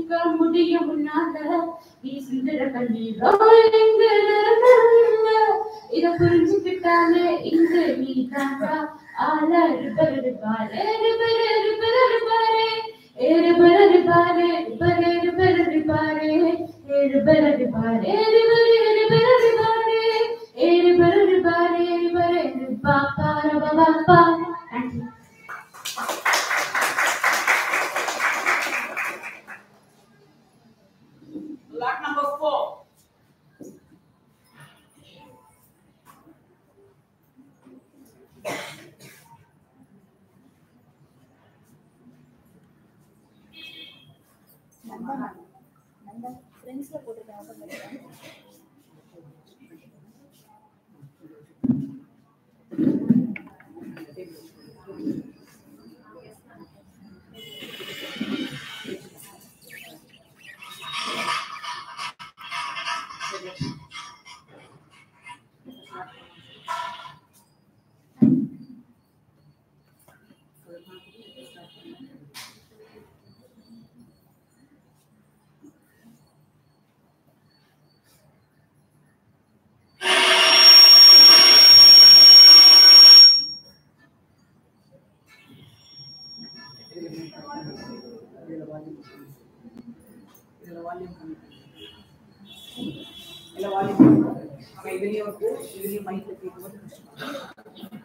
புரிஞ்சுக்க முடியும் உன்னால நீ சிந்திர கண்ணீரோ எங்க நடந்ததில்ல இத புரிஞ்சுக்கிட்டாலே இங்க நீ தாண்டா ஆள இருப்பர் இருப்பாரு இருப்பர் இருப்பர் இருப்பாரு இருப்பர் இருப்பாரு இருப்பர் இருப்பர் இருப்பாரு இருப்பர் இருப்பாரு இருப்பர் இருப்பர் இருப்பாரு இருப்பர் இருப்பாரு இருப்பர் இருப்பாப்பா ரபா Thank you. Lot number four. ஃப்ரெண்ட்ஸ்ல போட்டிருக்கேன் open பண்ணிக்கிறேன். இதுல volume கம்மி. இதுல volume கம்மி. ஆனா இதுலயும் வந்து இதுலயும் மைக்ல கேட்கும்போது கஷ்டமா இருக்கு.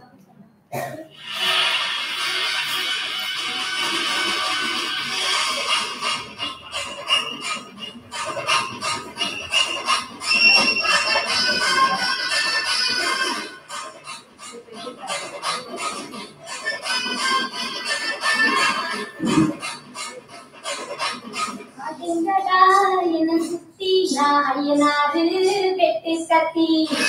அதுங்கடா என்னை சுத்தி நான் ஐயனாரு வெட்டு கத்தி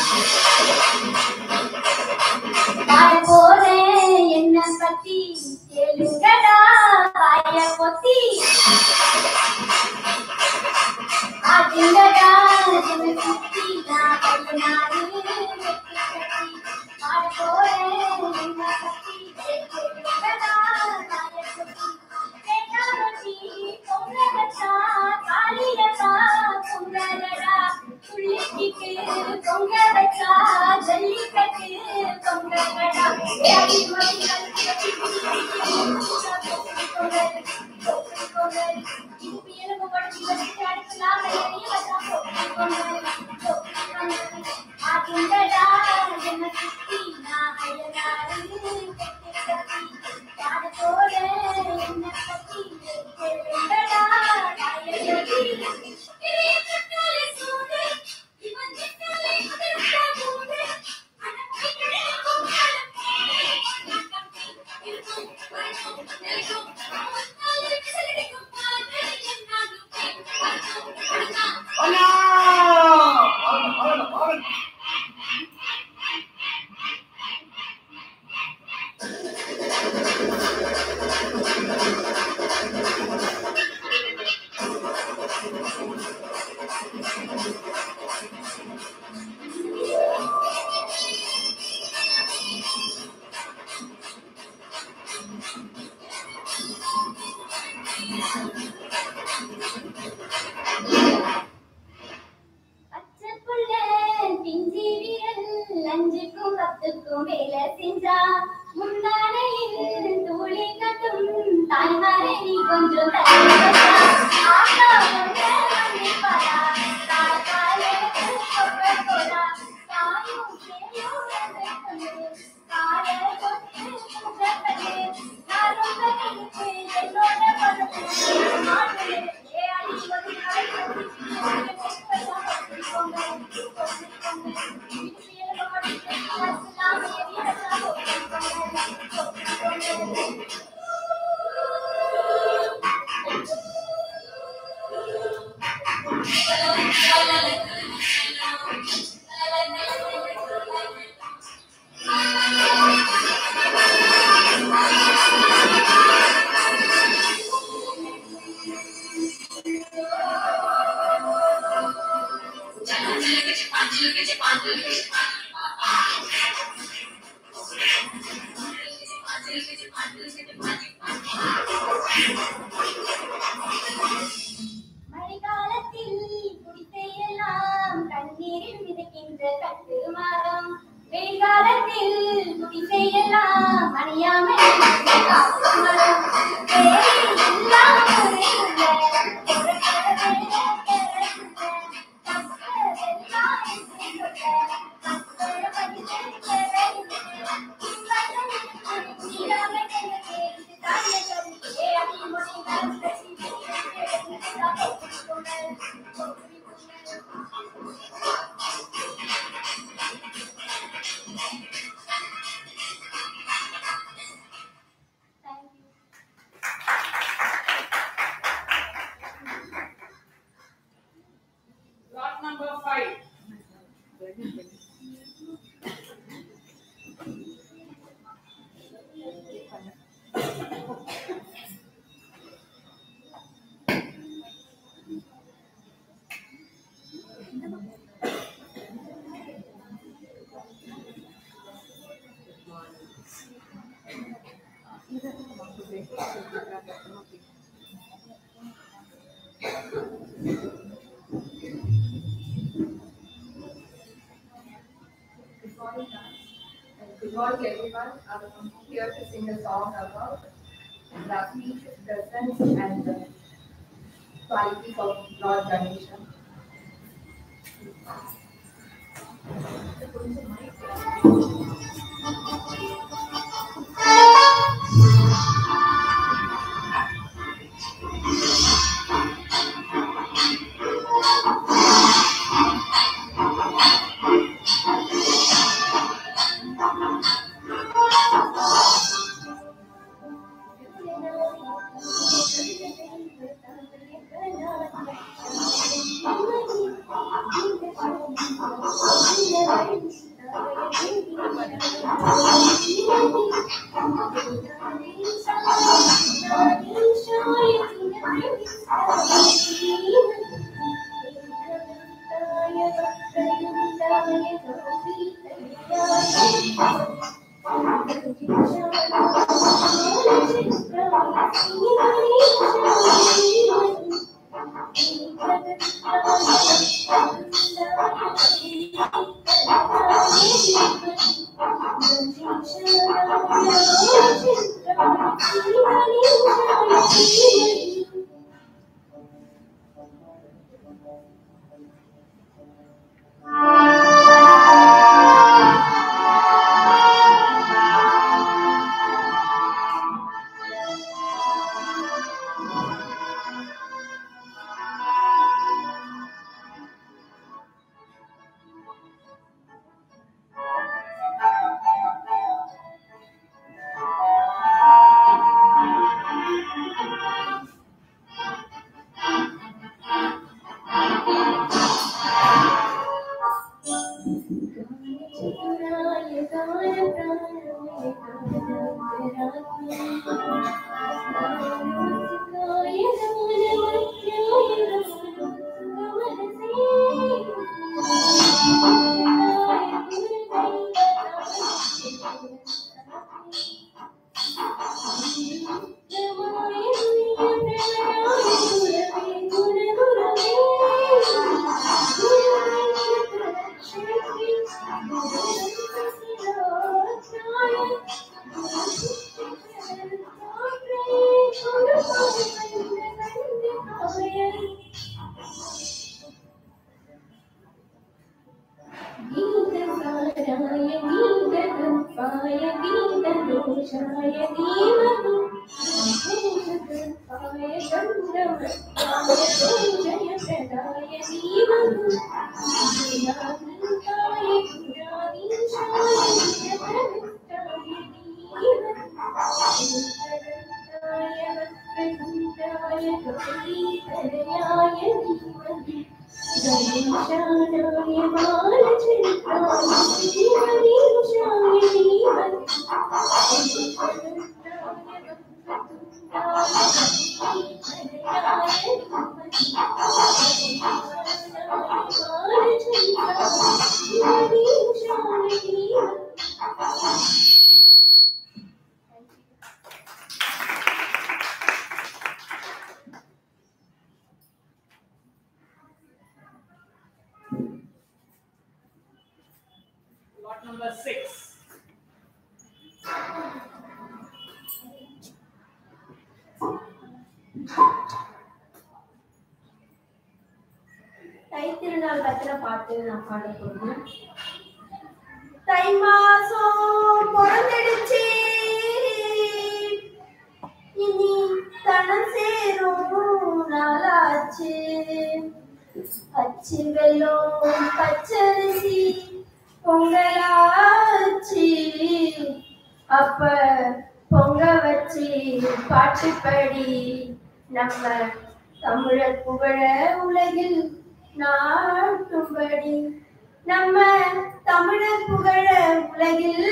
பாட போறேன் என்ன பத்தி கேளுங்கடா வாய பொத்தி அதுங்கடா என்னை சுத்தி நான் ஐயனாரு வெட்டு கத்தி பாட போறேன் என்ன பத்தி கேளுங்கடா வாய பொத்தி கேட்டாமட்டி பொங்கலடா காளியடா பொங்கலடா துள்ளிக்கிட்டு பொங்க வச்சா ஜல்லிக்கட்டு பொங்கலடா ஏடி மடி கட்டி கட்டி பொங்கல் பொங்கல் இது பியனுக்கு படுத்தி வச்சு அடுக்கலாம் ஏறி வச்சா பொங்கல் பொங்கல் ஆகின்றடா என்ன சுத்தி நான் அயலாறு கட்டி கட்டி பாட போறேன் என்ன பத்தி கேளுங்கடா நாயகி இறைய கட்டாலே சூடு இவன் கட்டாலே அதிர்ஷ்ட மூடு அடக்கிடும் இருக்கும் வரும் நெருக்கும் அவத்தாலே சிலடிக்கும் பாடு என்னாலும் வரும் கொடுத்தான் அண்ணா! ஆகணும், ஆகணும், ஆகணும். பச்சை புள்ள பிஞ்சி விரல் அஞ்சுக்கும் பத்துக்கும் வேலை செஞ்சா முந்தானையில் தூளி கட்டும் தாய்மாரை நீ கொஞ்சம் தள்ளி வச்சா. ஆத்தா உன்னை மன்னிப்பாரா? தாத்தாலே கொக்க போடா. தாயும் சேயும் வெள்ளக்கண்ணு. காலை கொத்து புகப்பட்டு. நான் ரொம்ப நினைப்பு என்னோட மனசு. மாட்டுது. ஏ அடி ஒரு நாள் அறியாமல் என்னை காக்கும் மரம். வேறு எல்லா முறையுள்ள பொருட்களே பிறந்த கற்பதெல்லாம் என்று சொல்ல மக்கள் மனிதன் பிறந்த இவ்வளவு இல்லாமல் எனக்கு இதுதான் என் கருத்து. ஏழை மொழிகள் Thank you. Lot number five. Good morning, ma'am. And good morning, everyone. I'm here to sing a song about the peace, presence, and the qualities of Lord Ganesha. Lot number six. தை திருநாள் பத்தின பாட்டு நான் பாட போறேன் தை மாசம் பிறந்துடுச்சு இனி தனம் சேரும் நாளாச்சு அச்சு வெல்லம் பச்சரிசி பொங்கலாச்சு அப்ப பொங்க வச்சு பாட்டுப்படி நம்ம தமிழர் புகழ உலகில் நாட்டும்படி நம்ம தமிழர் புகழ உலகில்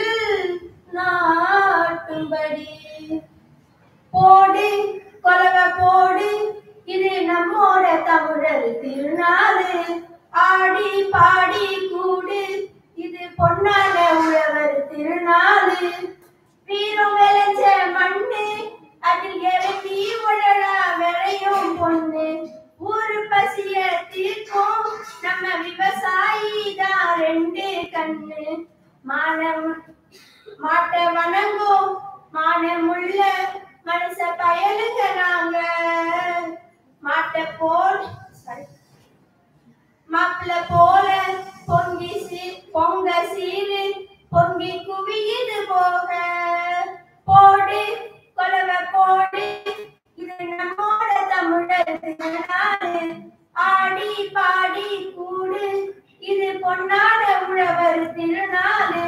நாட்டும்படி போடு கொலவ போடு இது நம்மோட தமிழர் திருநாளு ஆடி பாடி கூடு இது பொன்னான உழவர் திருநாளு வீரம் விளைஞ்ச மண்ணு அதில் இறங்கி உழலா விளையும் பொண்ணு ஊரு பசிய தீர்க்கும் நம்ம விவசாயி தான் ரெண்டு கண்ணு மானம் மாட்ட வணங்கும் மானமுள்ள மனச பயலுங்க நாங்க மாட்ட போல் sorry. மாப்பிள்ள போல பொங்கி சீ பொங்க சீரு பொங்கி குவியுது போக போடு கொலவ போடு இது நம்மோட தமிழர் திருநாளு ஆடி பாடி கூடு இது பொன்னாட உழவர் திருநாளு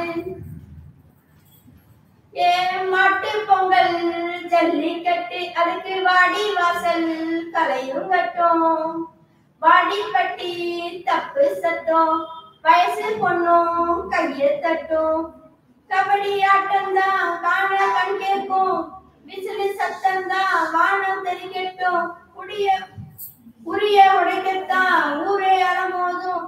ஏ மாட்டு பொங்கல் ஜல்லிக்கட்டு அதுக்கு வாடி வாசல் கலையும் கட்டும் வாடி பட்டி தப்பு சத்தம் வயசு பொண்ணும் கையை தட்டும் கபடி ஆட்டம் தான் காண கண் கேட்கும் விசிலு சத்தம் தான் வானம் தெரிக்கட்டும் உடைய உரிய உடைக்கத்தான் ஊரே அலமோதும்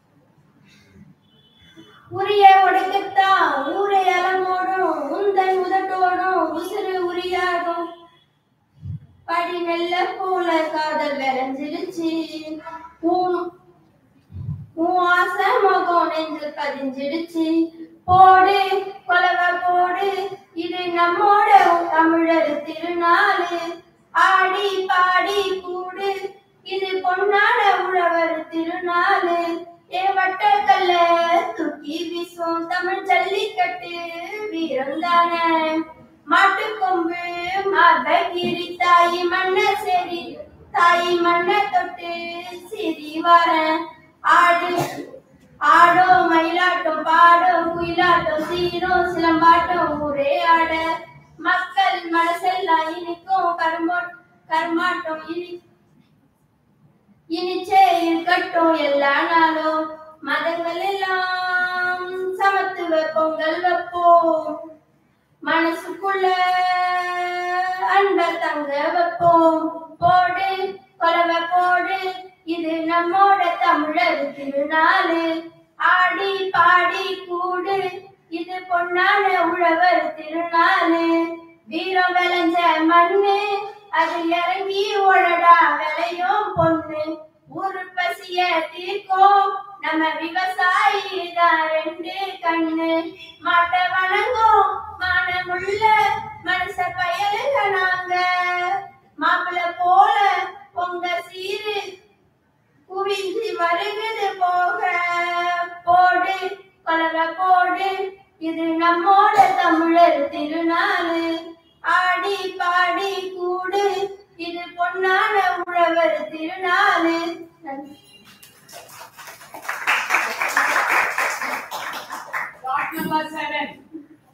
உரிய உடைக்கத்தான் ஊரே அலமோடும் உந்தன் உதட்டோடும் உசுறு உரியாகும் படி மெல்ல போல காதல் விளைஞ்சிருச்சு உன் உன் ஆசை முகம் நெஞ்சில் பதிஞ்சிடுச்சு போடு கொலவ போடு இது நம்மோட தமிழர் திருநாளு ஆடி பாடி கூடு இது பொன்னாட உழவர் திருநாளு ஏ வட்டக்கல்ல தூக்கி வீசும் தமிழ் ஜல்லிக்கட்டு வீரம் தானே மாட்டுக்கொம்பு மதகிரி தாய் மண்ண சரி தாய் மண்ண தொட்டு சிரி வரேன் ஆடு ஆடோ மயிலாட்டம் பாடும் குயிலாட்டம் சீரும் சிலம்பாட்டம் ஊரே ஆட மக்கள் மனசெல்லாம் இனிக்கும் கருமோ கருமாட்டம் இனி இனிச்சே இருக்கட்டும் எல்லா நாளும் மதங்கள் எல்லாம் சமத்துவ பொங்கல் வைப்போம் மனசுக்குள்ள அன்ப தங்க வைப்போம் போடு கொலவை போடு இது நம்மோட தமிழர் திருநாளு ஆடி பாடி கூடு இது பொன்னான உழவர் திருநாளு வீரம் விளைஞ்ச மண்ணு அது இறங்கி உழடா விளையும் பொண்ணு ஊரு பசிய தீர்க்கும் நம்ம விவசாயி தான் ரெண்டு கண்ணு மாட்ட வணங்கும் மானமுள்ள மனச பயலுங்க நாங்க மாப்பிள்ள போல பொங்க சீரு குவிஞ்சி வருகுது போக போடு கொலவ போடு இது நம்மோட தமிழர் திருநாளு ஆடி பாடி கூடு இது பொன்னான உழவர் திருநாளு நன்றி Lot number seven.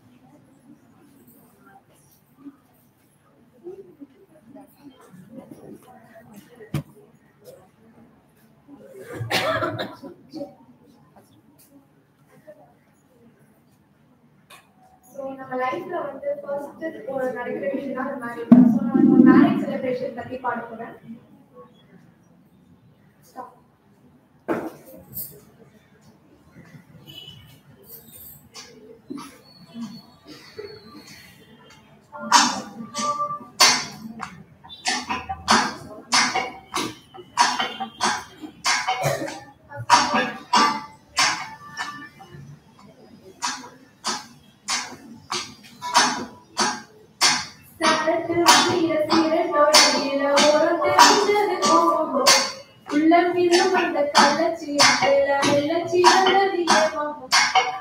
ஸோ நம்ம லைஃப்ல வந்து ஃபர்ஸ்ட் ஒரு நடக்கிற விஷயம் தான் மேரேஜ் ஸோ நான் மேரேஜ் செலிப்ரேஷன் பத்தி பாட போறேன் Stop. சரத்து சீர சீர தொழில ஒரு உள்ளத்திலும் அந்த கள்ளச்சி வெள்ளச்சி வந்தது ஏமாவும்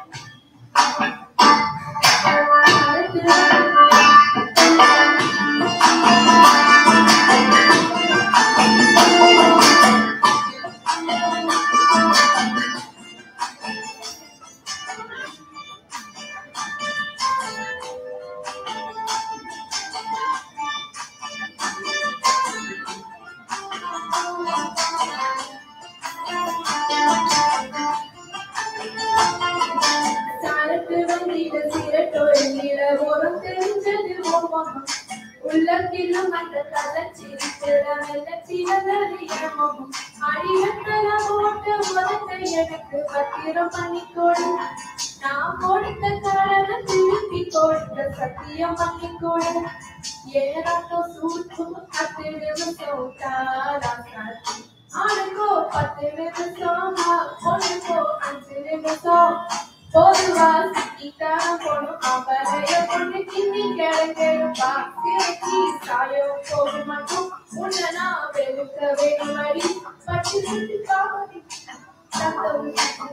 சாரத்து வந்திட சிரட்டோடு நில ஓரம் தெரிஞ்சது ஓமம் உள்ளத்திலும் அந்த கள்ளச்சிரித்திட வெள்ளச்சிலதறியமும் அடிவத்தல போட்டு உதத்தை எனக்கு பத்திரம் பண்ணி கொடு நான் கொடுத்த கடனை திருப்பி கொடுத்த சத்தியம் பண்ணி கொடு ஏறாட்டோ சூட்டு பத்து நிமிஷம் தாரா சாத்தி ஆளுக்கோ பத்து நிமிஷம் பொண்ணுக்கோ அஞ்சு நிமிஷம் பொதுவா சிக்கித்தான் போடும் அவரைய கொண்டு கிண்ணி கிடக்கிறப்பா சிறைக்கு சாயம் போது மட்டும் உன்னை நான் வெளுக்க வேணும் அடி பட்டு சுட்டு காவடி ரத்தம்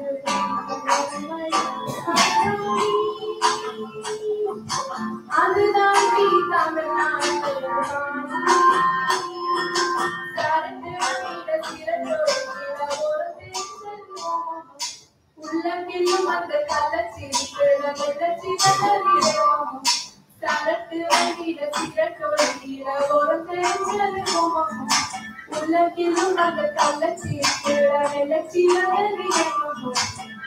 அதுதான் நீ தமிழ்நாடு உள்ளங்கிலும் அந்த கள்ளச்சிரிப்பு வெள்ளச்சி வந்ததிரமும் சரட்டு வண்டியில சிரட்டோடியில ஒரு தெரிஞ்சது கோமமும் உள்ளங்கிலும் அந்த கள்ளச்சிரிப்பு வெள்ளச்சி வந்ததிரமும்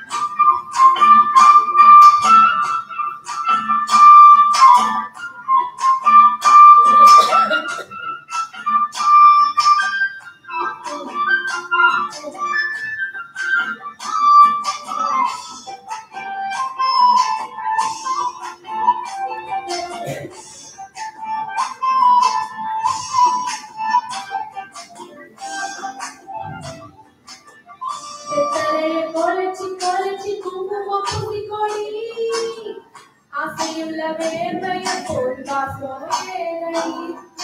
செத்தரைய கோலச்சி கோலச்சி குங்குமம் பூசிக்கொடி ஆசையுள்ள வேர்வைய போல் வாசம் வேலை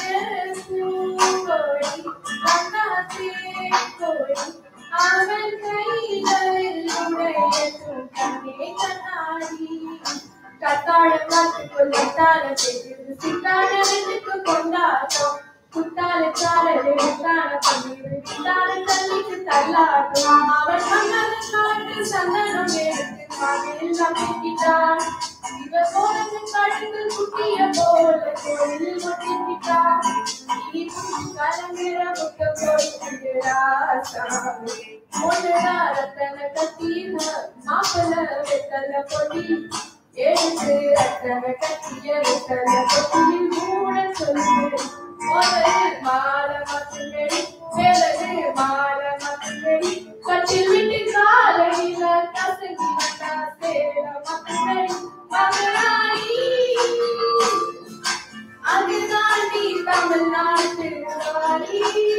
கோடி கண்ணாத்தே கோடி அவன் கையில உடைய கண்ணே கண்ணாடி கத்தாழம் காத்துக்குள்ள தார செய்து சித்தாழ வெட்டுக்கு கொண்டாட்டம் குத்தால சாரல் விட்டான பன்னீர் விட்டான தள்ளிக்கு தள்ளாட்டும் அவன் மன்னன் காட்டு சந்தனம் எடுத்து மகளில் நம்பிக்கிட்டான் இவ போனது கழுத்து குட்டிய போல கோயில் முட்டிக்கிட்டான் இனி புத்தி கலங்கிற முட்ட போய்க்கிறா சாமி ஒன்றுடா ரத்தன கத்தின மாப்பிள வெத்தல பொடி எடுத்து ரத்தன கத்திய வெத்தல பொடியில் மூட சொல்லு முதலில் மால மட்டுமேடி பிறகு மால மட்டுமேடி கட்டில் விட்டு காலையில கசங்கி வந்தா சேர மட்டுமேடி மகராணி அதுதான் நீ தமிழ்நாட்டு ராணி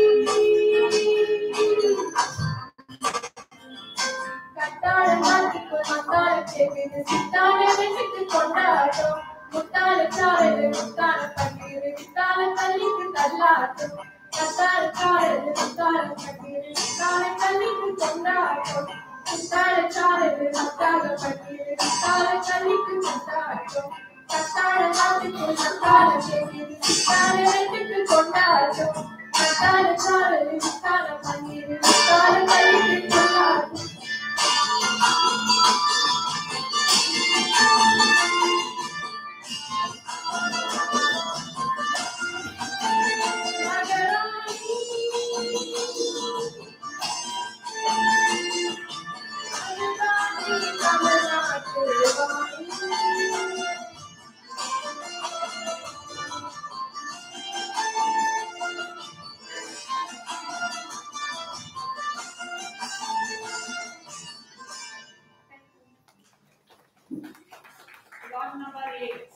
கட்டாள நாட்டுக்குள் மத்தாள கேக்குது சித்தாள வெட்டுக்கு கொண்டாட்டம் முத்தாள சாரல் முத்தாள பன்னீர் முத்தாள கல்லிக்கு தள்ளாட்டம் கத்தாள சாரல் முத்தாள பன்னீர் முத்தாள கல்லிக்கு கொண்டாட்டம் முத்தாள சாரல் முத்தாள பன்னீர் முத்தாள கல்லிக்கு கொண்டாட்டம் கத்தாள நாட்டுக்குள் மத்தாள கேக்குது சித்தாள வெட்டுக்கு கொண்டாட்டம் கத்தாள சாரல் முத்தாள பன்னீர் முத்தாள கல்லிக்கு கொண்டாட்டம் Lot number eight.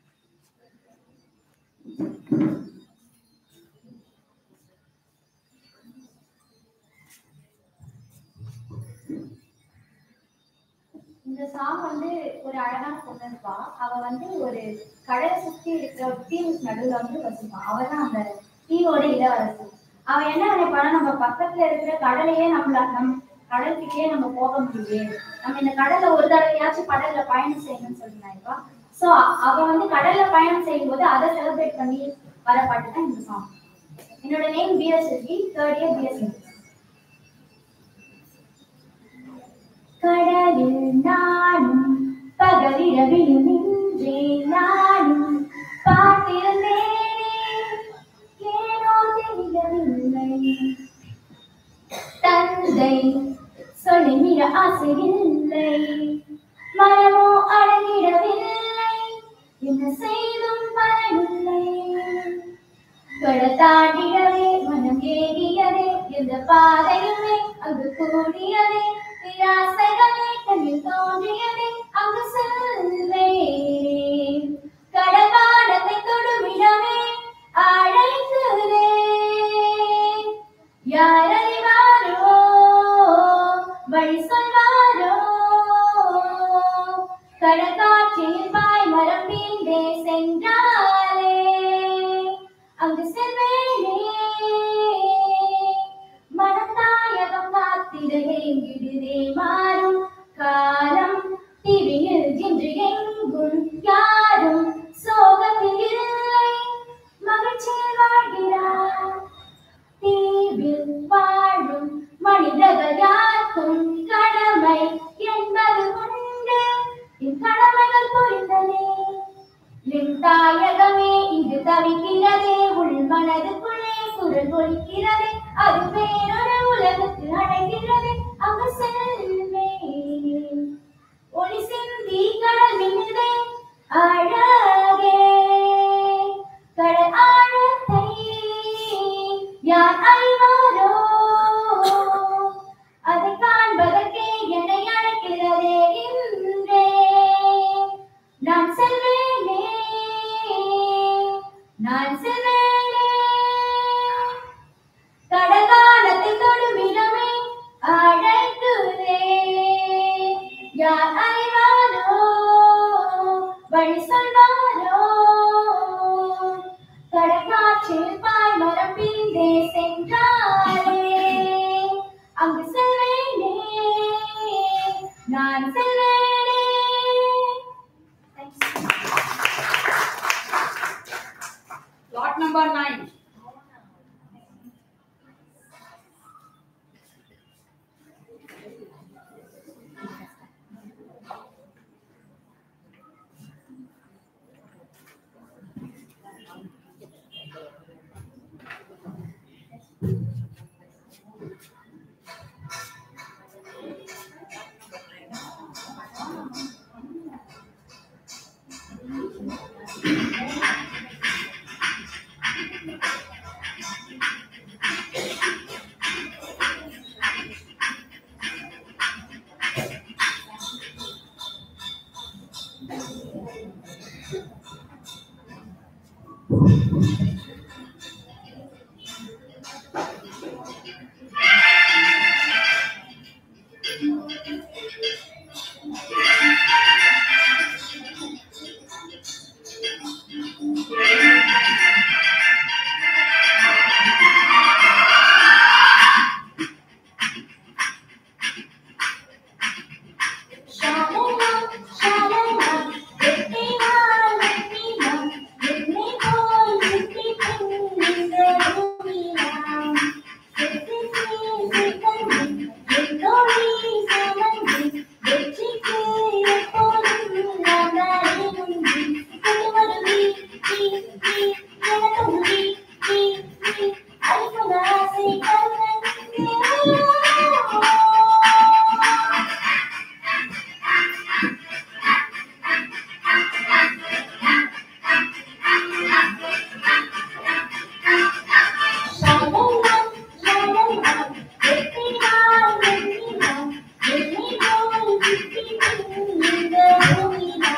இந்த சாங் வந்து ஒரு அழகான பொண்ணு இருப்பா அவ வந்து ஒரு கடலை சுத்தி இருக்கிற தீவு நடுவுல வந்து வசிப்பா அவ தான் அந்த தீவோட இளவரசி அவன் என்ன நினைப்பானா நம்ம பக்கத்துல இருக்கிற கடலையே நம்மள நம் கடல்கிட்டயே நம்ம போக முடியும் நம்ம இந்த கடல்ல ஒரு தடவையாச்சும் கடல்ல பயணம் செய்யணும்னு சொல்லி நினைப்பான் சோ அவ வந்து கடல்ல பயணம் செய்யும் போது அதை செலிப்ரேட் பண்ணி வர பாட்டு தான் இந்த சாங் என்னோட name PS Selvi third year PS கடலில் நானும் பகலிரவில் நின்றே நானும் பார்த்திருந்தேனே ஏனோ தெரியவில்லை தந்தை சொல்லி மிக ஆசையில்லை மனமோ அடங்கிடவில்லை என்ன செய்தும் பலனில்லை கடத்தாண்டியதே மனம் ஏறியதே எந்த பாதையுமே அங்கு கூடியதே நிராசைகளே கண்ணில் தோன்றியதே அங்கு செல்வேன் கடற்பாடத்தை தொடுமிடமே அழைக்குதே யார் அறிவாரோ வழி சொல்வாரோ கடற்காற்றில் பாய் மரம் வீழ்ந்தே சென்றாலே அங்கு செல்வேனே மனத்தாயகம் காத்திட ஏங்கிடுதே மாறும் காலம் திரியில் இன்று எங்கும் யாரும் சோகத்தில் இல்லை மகிழ்ச்சியில் வாழ்கிறார் தீவில் வாழும் மனிதர்கள் யாருக்கும் கடமை என்பது உண்டு என் கடமைகள் புரிந்தனே என் தாயகமே இங்கு தவிக்கிறதே உள் மனதுக்குள்ளே குரல் ஒலிக்கிறதே அது வேறொரு உலகத்து அடைகிறது அங்கு செல்வேன் ஒளி சிந்தி கடல் மின்னுதே அழகே கடல் ஆழத்தை யார் அறிவாரோ அதை காண்பதற்கே என்னை அழைக்கிறதே இன்றே நான் செல்வேனே நான் செல்வேனே கடகாலத்தை தொடும் இடமே அழைக்குதே யார் அறிவாரோ வழி சொல்வாரோ கடற்காற்றில் பாய் மரம் பிந்தே சென்றாரே அங்கு செல்வேனே நான் செல்வேனே Thanks. Lot number nine. Shalala, shalala, வெற்றினா, வெற்றினா, என்னை போல் வெற்றி பெண்ணிந்த பூமியா. வெற்றி செய்தி என்னோடி சமந்தி, வெற்றிக்கு எப்போதும் நான் அறிவுந்தி. கொண்டு வரும் வீ, வீ, வீ, எனக்கும் வீ, வீ, வீ, அழிக்கும் ஆசை கண்ணன் Shalom, shalom, வெற்றினால் வெற்றினால், என்னை போல் வெற்றி பெண்ணிந்த பூமியா.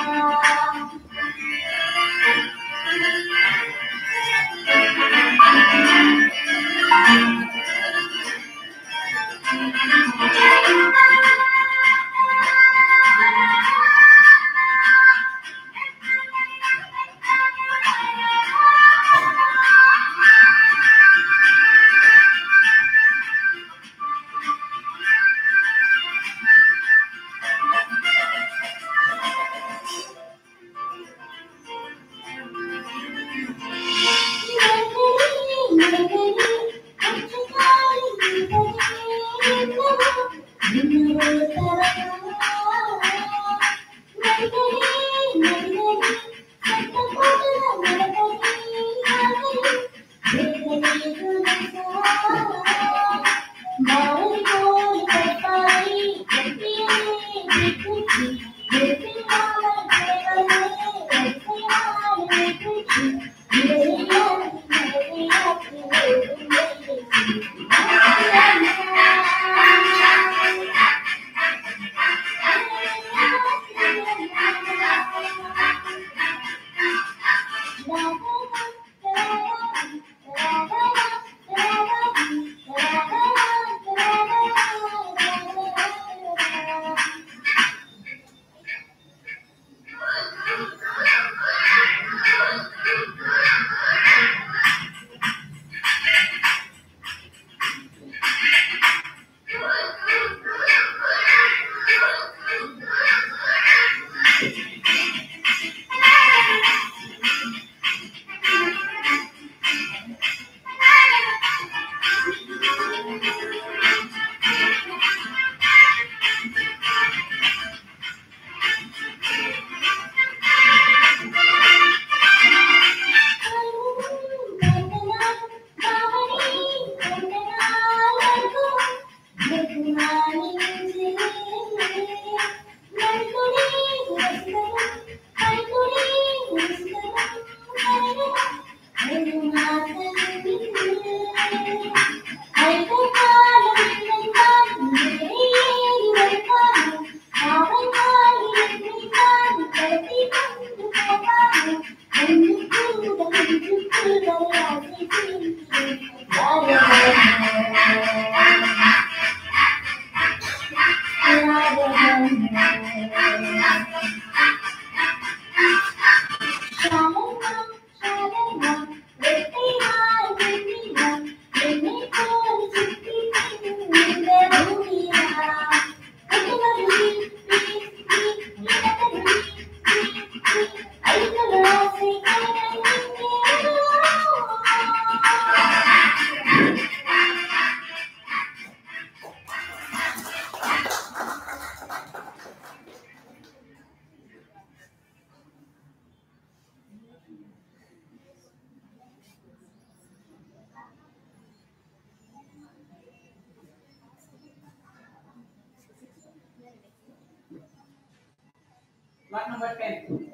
Lot number ten.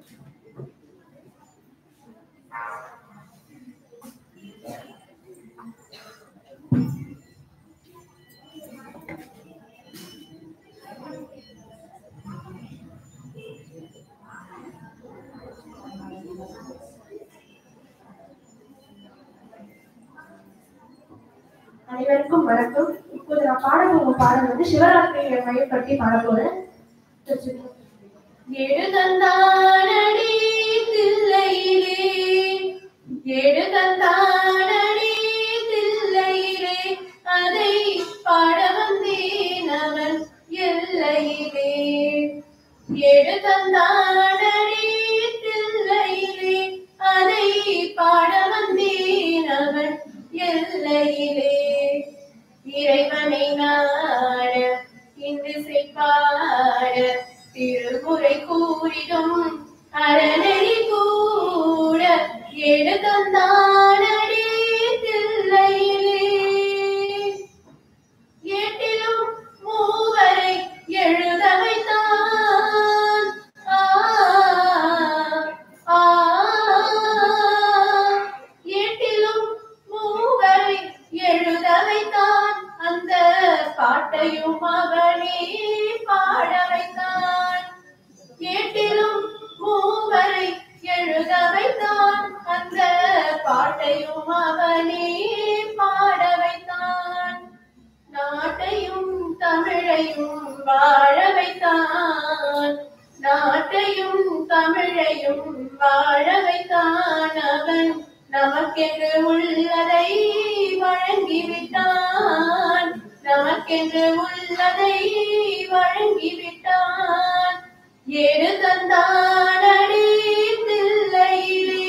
அனைவருக்கும் வணக்கம் இப்போது நான் பாட போகும் பாடல் வந்து சிவராத்திரியை மையப்படுத்தி பாட போறேன் எழுதந்தானடி தில்லையிலே எழுதந்தானடி தில்லையிலே அதை பாட வந்தேன் அவன் எல்லையிலே எழுதந்தானடி தில்லையிலே அதை பாட வந்தேன் அவன் எல்லையிலே இறைவனை நாட இன்று பாட திருமுறை கூறிடும் அறநெறி கூட எடுத்தந்தானடி தில்லையிலே ஏட்டிலும் மூவரை எழுத வைத்தான் ஆ, ஆ, ஏட்டிலும் மூவரை எழுத வைத்தான் அந்த பாட்டையும் அவனே பாட வைத்தான் ஏட்டிலும் மூவரை எழுத வைத்தான் அந்த பாட்டையும் அவனே பாட வைத்தான் நாட்டையும் தமிழையும் வாழ வைத்தான் நாட்டையும் தமிழையும் வாழ வைத்தான் அவன் நமக்கென்று உள்ளதை வழங்கிவிட்டான் நமக்கென்று உள்ளதை வழங்கிவிட்டான் ஏடு தந்தானடி தில்லையிலே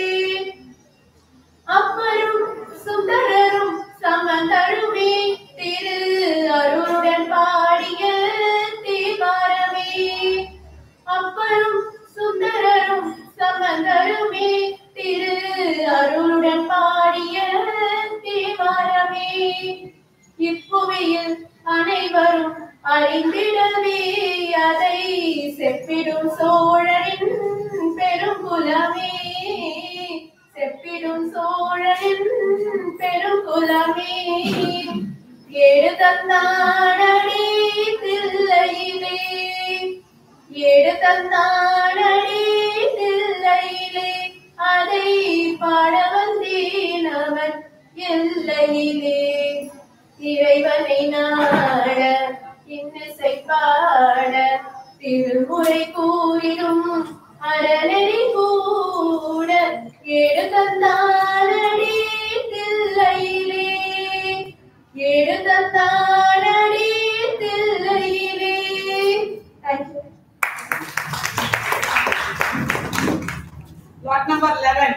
அப்பரும் சுந்தரரும் சமந்தருமே திரு அருளுடன் பாடிய தீபாரமே அப்பரும் சுந்தரரும் சமந்தருமே திரு அருளுடன் பாடிய தீபாரமே இப்ப புவியில் அனைவரும் அறிந்திடவே அதை செப்பிடும் சோழரின் பெருங்குலமே செப்பிடும் சோழரின் பெருங்குலமே ஏடு தந்தானடி தில்லையிலே ஏடு தந்தானடி தில்லையிலே அதை பாட வந்தேன் அவன் எல்லையிலே இறைவனை நாட இன்னிசை பாட திருமுறை கூறிடும் அறநெறி கூட ஏடு தந்தானடி தில்லையிலே ஏடு தந்தானடி தில்லையிலே தேங்க்யூ Lot number eleven.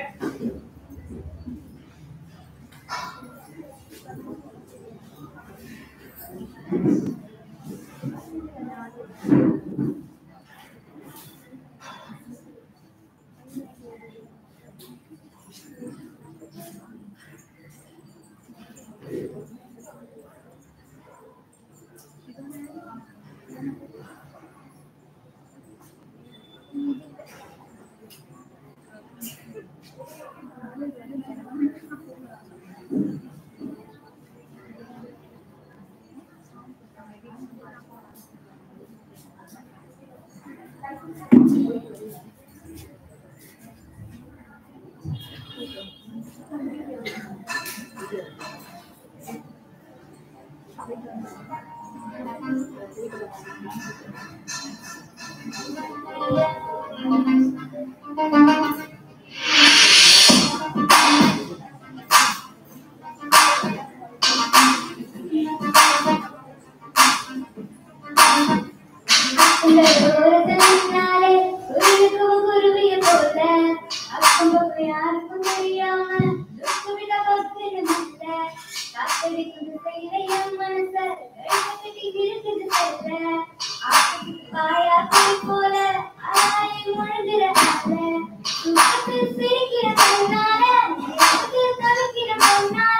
இந்த தூரத்தினாலே உயிருக்கும் குருவிய போல அக்கம் பக்கம் யாருக்கும் தெரியாம துக்குவிட பக்திருந்த காத்தடிக்கும் திசையில என் மனச கைப்பற்றி இருக்குது செல்ல ஆசைக்கு பாயாசை போல ஆய் முழுகிற ஆள துக்கத்தில் சிரிக்கிற பொன்னால நேரத்தில் தவிக்கிற பொன்னால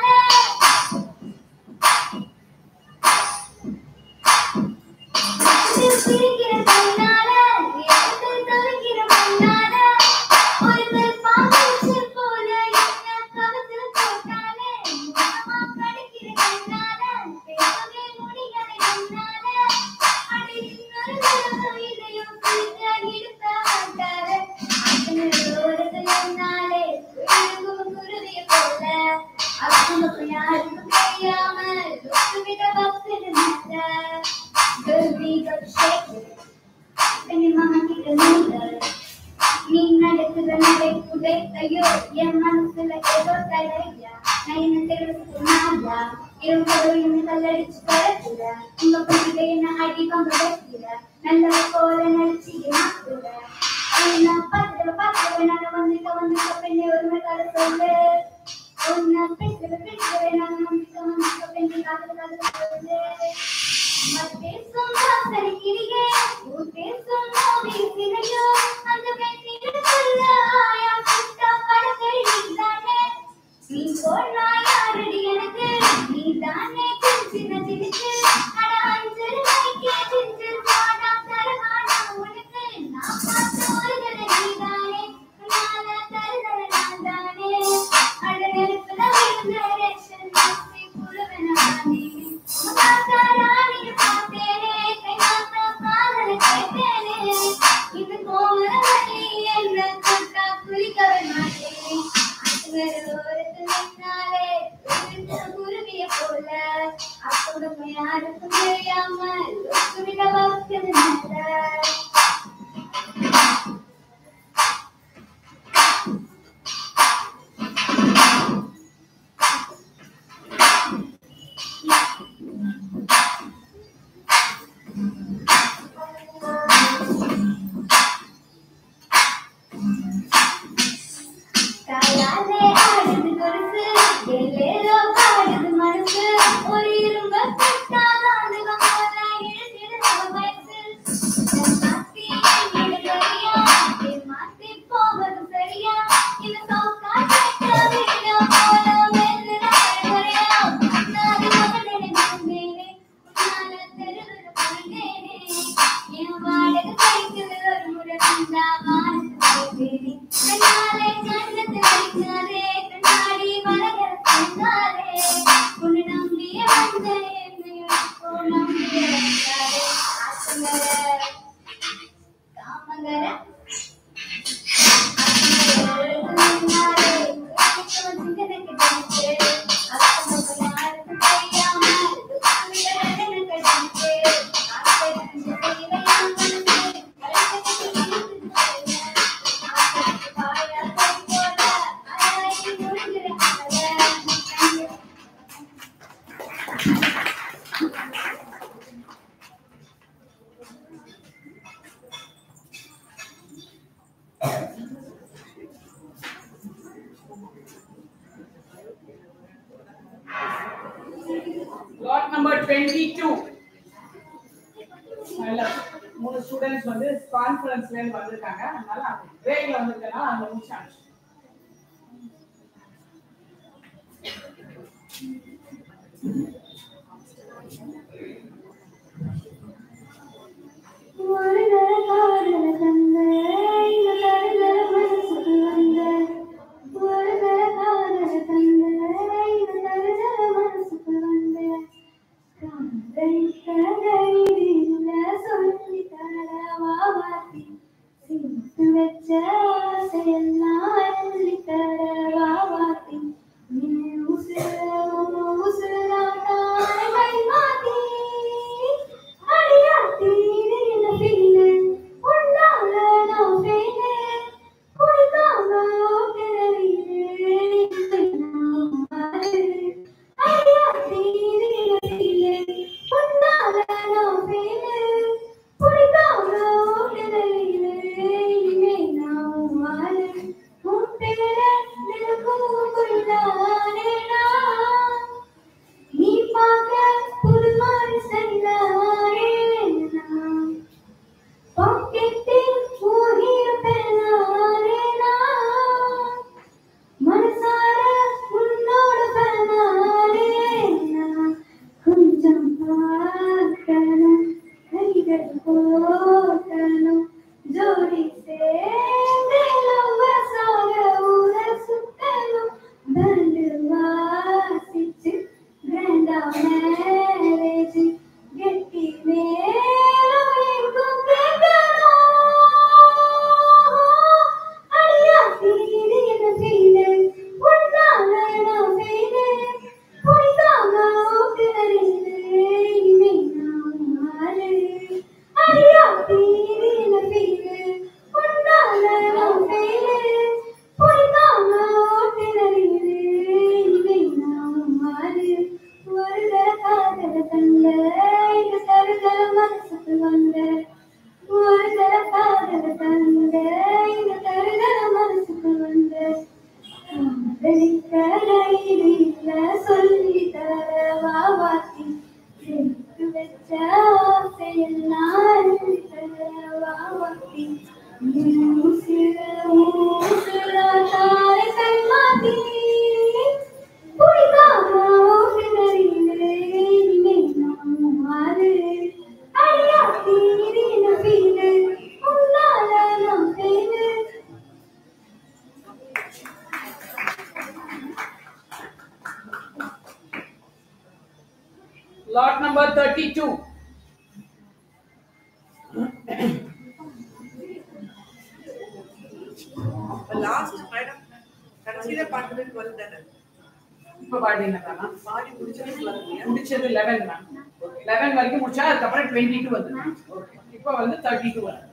சிரிக்கிற கண்ணால எதிர்த்து தவிக்கிற பொன்னால ஒருத்தர் பாம்பு போல என்ன கவத்தில் போட்டாலே முகமா கடிக்கிற கண்ணால பேசவே முடிகிற கண்ணால அடி இன்னொரு இதையும் சிரிக்க இழுக்க மாட்டாரு ஓரத்தில் என்னாலே விழுங்கும் குருவிய போல அக்கம் யாருக்கும் தெரியாம விட பக்தர் Girl, we got to shake it. When your mama kick a noodle. நீ நடக்குற நடை குடை ஐயோ என் மனசுல ஏதோ தடையா நான் என்ன தெரிவித்து நாயா இருபது என்ன கல்லடிச்சு பறக்குற உங்க பிள்ளைங்க என்ன அடி பங்க வைக்கிற நல்ல போல நடிச்சு மாத்துற நான் பார்த்துட்டு பார்த்துட்டு நான் வந்துட்டு வந்துட்ட பெண்ணை ஒரு கதை சொல்லு உன்னை பேசுற பேசுற நான் வந்துட்டு வந்துட்ட பெண்ணை காதல் காதல் சொல்லு பேசும் வாசனைக்கிரியே ஊர் பேசும் நோவி சிறையோ அந்த பெண்ணின் சொல்ல ஆயா கிட்ட படத்தை நீதானே நீ சொன்னா யாரடி எனக்கு நீதானே சின்ன சிரிச்சு அட அஞ்சு மணிக்கே சிஞ்சு போனா தரகானா உனக்கு நான் பார்த்த ஒரு தடவை நீதானே உன்னால தருதல நான் தானே அட நெருப்புல விழுந்த ரேஷன் மாசி புழுவன நானே முகாக்கா ராணியை பார்த்தேனே கை மாத்தா காதலை கேட்டேனே இது கோமல வழி என்ன தொட்டா குளிக்கவே மாட்டேனே ஓரத்தில் நின்னாலே விழுந்த குருவிய போல அப்பொழுது யாருக்கும் தெரியாமல் விட பக்தது நல்ல காயாலே ஆடுது கொலுசு, எல்லேலோ பாடுது மனசு. ஒரு இரும்ப கட்டாத அணுகம் போல இழுத்திடுது வயசு. என் டுவெண்ட்டி டூ மூணு ஸ்டூடெண்ட்ஸ் வந்து கான்ஃபரன்ஸ்ல இருந்து வந்திருக்காங்க அதனால பிரேக்ல வந்திருக்கனால அந்த முடிச்சு அனுப்பிச்சு ஒரு காதல தந்த இந்த தருதல மனசுக்கு வந்த ஒரு காதல தந்த இந்த தருதல மனசுக்கு வந்த காதல் கதையில சொல்லி தரவா வாத்தி சிரித்து வச்ச ஆசையெல்லாம் அள்ளி தரவா வாத்தி நீ உசுர உசுரான் தானே கை மாத்தி அடியாத்தி இது என்ன ஃபீலு உன்னால நான் ஃபெயிலு குளிக்காம ஓட்டுறவீரு அடியாத்தி இது என்ன ஃபீலு உன்னால நான் ஃபெயிலு குளிக்காம ஓட்டுறவீரு இனிமே நான் வாழு உன் பேர நிலக்கும் புரிதானே நான் நீ பார்க்க புது மாதிரி சரிதானே நான் பாக்கெட்டில் ஊறிய பெண்ணானே நான் மனசார உன்னோட பெண்ணானே நான் கொஞ்சம் பார்க்கணும் கைகள் போக்கணும் ஜோடி சேர்ந்து லவ்வசாக ஊர சுத்தணும் பண்டு வாசிச்சு கிராண்டா மேரேஜ் கெட்டி மேலும் எங்கும் கேட்கணும் அடியா தீது என்ன ஃபீலு உன்னால நான் ஃபெயிலு குடிக்காம ஓட்டுறீங்க இனிமே நான் மாறு அடியா தீது என்ன ஃபீலு உன்னால நான் ஃபெயிலு குடிக்காம ஓட்டுறீங்க இனிமே நான் மாறு ஒரு தர காதல தந்த இந்த தருதல மனசுக்கு வந்த ஒரு தர காதல தந்த இந்த தருதல மனசுக்கு வந்த காதலிக்கடையில சொல்லி தரவா வாத்தி சேர்த்து வச்ச ஆசையெல்லாம் அள்ளி தரவா வாத்தி உசிர உசிர தாரை கை மாத்தி குடிக்காம ஓட்டுனரிலே இனிமே நான் மாறு அடியா தீரின ஃபீலு உன்னால நான் fail lot number 32 last madam கடைசியில பாட்டு டுவெல் தானே இப்ப பாடினதானா பாடி முடிச்சது டுவெல் இல்லையா முடிச்சது 11 மேம் 11 வரைக்கும் முடிச்சா அதுக்கப்புறம் 22 வந்து ஓகே இப்போ வந்து 32 வருது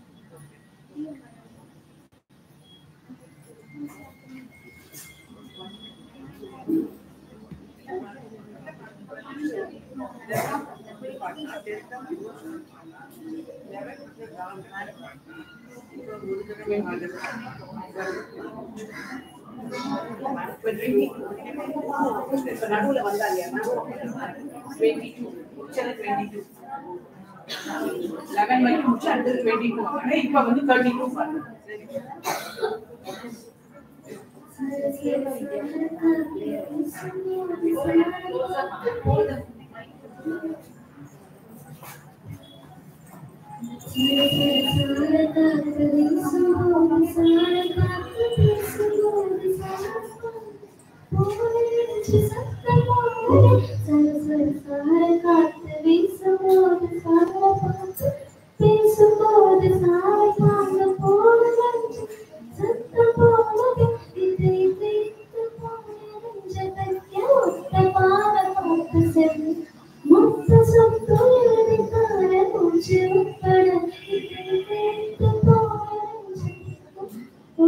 இப்ப நடுவுல வந்தா இல்லையா டுவெண்ட்டி டூ முடிச்சது டுவெண்ட்டி டூ லெவன் வரைக்கும் முடிச்சு அடுத்தது டுவெண்ட்டி டூ வாங்க இப்போ வந்து தேர்ட்டி டூ பாருங்க பேசும்போது சாலை பாங்க போது சத்தம் போது இதை வைத்து போனஞ்சதைக்க ஒத்த பாத பார்த்து சென்று முத்த சொத்து எழுதிக்கார மூச்சு உட்பட இதை வைத்து போனஞ்சதைக்க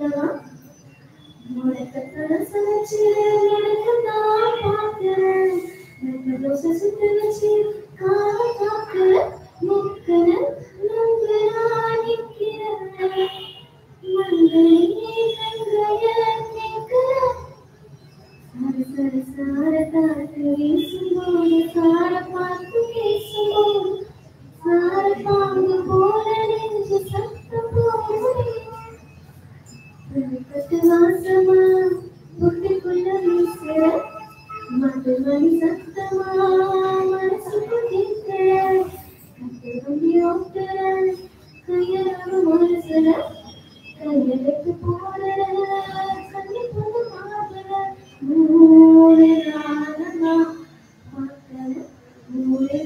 கேட்கவா முடக்கத்தை சமைச்சு எனக்கு நான் பார்க்கிறேன் எனக்கு தோசை சுட்டு வச்சு காலை பார்க்கிறேன் முக்கன நம்பு நான் நிற்கிறேன் மந்தையே கங்கைய கேட்கிறேன் சார சார சார காத்து வீசும்போது சார பார்த்து பேசும்போது சார பாங்கு போல நெஞ்சு சத்தம் போது கட்டு வாசமா புட்டிக்குள்ள வீசுற மது மணி சத்தமா மனசுக்கு கேட்கிற கட்டு வண்டி ஓட்டுற கையளவு மனசுல கையெழுத்து போற கண்ணி போல மாறுற மூணு நாளமா பார்க்கல மூணு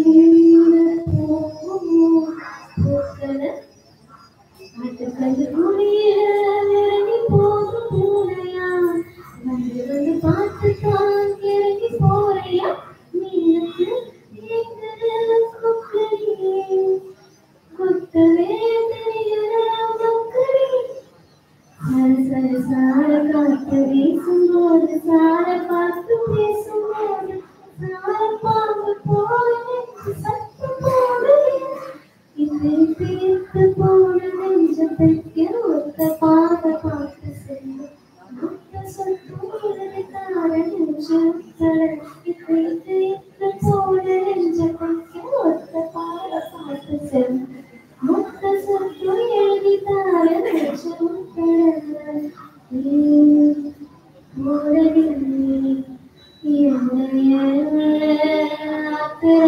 பூக்கல ஆட்டுக்கல்லு குடியில இறங்கி போகும் பூனையா வந்து வந்து பார்த்துதான் இறங்கி போறியா நீனுக்கு எங்கிற குக்கரியே குத்தவே தெரியல மக்களே சார சார சார காத்து வீசும்போது சார பார்த்து பேசும்போது சார பாம்பு போய் சத்தம் போடுது இதை தீர்த்து போன நெஞ்சத்துக்கு ஒத்த பாத பார்த்து செல்லும் மொத்த சொத்தோடு தார நெஞ்சத்தர இதை தீர்த்து போன நெஞ்சத்துக்கு ஒத்த பாத பார்த்து செல்லும் மொத்த சொத்து எழுதி தார நெஞ்சத்தர ஓடவில்லை என்னைய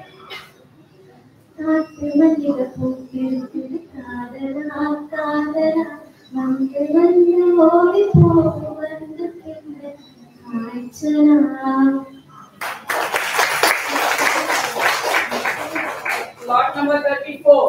காத்து மல்லிக பூத்திருக்குது காதலா காதலா வந்து வந்து ஓடி போகும் வந்து பின்ன காய்ச்சலா Lot number thirty-four.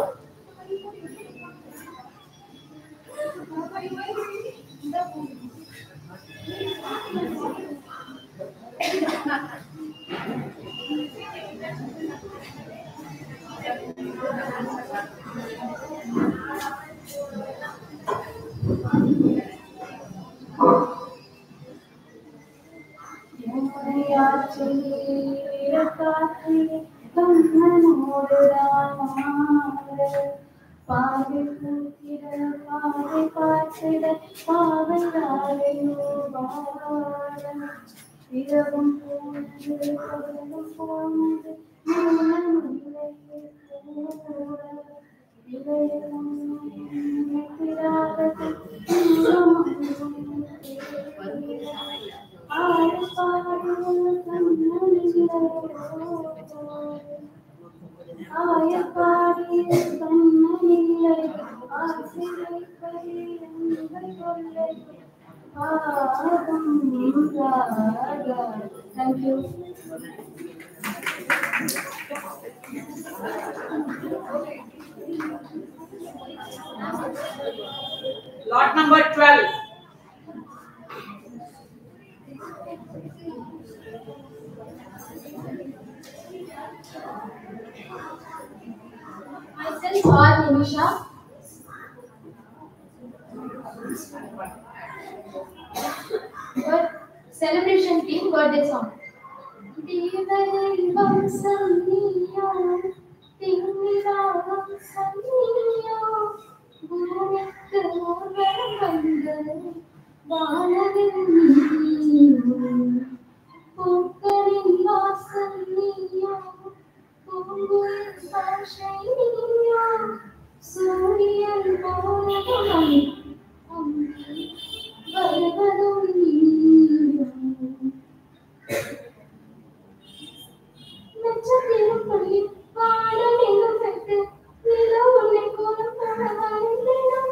இரவும் போனது பகலும் போனது Thank you. Lot number twelve. Myself R. Nimisha. But celebration team birthday song. தீபம் சன்னியா திங்கிராகம் சன்னியா பூமிக்கு ஒருவன் வந்து வானவில் நீயும் பூக்களின் வாசல் நீயா பூங்குயில் பாஷை நீயா சூரியன் போலவும் வருவதும் நீயும் நட்சத்திரம் பள்ளி வானம் எங்கும் பெற்று நிலா உன்னை கோலம் பரவாயில்லைனம்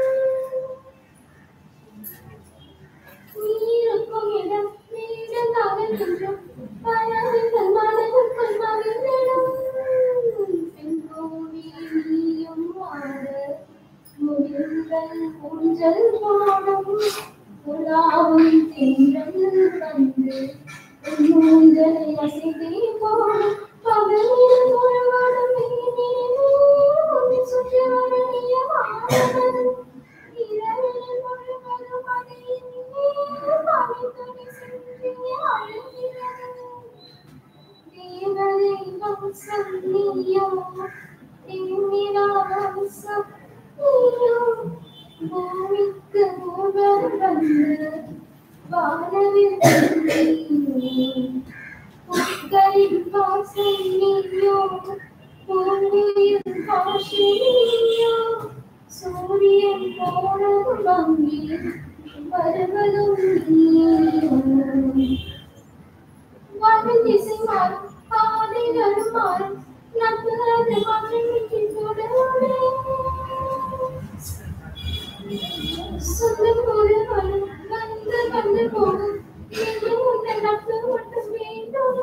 நீருக்கும் இடம் நீடம் காதல் என்றும் பறவைகள் மனதுக்குள் மகிழ்ந்திடும் பெண்கோடி நீயும் ஆட முடிவுகள் ஊஞ்சல் போடும் உலாவும் தென்றல் வந்து ஊஞ்சலை அசைத்தே போடும் பகலில் முழுவதும் நீ சுற்றி வர நியமானது இரவில் முழு வந்து வானவில் பூக்களின் வாசம் நீயோ பூமியின் பாஷை நீயோ சூரியன் போனதும் அங்கே வருவதும் நீயோ வரும் திசை மாறும் பாதைகளும் மாறும் நம்புகிறது மாற்றமின்றி தொடருமே சொல்லும் ஒரு வரும் வந்து வந்து போகும் இன்னும் உங்கள் நட்பு மட்டும் வேண்டும்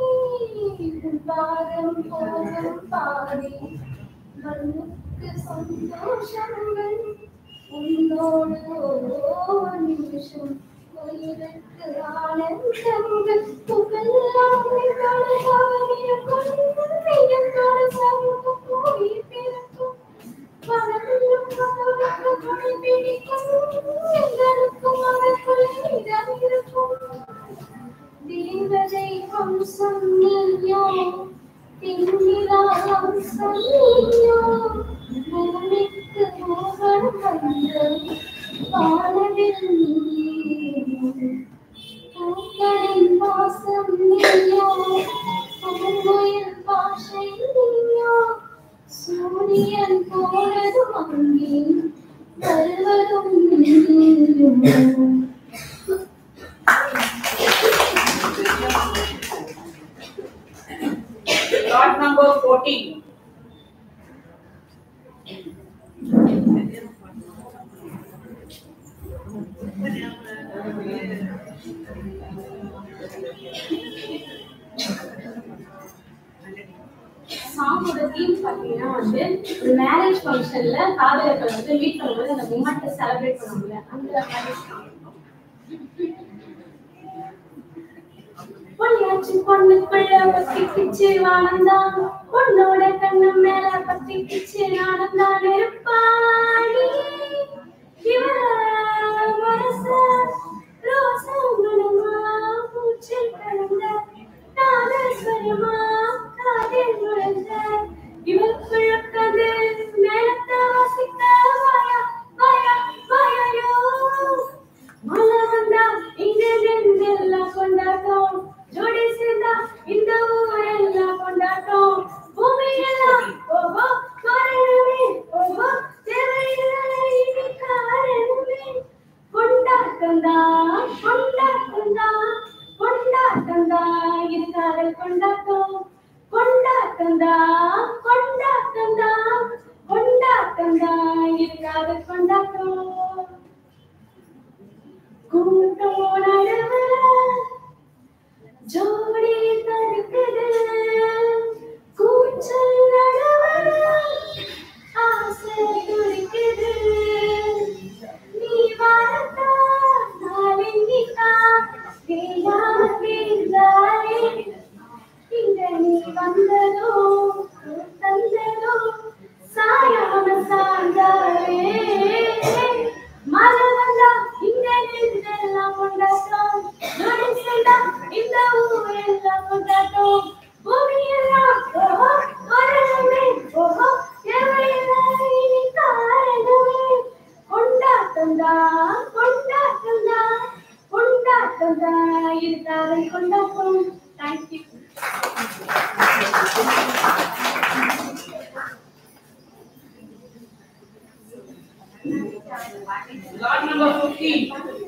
பாரம் போகும் பாதி மண்ணுக்கு சந்தோஷங்கள் உன்னோடு ஓர் நிமிஷம் உயிருக்கு ஆனந்தங்கள் புகழெல்லாம் கலகாவிய கொண்டு நெய்யத்தோட சமூக போய் பிறக்கும் பலரும் பலருக்கு துணை பிடிக்கும் எங்களுக்கும் அவர்களை இடம் இருக்கும் தேவதை வம்சம் நீயோ திங்கிலா வம்சம் நீயோ பூமிக்கு மோகனம் வந்த வானவில் நீயோ பூக்களின் வாசம் நீயோ பூங்குயில் பாஷை நீயோ சூரியன் போனதும் அங்கே வருவதும் நீயோ Lot number fourteen. சாங்கோட தீம் பார்த்தீங்கன்னா வந்து ஒரு மேரேஜ் ஃபங்க்ஷன்ல காதலர்கள் வந்து மீட் பண்ணும்போது அந்த மூமெண்ட்டை செலிப்ரேட் பண்ணுவாங்க அந்த மாதிரி song. பொள்ளாச்சி பொண்ணுக்குள்ள பத்திக்கிச்சு வானந்தான் பொண்ணோட கண்ணு மேல பத்திக்கிச்சு நானந்தான் இருப்பாடி இவர மனச ரோசங்குணமா பூச்சில் கலந்த நாதஸ்வரமா காதில் நுழைந்த இவளுக்குள்ள கது மேலத்தை வாசிக்க வாயா வாயா வாயாயோ மழை வந்தா இங்க நெஞ்செல்லாம் கொண்டாட்டம் ஜோடி சேர்ந்தா இந்த ஊரெல்லாம் கொண்டாட்டம் பூமி எல்லாம் ஓஹோ மாறணுமே ஓஹோ தேவையில்லை இனி காரணமே கொண்டாட்டம் தான் கொண்டாட்டம் தான் கொண்டாட்டம் தான் இது காதல் கொண்டாட்டம் கொண்டாட்டம் தான் கொண்டாட்டம் தான் கொண்டாட்டம் தான் இது காதல் கொண்டாட்டம் கூட்டம் நடுவுல ஜோடி தடுக்குது கூச்சல் நடுவுல ஆசை துடிக்குது நீ வரத்தா நாளெங்கிட்டா தெரியாம தெரிந்தாலே இங்க நீ வந்ததோ தந்ததோ சாயாம சார்ந்தாலே மழை வந்தா இங்க நெஞ்செல்லாம் கொண்டாட்டம் நொடி சேர்ந்தா இந்த ஊரெல்லாம் கொண்டாட்டம் பூமி எல்லாம் ஓஹோ மரணமே ஓஹோ தேவையில்லை இனி காரணமே கொண்டாட்டம் தான் கொண்டாட்டம் தான் கொண்டாட்டம் தான் இருக்காதை கொண்டாட்டம் thank you Lot number fifteen.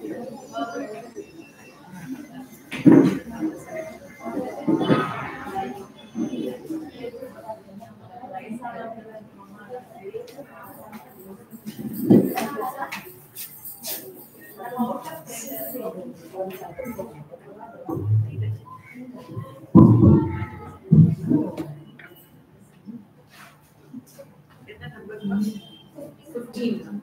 Fifteen.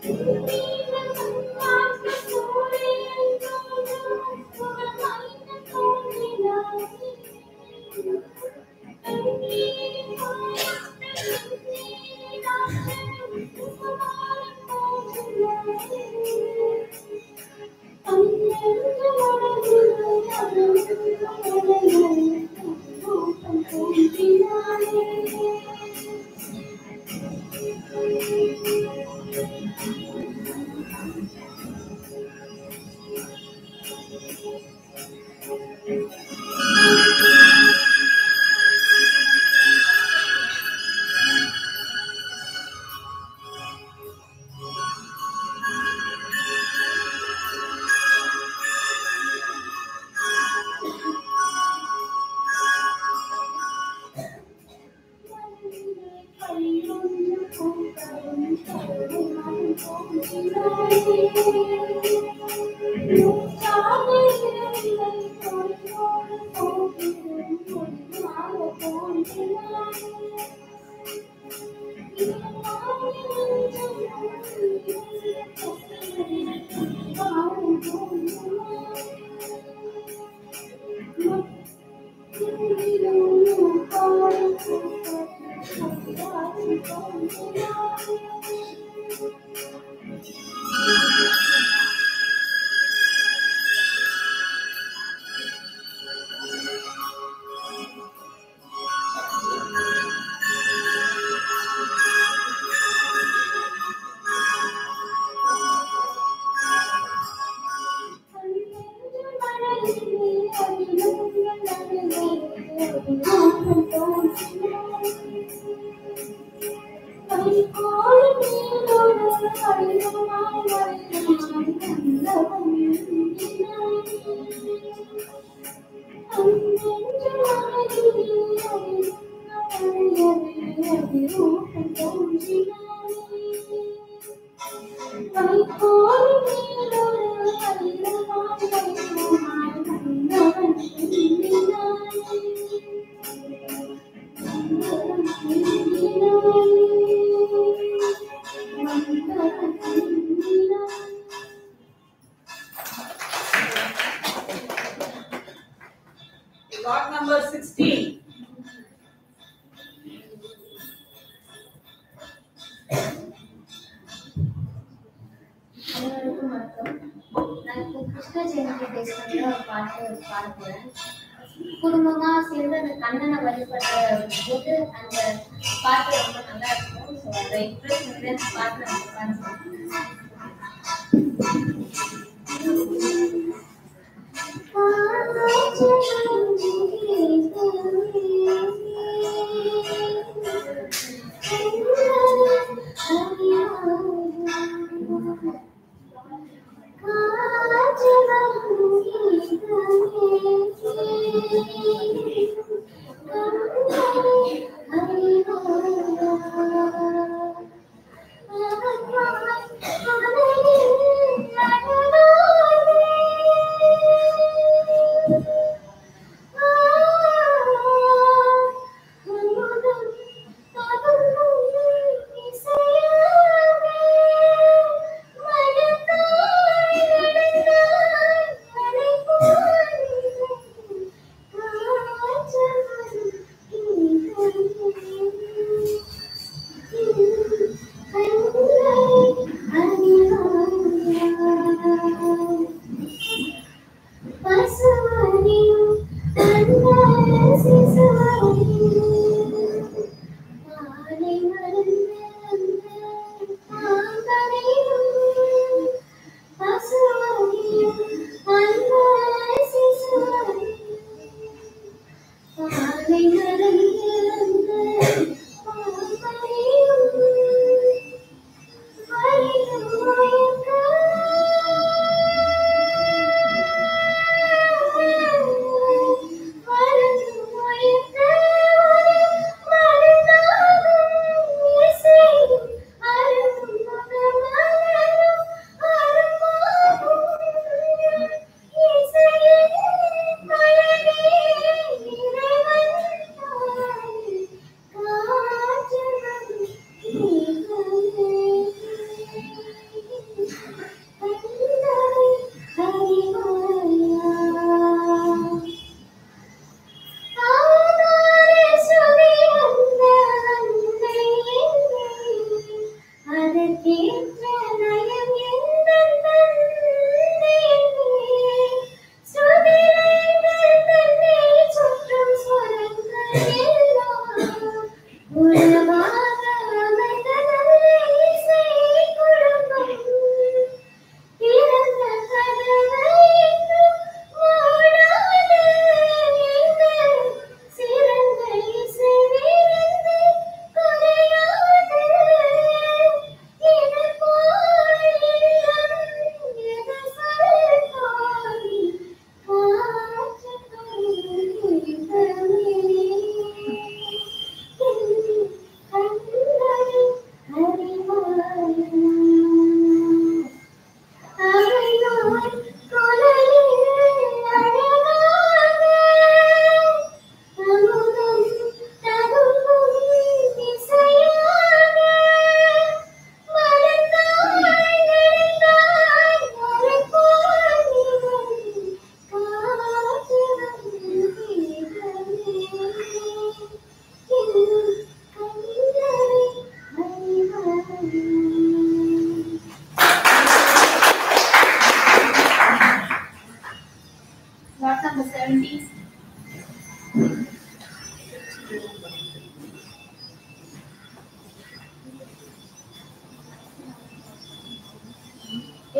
Lot number sixteen. அனைவருக்கும் வணக்கம் நான் இப்போ கிருஷ்ண ஜெயந்தி பேஸ் பண்ணி ஒரு பாட்டு பாட போறேன் குடும்பமா சேர்ந்து அந்த கண்ணனை வழிபடுற போது அந்த பாட்டு ரொம்ப நல்லா இருக்கும் ஸோ அந்த இன்ட்ரெஸ்ட் வந்து அந்த பாட்டு நம்ம பாடுறோம் Thank you.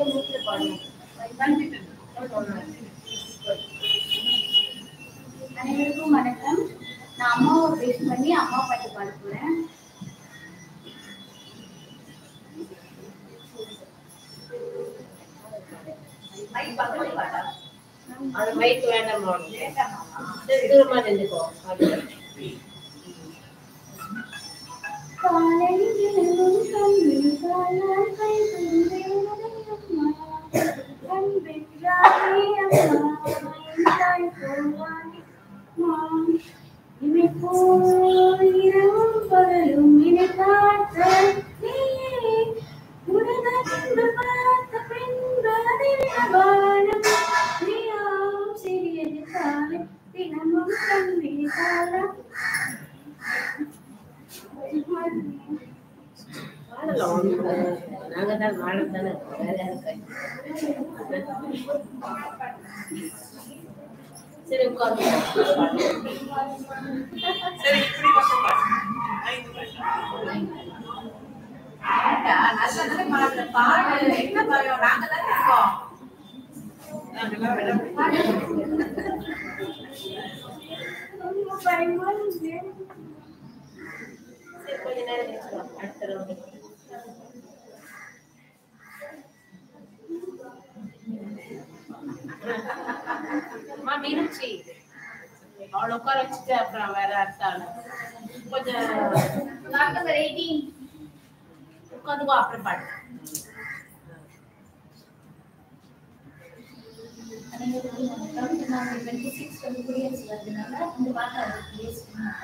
மூக்கில் பாடுவோம் அனைவருக்கும் வணக்கம் நான் அம்மாவை பேஸ் பண்ணி அம்மா பாட்டு பாட போறேன் அது மைக் வேண்டாமா சரி தூரமா நின்றுக்கோ காலையிலும் கண்ணில் காலால் கை துண்டேனம்மா. அன்பென்றாலே அம்மா, என்றாய் போவாய் அம்மா. இமை போல் இரவும் பகலும் இணை காத்த நீயே. உனதன்பு பார்த்த பின்பு அதில் வாழும் நீயாம் சிறியது காலை தினமும் கண்ணில் காலம் நாங்க தான் மாலை தானே இருக்கோம். வேற யாரும் கை சரி உட்காந்து சரி இப்படி பக்கம் பாரு. ஐந்து பாரு. நாங்கெல்லாம் வேணாம். சரி கொஞ்ச நேரம் கழிச்சு வா. அடுத்த ரவுண்டு அம்மா மீனாட்சி அவளை உட்கார வச்சுட்டு அப்புறம் வேற அடுத்த ஆளு கொஞ்சம் நம்பர் எயிட்டீன் உட்காந்துக்கோ அப்புறம் பாடு அனைவருக்கும் வணக்கம் நான் டுவெண்ட்டி சிக்ஸ் குடியரசு வருதுனால இந்த பாட்டை பேச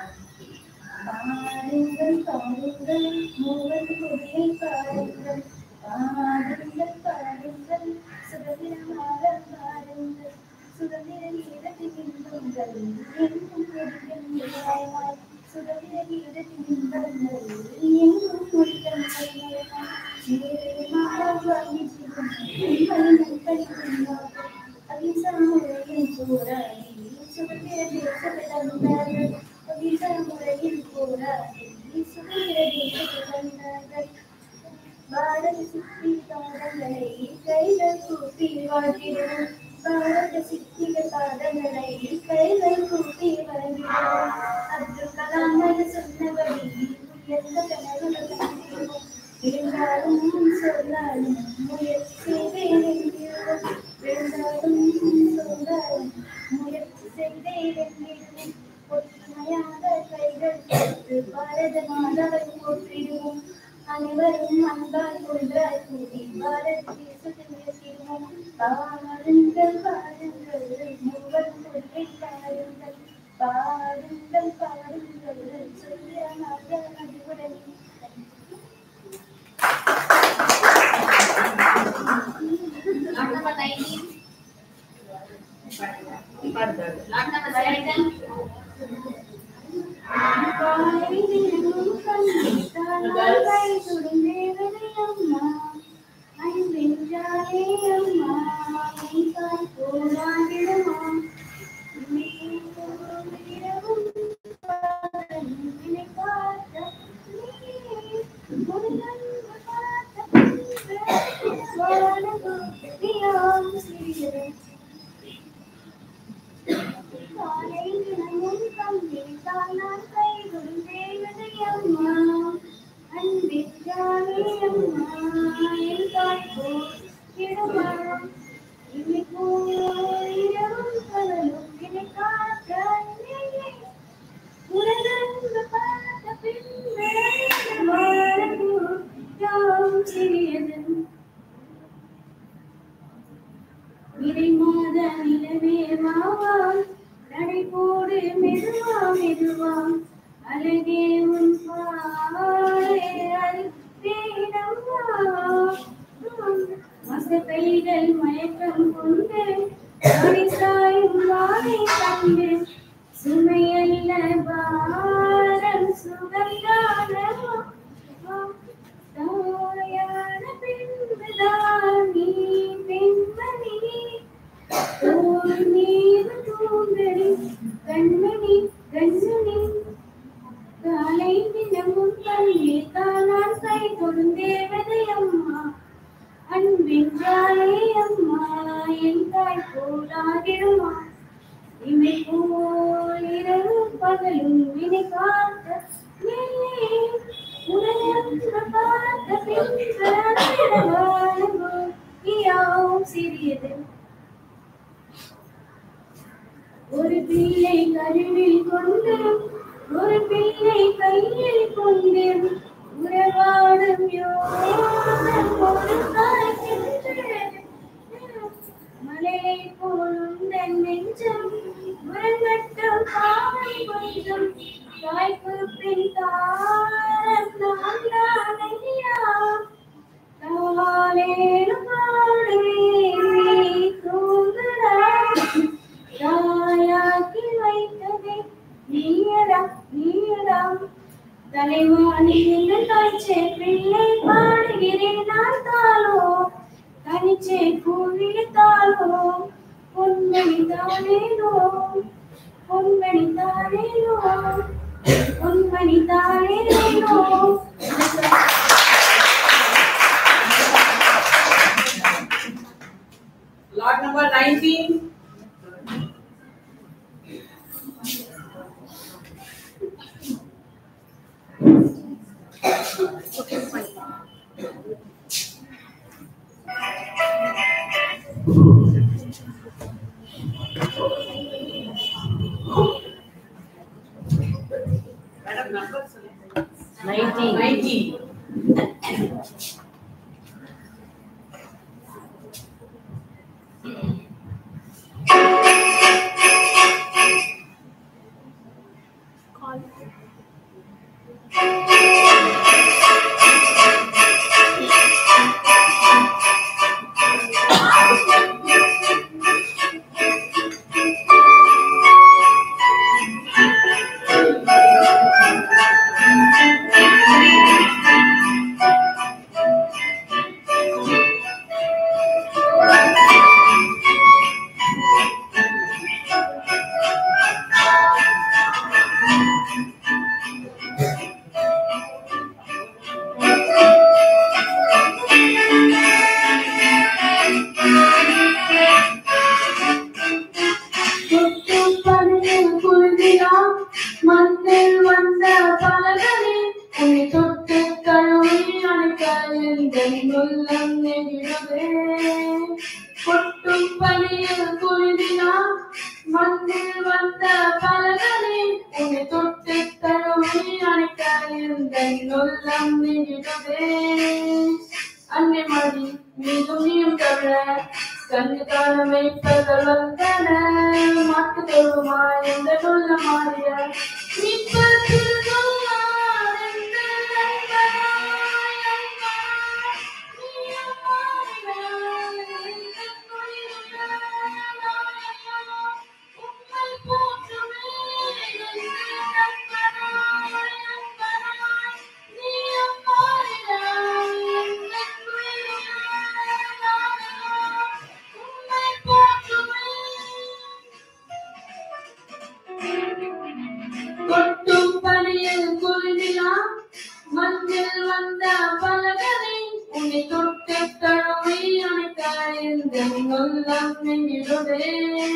பாருங்கள் பாருங்கள் மூவன் கொடியை பாருங்கள் பாருங்கள் பாருங்கள் சுதந்திரமாக பாருங்கள் சுதந்திர கீதத்தின் இன்பங்கள் எங்கும் கொடிகள் சுதந்திர கீதத்தின் இன்பங்கள் எங்கும் கொடிகள் அகிம்சாமுறையில் போராடி சுதந்திர தேசத்தை தந்தார்கள் அகிம்சாமுறையில் போராடி சுதந்திர தேசத்தை தந்தார்கள் பாரத சித்தி பாதங்களை கைகள் கூப்பி வாழ்கிறோம் பாரத சித்திக பாதங்களை கைகள் கூப்பி வாழ்கிறோம் அப்துல் கலாம் அது சொன்னபடி உயர்ந்த கனவுகள் கண்டிருக்கிறோம் இருந்தாலும் சொல்லாலும் முயற்சி செய்தேன் என்கிறோம் இருந்தாலும் சொல்லாலும் முயற்சி செய்தேன் என்கிறோம் ஒற்றுமையாக கைகள் கோர்த்து பாரத மாதாவை போற்றிடுவோம் அனைவரும் அன்பால் ஒன்றாய் கூடி பாரத தேசத்தை உயர்த்திடுவோம் பாருங்கள் பாருங்கள் மூவரும் கொள்கை பாருங்கள் பாருங்கள் பாருங்கள் சொல்லியமாக நடுவுடன் சிறியது காலை தினமும் கம்பித்தால் நான் கைகொடும் தேவதை அம்மா அன்பிற்கானே அம்மா என் தாய் போடுமா இன்னைக்கோ இரவும் பகலும் என்னை காக்க நீயே உலகெங்கு பார்த்த பின்பு வாழக்கூ யாவும் சிறியது இறை மாத நிலவே வாவாம் நடை போடு மெதுவா மெதுவா அழகே உன் பாலே அழித்தேனம்மா மசக்கைகள் மயக்கம் கொண்டு ஆடி சாயும் வானை கண்டு சுமையல்ல பாரம் சுகந்தானமா தாயான பின்புதான் நீ பெண்மணி தோல் மீது தூங்கடி கண்மணி கண்மணி காலை தினமும் கண்ணீர் காணான் கை தொடும் தேவதை அம்மா அன்பின் தாயே அம்மா என் தாய் போலாகிடுமா இமை போல் இரவு பகலும் இனி பார்த்த உலகத்தில் பார்த்த பின்பு சிறியது ஒரு பிள்ளை கருவில் கொண்டு ஒரு பிள்ளை கையில் கொண்டு உறவாடும் யோகம் ஒரு தாய்க்கின்றது மலையை போலும் தன் நெஞ்சம் முரங்கட்டும் பாவை கொஞ்சம் தாய்க்கு பின் தாரம் நான் தான் ஐயா தாலேலும் பாடுவேன் நீ தூங்குடா தாயாக்கி வைத்ததே நீயடா நீயடா தலைவாணி என்று தாய்ச்சே பிள்ளை பாடுகிறேன் நான் தாளோ தனிச்சே கூவித்தாளோ பொன்மணி தானேனோ பொன்மணி தானேனோ பொன்மணி தானேனோ Lot number 19. Madam, number சொல்லுங்க. 90. தொட்டுப்படியில் குருதியாம் மண்ணில் வந்த பலகனே உன்னை தொட்டு கழுவி அணைக்க எந்தன் உள்ளம் நெகிழவே கொட்டும் பணியில் குருதியாம் மண்ணில் வந்த பலகனே உன்னை தொட்டு கழுவி அணைக்க எந்தன் உள்ளம் நெகிழவே அன்னை மடி மீதும் நீயும் தவிர கண்ணு காண வைப்பதல் வந்தன மாட்டு தொழுமா எந்த கொல்ல மாறிய மீட்பத்தில் சொல்லார் எந்த நண்பனாய் அன்பாய் நீயும் மாறினாய் எந்த குளிருள்ள நாயகா உம்மை போற்றுவேன் எந்த நண்பனாய் அன்பனாய் நீயும் மாறினாய் எந்த குளிருள்ள நாயகா உம்மை போற்றுவேன் கொட்டும் பணியில் குருவிழா மண்ணில் வந்த பலகரை உன்னை தொட்டு தழுவி அணைக்க இந்த உள்ளம் நெஞ்சிடுதே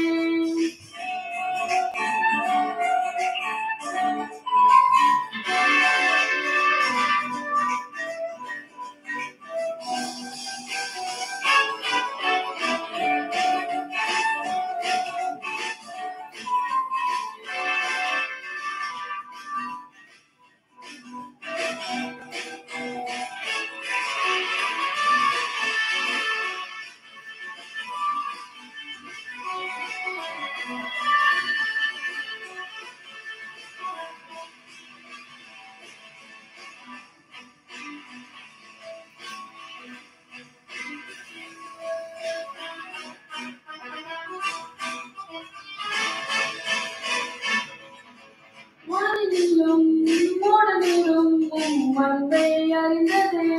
வானிலும் மூடனிலும் உம் அன்பை அறிந்ததே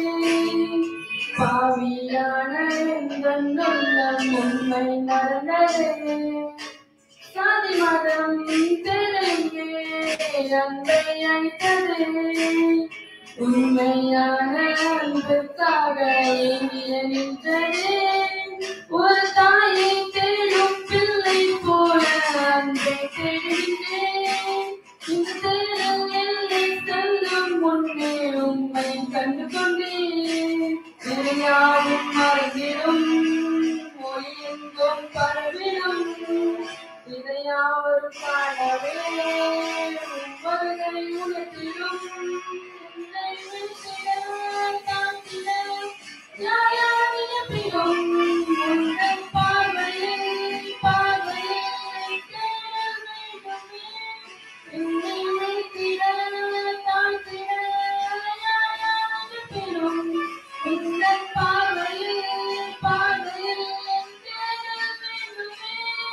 பாவியான எங்கள் உள்ளம் உண்மை நடந்ததே சாதி மதம் தெலுங்கே அன்பை அளித்ததே உண்மையான அன்புக்காக ஏங்கிய நின்றதே உண்மை கண்டு கொண்டேன் நிறையாவும் மறைந்திடும் மொழி எங்கும் பரவிடும் இதையாவரும் காணவே வருகை உணர்த்திடும் உன்னை விட்டிட காத்திட நியாயமிழப்பிடும் உங்கள் பார்வையில் பார்வையில் தேடல் வேண்டுமே என்னை வைத்திட தாழ்த்திட நியாயமிழப்பிடும் உங்கள் பார்வையில் பார்வையில் தேடல் வேண்டுமே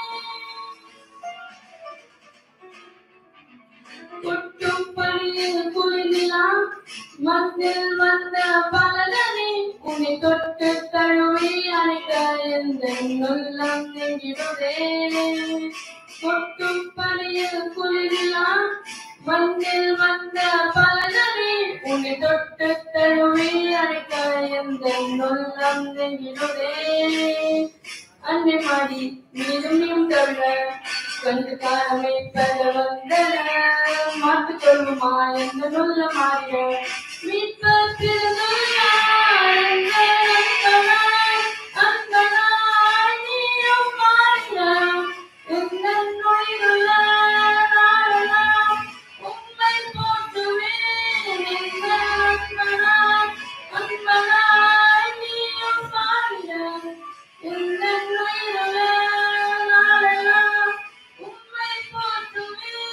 கொட்டும் பணியில் குளிரலாம் மண்ணில் வந்த பலனே உன்னை தொட்டு தழுவி அணைக்க எந்த உள்ளம் நெஞ்சிடுதே கொட்டும் பணியில் குளிரலாம் மண்ணில் வந்த பலனே உன்னை தொட்டு தழுவி அணைக்க எந்த உள்ளம் நெஞ்சிடுதே அன்னை மாடி மீதும் நீயும் தவிர கண்டு காலமை பெற வந்தன மாட்டுக் கொள்ளுமா எந்த நல்ல மாறிய மீட்பு நீயும் மாறின எந்த நொழிவுள்ள நாளெல்லாம் உம்மை போற்றுவேன் எந்த அன்பனாய் அன்பனாய் நீயும் மாறின எந்த நொழிவுள்ள நாளெல்லாம் உம்மை போற்றுவேன்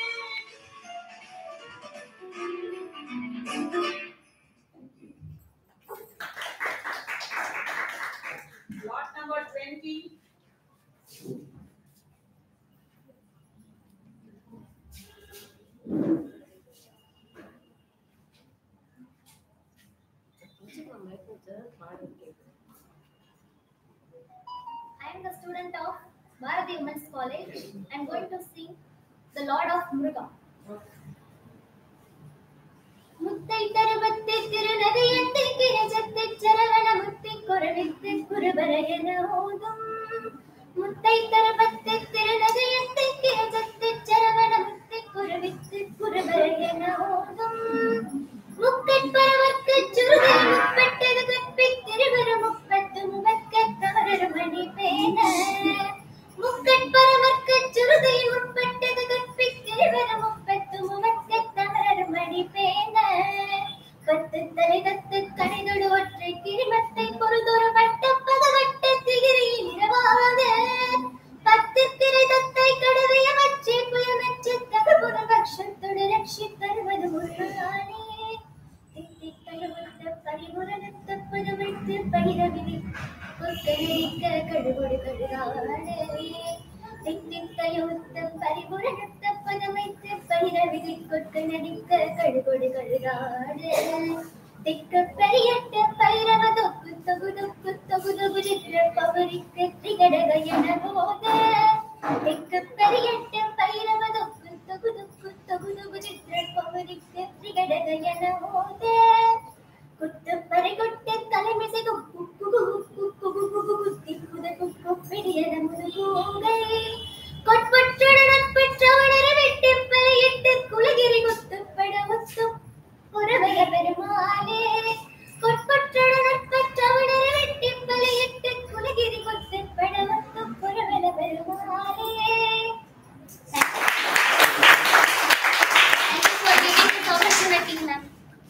Lot number twenty. I am the student of Bharati Women's College. I am going to sing The Lord of Muruga. முத்தை தருவத்தை திருநதியத்தை கிரஜத்தை சரவண முத்தி குரவித்து குருபர என ஓதும் முத்தை தருவத்தை திருநதியத்தை கிரஜத்தை சரவண முத்தி குருவித்து குருபர என ஓதும் முக்கட்பரவர்க்கு சுருதி முப்பட்டது கற்பி திருவரு முப்பத்து முகக்க தவறு மணி பேன முக்கட்பரவர்க்கு சுருதி முப்பட்டது கற்பி திருவரு முப்பத்து முகக்க தவறு மணி பேன பத்து தலை கத்து கணிதொடு ஒற்றை கிரிமத்தை பொறுதொரு வட்ட பதவட்ட திகிரியில் இரவாக பத்து திரை தத்தை கடவைய மச்சே புயமெச்சு தகுபுற பக்ஷத்தொடு ரட்சி தருவது முருகானே தித்தி தருவத்த பரிபுரணத்த பதவிட்டு பகிரவிதி புத்தரிக்க கடுகொடு கடுகாடே தித்தித்தையுத்த பரிபுரணத்த பதமைத்து பகிரவிதி கொட்க நடிக்க கடுகொடு கடுகாடு திக்க பெரியட்ட பைரவ தொக்கு தொகு தொக்கு தொகு தொகு சித்திர பவரிக்கு திகடக என போத திக்க பெரியட்ட பைரவ தொக்கு தொகு தொக்கு தொகு தொகு சித்திர பவரிக்கு திகடக என போத குத்து பறை கொட்டு தலைமிசை குக்கு குகு குக்கு குகு குகு குத்தி குத குக்கு பிடியன முதுகூங்கை கொட்பற்றட நட்பற்ற உணர வெட்டி பையிட்டு குலகிரி குத்துப்பட முத்து உறவைய பெருமாளே கொட்பற்றட நட்பற்ற உணர வெட்டி பையிட்டு குலகிரி குத்துப்பட முத்து உறவைய பெருமாளே Thank you for giving this opportunity, ma'am.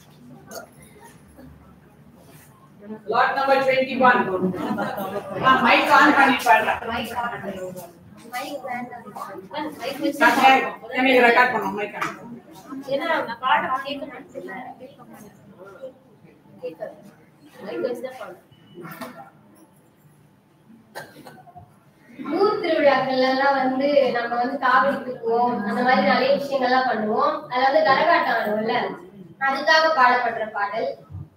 Lot number twenty-one. Ah, mic on பண்ணி பாடுறா. Mic வேண்டாம். Mic நான் கே- எனக்கு record பண்ணணும், mic on. ஏன்னா நான் பாடம் கேட்க மாட்டேன்ல கேட்காது மைக் வச்சு தான் பாடு ஊர் திருவிழாக்கள்ல எல்லாம் வந்து நம்ம வந்து காவடி தூக்குவோம் அந்த மாதிரி நிறைய விஷயங்கள்லாம் பண்ணுவோம் அதாவது கரகாட்டம் ஆடுவோம்ல அதுக்காக பாடப்படுற பாடல்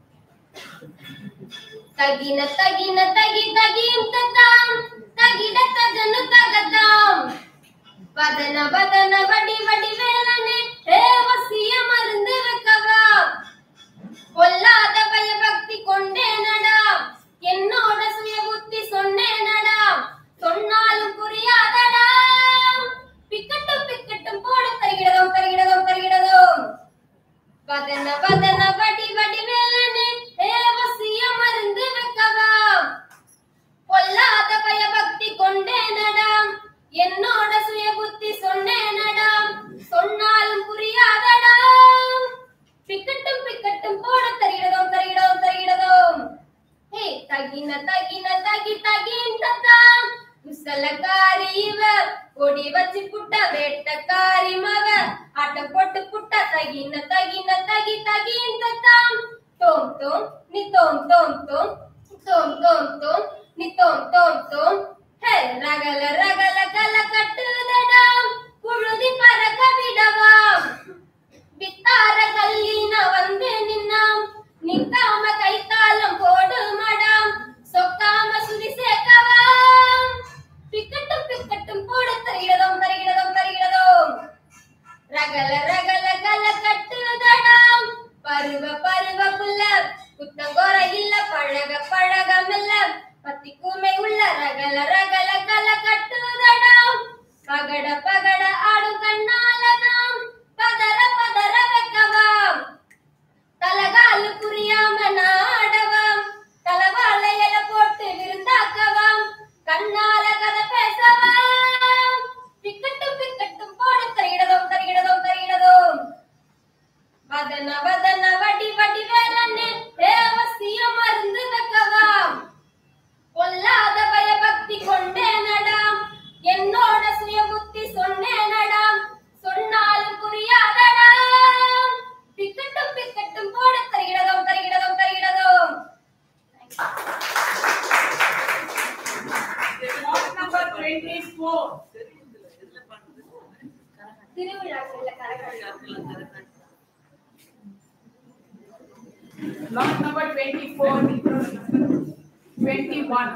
தகின தகின தகி தகிம் ததாம் தகிட தஜனு தகதாம் பதன பதன வடி வடி வேலனே ஹே வசிய மருந்து வைக்கவா பொல்லாத பயபக்தி கொண்டே நடா என்னோட சுய புத்தி சொன்னேன் நடா சொன்னாலும் புரியாதடா பிக்கட்டும் பிக்கட்டும் போட தருகிறதும் தருகிறதும் தருகிறதும் பதன பதன வடி வடி தகின தகின தகி தகின்றதாம் குசலக்காரி இவ கொடி வச்சு புட்ட வேட்டக்காரி மவ ஆட்டம் போட்டு புட்ட தகின தகின தகி தகின்றதாம் தோம் தோம் நீ தோம் தோம் தோம் தோம் தோம் தோம் நீ தோம் தோம் தோம் ஹே ரகல ரகல கல கட்டுதடாம் புழுதி பறக்க விடவாம் வித்தார கல்லின வந்து நின்னாம் நிக்காம கைத்தாளம் போடு மடாம் சொக்காம சுதி சேர்க்கவாம் பிக்கட்டும் பிக்கட்டும் போடு தருகிறதும் தருகிறதும் தருகிறதும் ரகல ரகல கல கட்டுதடாம் பருவ பருவ புல்ல குத்தங்கோர இல்ல பழக பழகமில்ல பத்தி கூமை உள்ள ரகல ரகல கல கட்டுதடாம் பகட பகட ஆடும் கண்ணாலதாம் பதற பதற வைக்கவாம் தலகாலு புரியாம நாடவாம் தலவாழையில போட்டு விருந்தாக்கவாம் கண்ணால கதை பேசவாம் பிக்கட்டும் பிக்கட்டும் போடு தருகிறதும் தருகிறதும் தருகிறதும் வதன வதன வடி வடி வேலன்னு தேவசியம் மருந்து வைக்கவாம் பொல்லாத பயபக்தி கொண்டே நடாம் என்னோட சுய புத்தி சொன்னே நடாம் சொன்னாலும் புரியாதடாம் பிக்கட்டும் பிக்கட்டும் போட தருகிறதும் தருகிறதும் தருகிறதும் Note number twenty-four. திருவிழாக்கள்ல கரகாட்டம் Note number twenty-four. Twenty-one.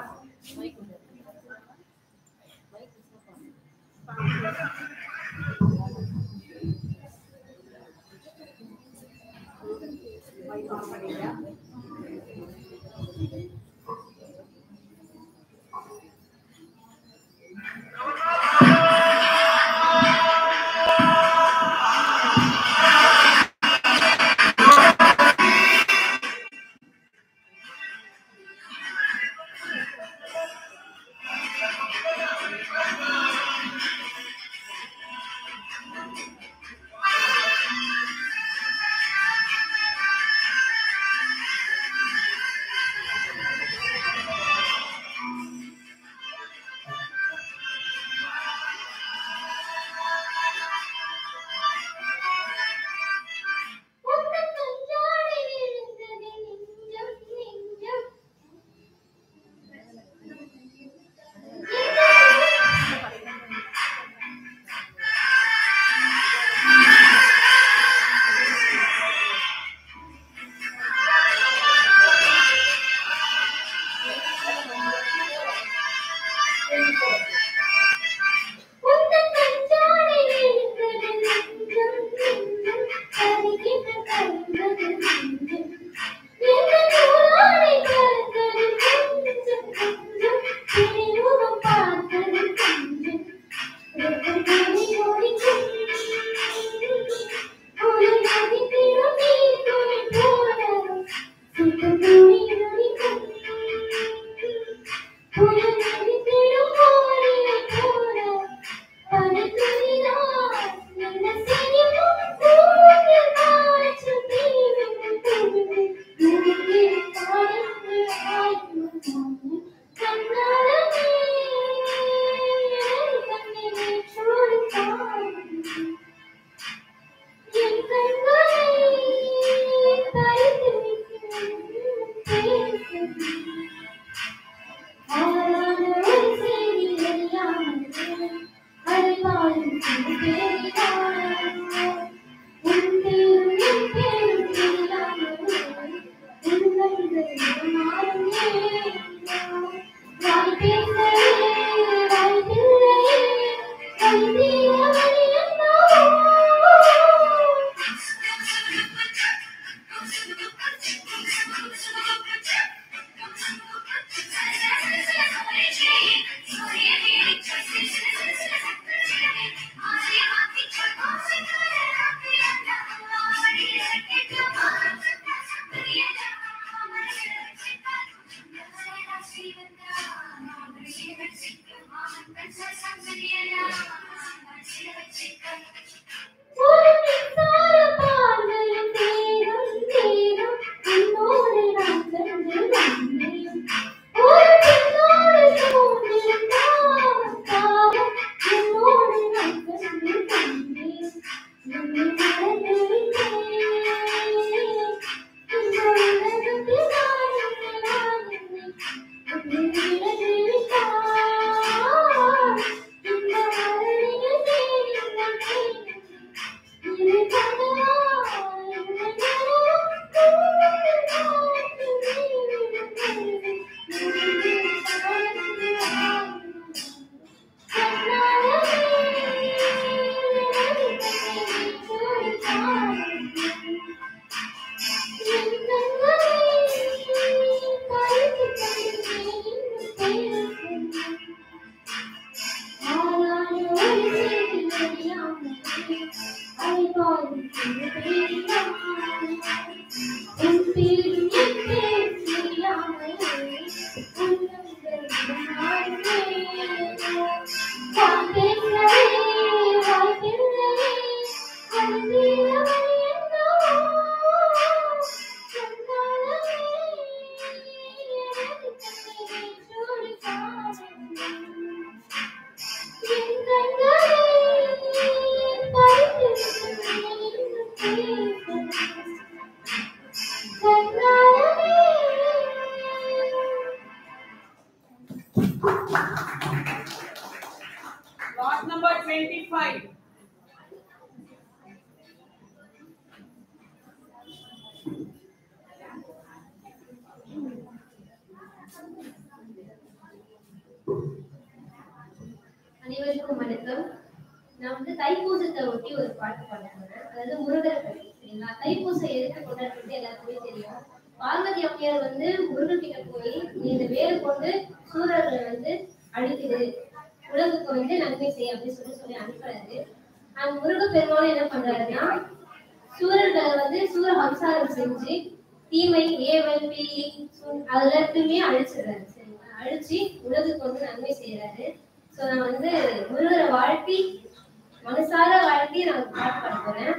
அனைவருக்கும் வணக்கம் நான் வந்து தைப்பூசத்தை ஒட்டி ஒரு பாட்டு பாட போறேன் அதாவது முருகரை பற்றி சரிங்களா தைப்பூசம் எதுக்கு கொண்டாடுறது எல்லாருக்குமே தெரியும் பார்வதி அம்மையார் வந்து முருகன் கிட்ட போய் நீ இந்த வேலை கொண்டு சூரர்களை வந்து அழிக்குது உலகுக்கு வந்து நன்மை செய் அப்படின்னு சொல்லி சொல்லி அனுப்புறாரு அந்த முருக பெருமாள் என்ன பண்றாருன்னா சூரர்களை வந்து சூர சம்சாரம் செஞ்சு தீமை ஏவல் பீலி சுண்- அது எல்லாத்தையுமே அழிச்சிடுறாரு சரிங்களா அழிச்சு உலகுக்கு வந்து நன்மை செய்யறாரு சோ நான் வந்து முருகரை வாழ்த்தி மனசார வாழ்த்தி நான் பாட்டு பாட போறேன்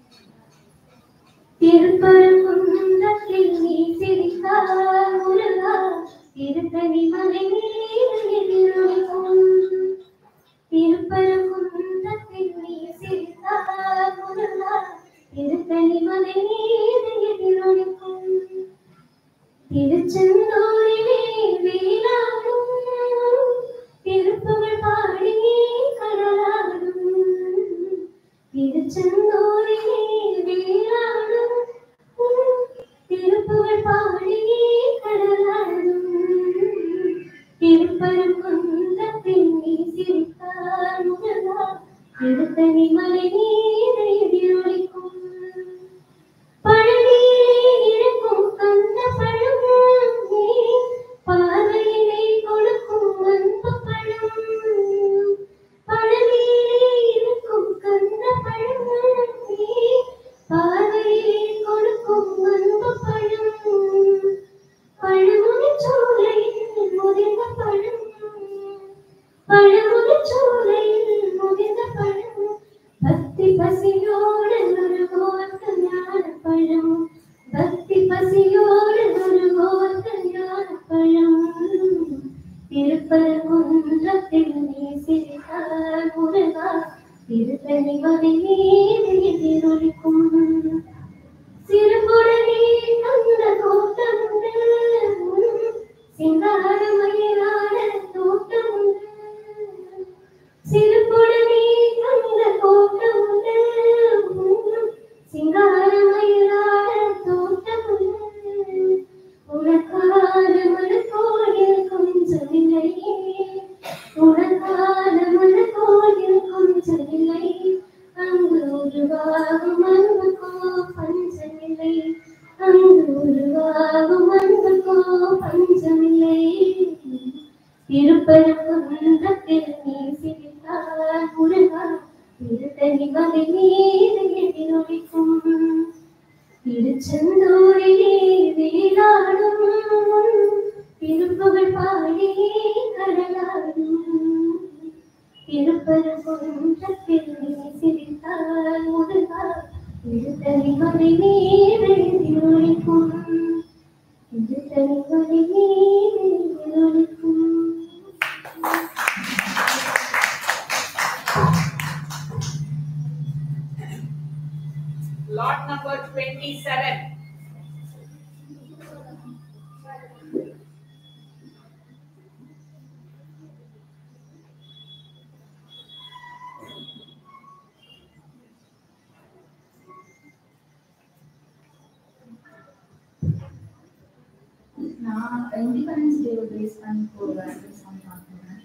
திருப்பரங்குன்றத்தில் நீ சிரித்தால் முருகா திருத்தணி மலை மீது எதிரொலிக்கும் திருப்பரங்குன்றத்தில் நீ சிரித்தால் முருகா திருத்தணி மலை மீது எதிரொலிக்கும் திருச்செந்தூரிலே வேளாடும் திருப்புகழ் பாடி கடலாடும் திருச்செந்தூரிலே வேளாடும் திருப்புகழ் பாடி கடலாடும் திருப்பரங்குன்றத்தில் நீ சிரித்தால் முருகா திருத்தணி மலை மீது எதிரொலிக்கும் பழனியிலே இருக்கும் கந்த பழம் நீ பார்வையிலே கொடுக்கும் அன்பு பழம் பழனியிலே இருக்கும் கந்த பழம் நீ பார்வையிலே கொடுக்கும் அன்பு பழம் பழமுனி சோலையில் முதிர்ந்த பழம் பழமுனி சோலையில் முதிர்ந்த பழம் பக்தி பசியோடு ஒரு கோர்த்த ஞான பழம் பக்தி பசியோடு ஒரு கோர்த்த ஞான பழம் திருப்பரங்குன்றத்தில் நீ சிரித்தால் முருகா திருத்தணி மலை மீது எதிரொலிக்கும் சிறுகுடனே அந்த தோட்டம் உண்டு சிங்காரமயிலான தோட்டம் உண்டு சிறுகுடனே அந்த தோட்டம் உண்டு சிங்காரமயிலான தோட்டம் உண்டு உனக்கான மனக்கோயில் கொஞ்சமில்லை உனக்கான மனக்கோயில் கொஞ்சமில்லை அங்கு உருவாகும் அன்புக்கோ பஞ்சமில்லை அங்கு உருவாகும் அன்புக்கோ பஞ்சமில்லை திருப்பரங்குன்றத்தில் நீ சிரித்தால் முருகா திருத்தணி மலை மீது எதிரொலிக்கும் திருச்செந்தூரிலே வேளாடும் திருப்புகழ் பாடி கடலாடும் திருப்பரங்குன்றத்தில் நீ சிரித்தால் முருகா திருத்தணி மலை மீது எதிரொலிக்கும் திருத்தணி மலை மீது எதிரொலிக்கும் Lot number twenty-seven. நான் இண்டிபெண்டன்ஸ் டே பேஸ் பண்ணி போடுவேன் சாங் பார்க்குறேன்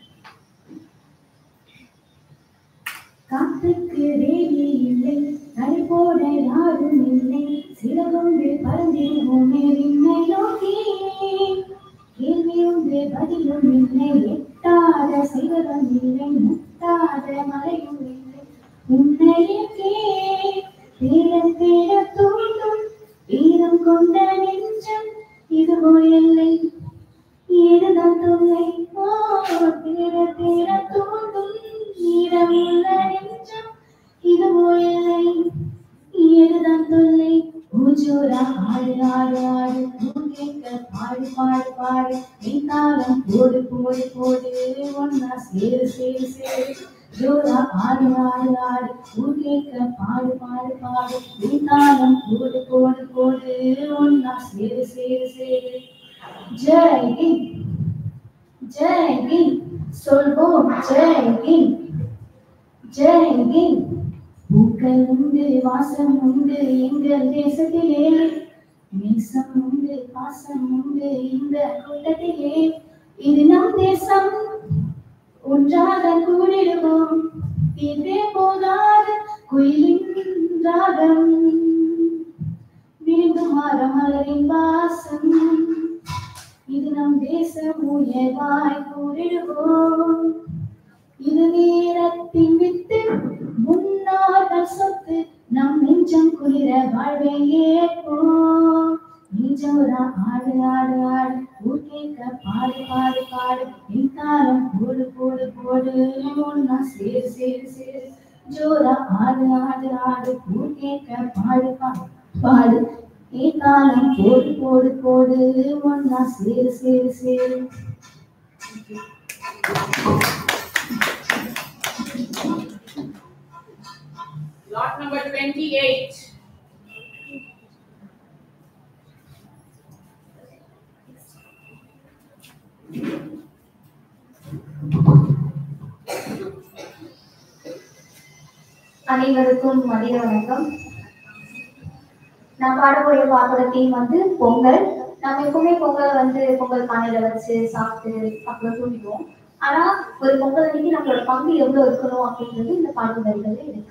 காற்றுக்கு ரேகி இல்லை நடை போட யாரும் இல்லை சிறகொன்று பறந்திருவோமே விண்ணை நோக்கி கேள்வி ஒன்று பதிலும் இல்லை எட்டாத சிகரம் இல்லை முட்டாத மலையும் இல்லை உன்னையே தேட தேட தூண்டும் வீரம் கொண்ட நெஞ்சம் இதுவோ எல்லை இதுதான் தொல்லை ஓ தேட தேட தூண்டும் வீரம் உள்ள நெஞ்சம் இதுவோ எல்லை இதுதான் தொல்லை ஊஜூரா ஆடு ஆடு ஆடு ஊர் கேட்க பாடு பாடு பாடு நீ காலம் போடு போடு போடு ஒன்னா சேரு சேரு சேரு ஜோரா ஆடு ஆடு ஆடு ஊர் கேட்க பாடு பாடு பாடு நீ காலம் போடு போடு போடு ஒன்னா சேரு சேரு சேரு ஜெய் ஹிந்த் ஜெய் ஹிந்த் சொல்வோம் ஜெய் ஹிந்த் ஜெய் ஹிந்த் பூக்கள் உண்டு வாசம் உண்டு எங்கள் தேசத்திலே நேசம் உண்டு பாசம் உண்டு இந்த கூட்டத்திலே இது நம் தேசம் ஒன்றாக கூடிடுவோம் தீர்வே போகாத குயிலின் ராகம் விழுந்து மரமலரின் வாசம் இது நம் தேசம் உயர்வாய் கூறிடுவோம் இது நேரத்தின் வித்து முன்னார்கள் சொத்து நம் நெஞ்சம் குளிர வாழ்வை ஏற்போம் நெஞ்சமுறா ஆடு ஆடு ஆடு ஊர் கேட்க பாடு பாடு பாடு என் காலம் போடு போடு போடு ஒன்னா சேரு சேரு சேரு ஜோரா ஆடு ஆடு ஆடு ஊர் கேட்க பாடு பாடு பாடு என் காலம் போடு போடு போடு ஒன்னா சேரு சேரு சேரு Lot number twenty-eight. அனைவருக்கும் மதிய வணக்கம் நான் பாடக்கூடிய பாட்டோட தீம் வந்து பொங்கல் நம்ம எப்பவுமே பொங்கல் வந்து பொங்கல் பானையில வச்சு சாப்பிட்டு அப்புறம் தூங்கிடுவோம் ஆனா ஒரு பொங்கல் அன்னைக்கு நம்மளோட பங்கு எவ்வளவு இருக்கணும் அப்படின்றது இந்த பாட்டு வரிகள்ல இருக்கு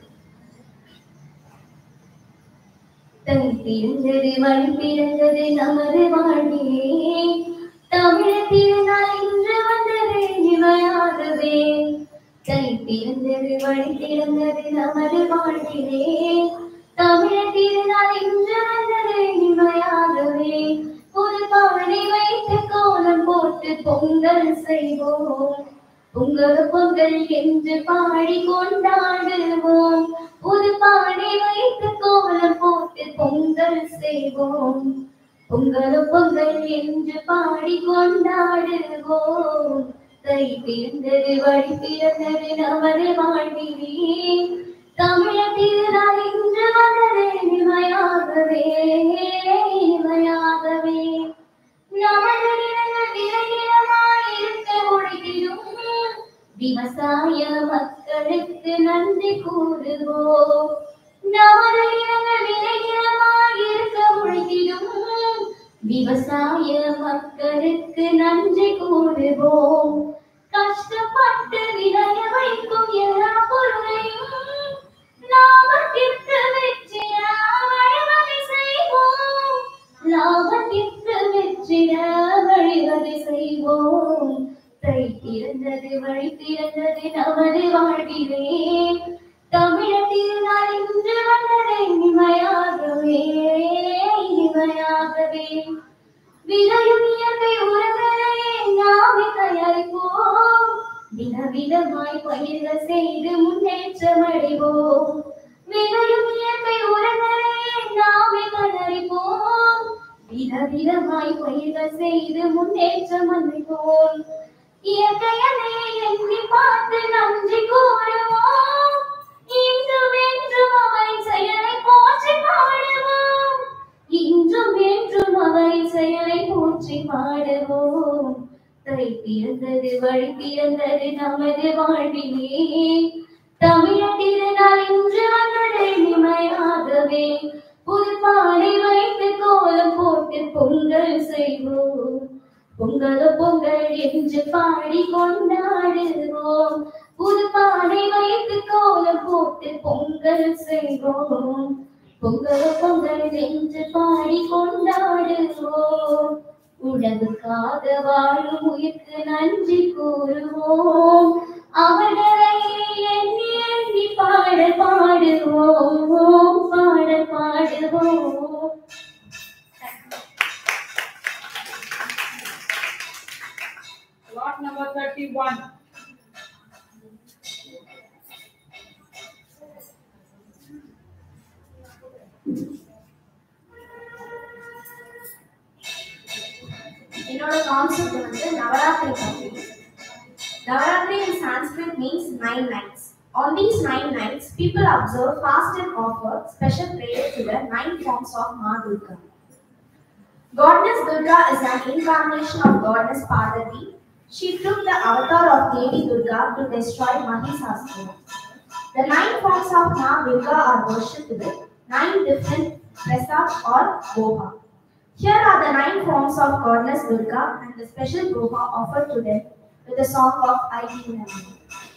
தனி பிறந்தது வழி பிறந்தது நமது வாழ்விலே தமிழ் திருநாள் இன்று வந்தது இவையாகவே கை பிறந்தது வழி பிறந்தது நமது வாழ்விலே தமிழ் திருநாள் இன்று வந்தது இவையாகவே ஒரு பானை வைத்து கோலம் போட்டு பொங்கல் செய்வோம் பொங்கல் பொங்கல் என்று பாடி கொண்டாடுவோம் ஒரு பானை வைத்து கோலம் போட்டு பொங்கல் செய்வோம் பொங்கல் பொங்கல் என்று பாடி கொண்டாடுவோம் கை பிறந்தது வழி பிறந்தது நமது வாழ்விலே தமிழ திருநாள் இன்று வந்தது இனிமையாகவே இனிமையாகவே நமது நிலங்கள் விளைநிலமாயிருக்க ஒழித்திடும் விவசாய மக்களுக்கு நன்றி கூறுவோம் நமது நிலங்கள் விளைநிலமாயிருக்க ஒழித்திடும் விவசாய மக்களுக்கு நன்றி கூறுவோம் கஷ்டப்பட்டு விளைய வைக்கும் எல்லா பொருளையும் லாபத்திற்கு வெற்றிட வழிவகை செய்வோம் லாபத்திற்கு வெற்றிட வழிவகை செய்வோம் தை பிறந்தது வழி பிறந்தது நமது வாழ்விலே தமிழர் திருநாள் இன்று வந்தது இனிமையாகவே இனிமையாகவே விதையும் இயற்கை உரங்களையே நாமே தயாரிப்போம் விதவிதமாய் பயிர்கள் செய்து முன்னேற்றம் அடைவோம் விதையும் இயற்கை உரங்களையே நாமே தயாரிப்போம் விதவிதமாய் பயிர்கள் செய்து முன்னேற்றம் அடைவோம் இயற்கையனை எண்ணி பார்த்து நன்றி கூறுவோம் இன்றும் என்றும் அவரின் செயலை போற்றி பாடுவோம் இன்றும் என்றும் அவரின் செயலை போற்றி பாடுவோம் தை பிறந்தது வழி பிறந்தது நமது வாழ்விலே தமிழர் திருநாள் இன்று வந்தது இனிமையாகவே புது பானை வைத்து கோலம் போட்டு பொங்கல் செய்வோம் பொங்கல் பொங்கல் என்று பாடி கொண்டாடுவோம் புது பானை வைத்து கோலம் போட்டு பொங்கல் செய்வோம் பொங்கல் பொங்கல் என்று பாடி கொண்டாடுவோம் உலகுக்காக வாழும் உயிர்க்கு நன்றி கூறுவோம் அவர்களை எண்ணி எண்ணி பாட பாடுவோம் பாட பாடுவோம் Lot number thirty-one. என்னோட கான்செப்ட் வந்து நவராத்திரி பற்றி Navaratri in Sanskrit means nine nights. On these nine nights, people observe, fast and offer special prayers to the nine forms of Ma Durga. Goddess Durga is an incarnation of Goddess Parvati. She took the avatar of Devi Durga to destroy Mahisasura. The nine forms of Ma Durga are worshipped with nine different prasad or boha. Here are the nine forms of Goddess Durga and the special boha offered to them with the song of I.D. Nandi.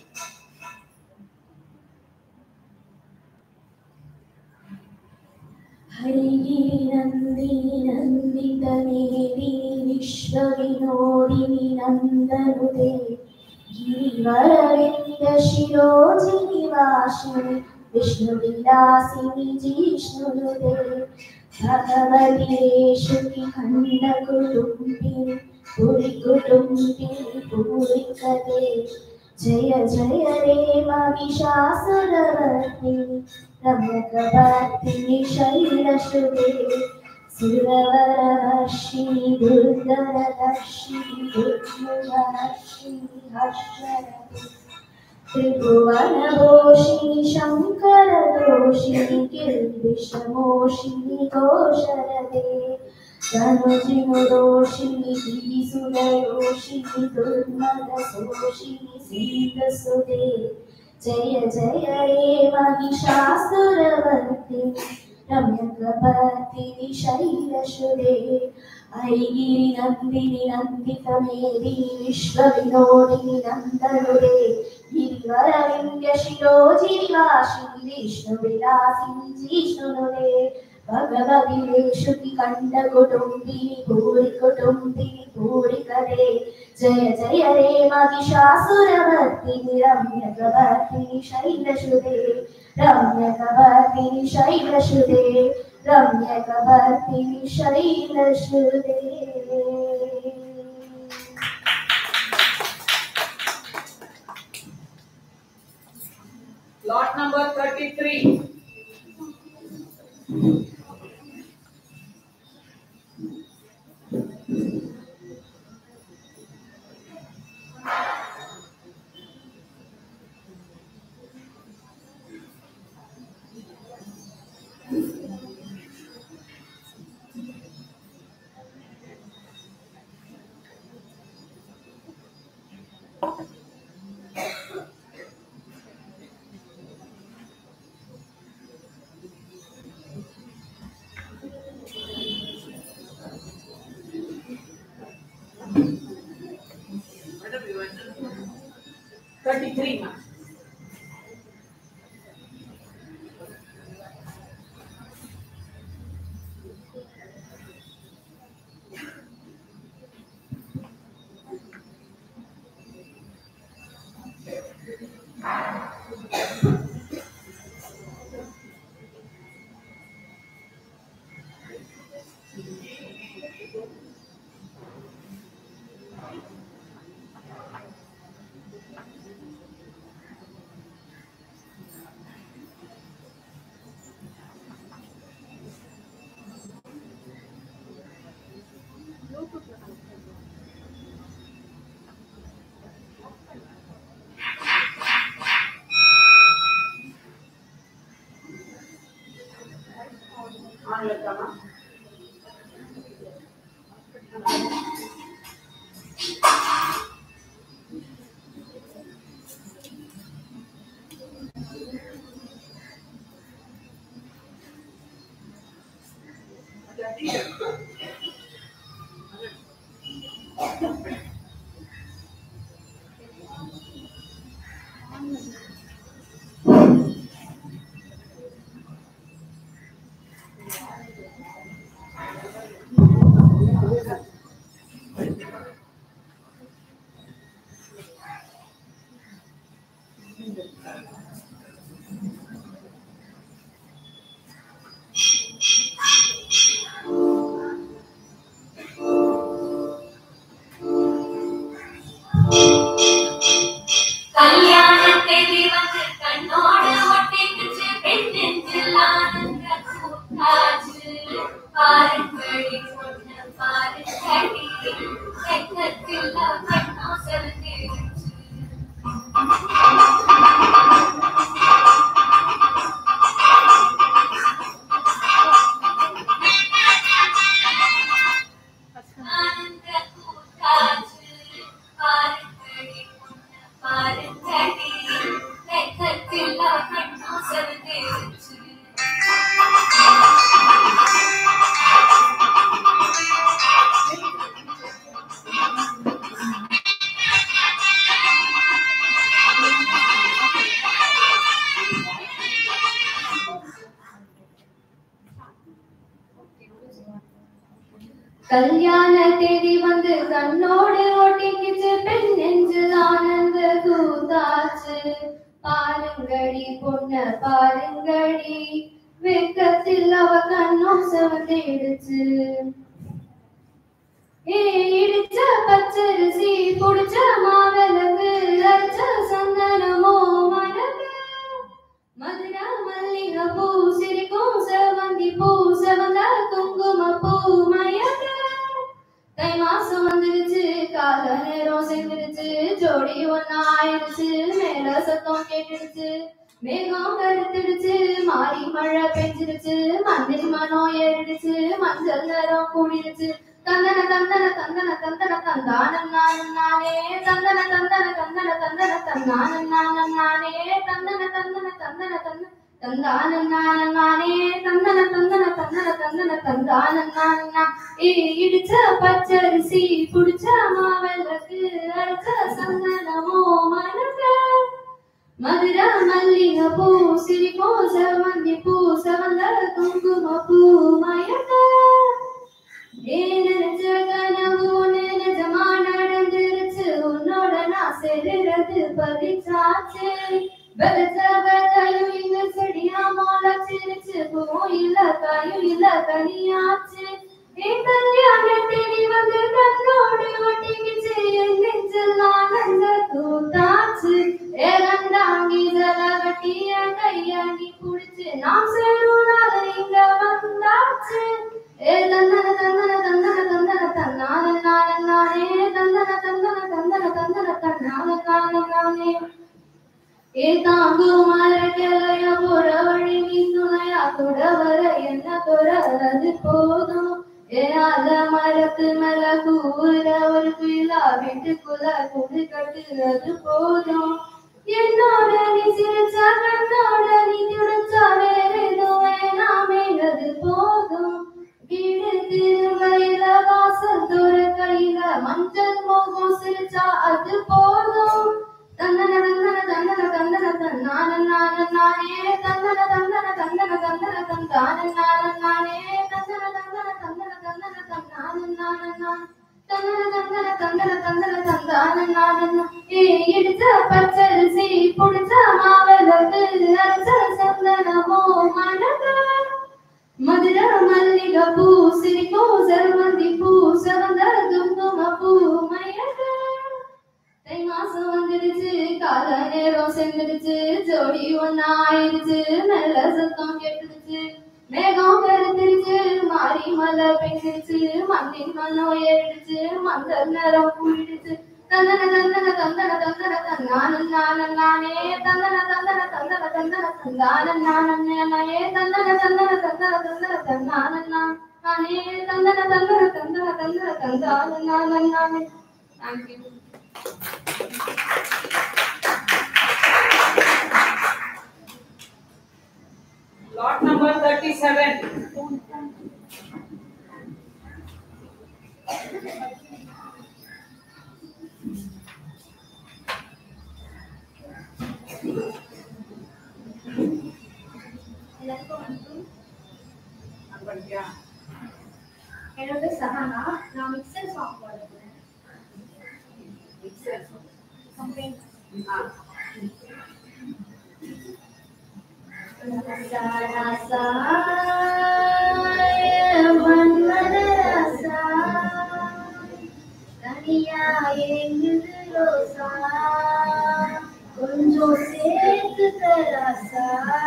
हरिगिरिनन्दिनि नन्दितमेदिनि विश्वविनोदिनि नन्दनुते गिरिवरविन्दशिरोजिनि वासिनि विष्णुविलासिनि जिष्णुनुते भगवतीषु खण्डकुटुम्बिनि पुरिकुटुम्बिनि पूरिकते जय जय रे महिषासुरवर्तिनि रम्यकवर्तिनि शैलश्रुते सुरवरवर्षिणि दुर्धरदर्शिनि दुर्मुखहर्षिणि हर्षरते त्रिभुवनघोषिणि शङ्करदोषिणि किल्बिषमोषिणि घोषरते तनुजिनुदोषिणि गिरिसुरयोषिणि दुर्मदसोषिणि सिन्धसुते जय जय रे महिषासुरवर्तिनि रम्यकपर्तिनि शैलशुरे ऐगिरि नन्दिनि नन्दितमेदिनि विश्वविनोदिनि नन्दनुरे गिरिवरविन्द्यशिरोजिनिवासिनि विष्णुविलासिनि जिष्णुनुरे भगवतिषु कण्डकुटुम्बिनि भूरिकुटुम्बिनि भूरिकरे जय जय रे महिषासुरवर्तिनि रम्यकवर्तिनि शैलशुरे रम्यकवर्तिनि शैलशुरे रम्यकवर्तिनि शैलशुरे Lot number thirty-three. Thirty-three, ma'am. ஆன்ல இருக்காமா கல்யாண தேதி வந்து கண்ணோடு ஒட்டிக்கிச்சு பெண் நெஞ்சு ஆனந்த கூத்தாச்சு பாருங்கடி பொண்ண பாருங்கடி வெக்கத்தில் அவ கண்ணும் செவந்திடுச்சு ஏ இடிச்ச பச்சரிசி புடிச்ச மாவிளக்கு அரைச்ச சந்தனமோ மணக்கு மதுரா மல்லிகை பூ சிரிக்கும் செவந்தி பூ செவந்த குங்கும பூ மயக்க தை மாசம் வந்துருச்சு கால நேரம் சேர்ந்துருச்சு ஜோடி ஒன்னா ஆயிடுச்சு மேல சத்தம் கேட்டுடுச்சு மேகம் கருத்துடுச்சு மாறி மழை பெஞ்சிருச்சு மண்ணில் மனம் ஏறிடுச்சு மஞ்சள் நிறம் கூடிடுச்சு தந்தன தந்தன தந்தன தந்தன தந்தானம் நானும் நானே தந்தன தந்தன தந்தன தந்தன தந்தானம் நானும் நானே தந்தன தந்தன தந்தன தந்தன தந்தானம் நானும் நானே தந்தன தந்தன தந்தன தந்தன தந்தானம் நானும் நான் ஏ இடிச்ச பச்சரிசி புடிச்ச மாவிளக்கு அரைச்ச சந்தனமோ மனக்க மதுர மல்லிகை பூ சிரிப்போ செவந்தி பூ செவந்த குங்கும பூ மயக்க ஏ நினைச்ச கனவு ஒண்ணு நிஜமா நடந்துருச்சு உன்னோட நான் செல்லுறது பதிச்சாச்சு வெளுத்த வெதையும் இங்க செடியா முளைச்சிருச்சு பூவும் இல்ல காயும் இல்ல கனியாச்சு என் கல்யாண தேடி வந்து கண்ணோடு ஒட்டிக்கிச்சு என் நெஞ்செல்லாம் நஞ்ச தூத்தாச்சு ஏ ரெண்டாங்கி ஜல கட்டி என் கையாங்கி புடிச்சு நாம் சேரும் நாள் இங்க வந்தாச்சு ஏ தந்தன தந்தன தந்தன தந்தன தன்னான நான நானே தந்தன தந்தன தந்தன தந்தன தன்னான நான நானே ஏ தாங்கு மரக்கலைய போற வழி நீ துணையா கூட வர என்ன தொட அது போதும் ஏ அல மரத்து மேல கூற ஒரு குயிலா வீட்டுக்குள்ள குடி கட்டுறது போதும் என்னோட நீ சிரிச்சா கண்ணோட நீ துடைச்சா வேற எதுவும் வேணாமே அது போதும் வீடு திருவையில வாசல் தோற கையில மஞ்சள் மோகம் சிரிச்சா அது போதும் தந்தன தந்தன தந்தன தந்தன தன்னான நான நானே தந்தன தந்தன தந்தன தந்தன தந்தான நான நானே தந்தன தந்தன தந்தன தந்தன தன்னான நான நான் தந்தன தந்தன தந்தன தந்தன தந்தான நான நான். ஏ இடிச்ச பச்சரிசி புடிச்ச மாவிளக்கு அரைச்ச சந்தனமோ மணக்க மதுர மல்லிகை பூ சிரிக்கும் செல்வந்தி பூ செவந்த குங்கும பூ மயக்க தை மாசம் வந்துடுச்சு கால நேரம் சென்றுடுச்சு ஜோடி ஒன்னா ஆயிடுச்சு நல்ல சத்தம் கேட்டுடுச்சு மேகம் கருத்துருச்சு மாறி மழை பெஞ்சிருச்சு மண்ணின் மண்ணம் ஏறிடுச்சு மஞ்சள் நேரம் கூடிடுச்சு தந்தன தந்தன தந்தன தந்தன தன்னானன் நானன் நானே தந்தன தந்தன தந்தன தந்தன தந்தானன் நானன் நானே தந்தன தந்தன தந்தன தந்தன தன்னானன் நான் நானே தந்தன தந்தன தந்தன தந்தன தந்தானன் நானன் நானே தேங்க்யூ Lot number thirty-seven. எல்லாருக்கும் வணக்கம் நம்பர்யா என்னோட பேர் சஹானா நான் மிக்சர் சாங் பாட போறேன் கம்ப்ளைண்ட் கொஞ்சம் சேர்த்து தராசா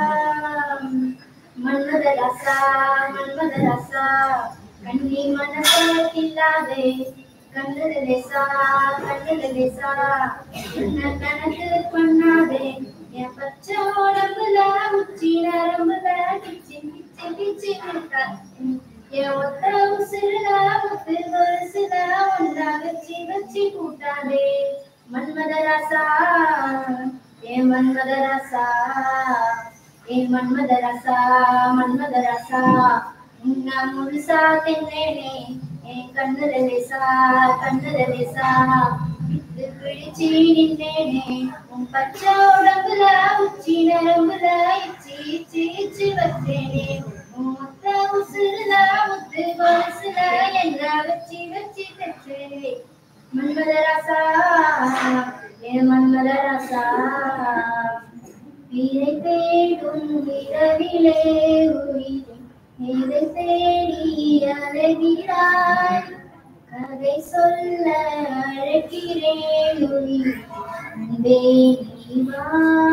மன்மத ரசா மன்மத ரசா கண்ணி மனசில்லாதே கண்ணுல லேசா கண்ணுல லேசா என்ன கணக்கு பண்ணாதே என் பச்சை உடம்புல உச்சி நரம்புல கிச்சி கிச்சி கிச்சி இருக்கா என் ஒத்த உசுருல முத்து கொலுசுல ஒன்றா வச்சு வச்சு கூட்டாதே மன்மத ரசா ஏ மன்மத ரசா ஏ மன்மத ரசா மன்மத ரசா உன்ன முழுசா தின்னேனே என் கண்ணுல லேசா கண்ணுல லேசா விட்டு பிடிச்சி நின்னேனே உன் பச்சை உடம்புல உச்சி நரம்புல இச்சி இச்சி இச்சி வச்சேனே உன் மொத்த உசுருல முத்து கொலுசுல என்ற வச்சு வச்சு பெற்று மன்மத ராசா என் மன்மத ராசா வீரை தேடும் இரவிலே உயிரை இதை தேடி அழகிறாய் கதை சொல்ல அழைக்கிறேன் உயிர் அன்பே நீ வா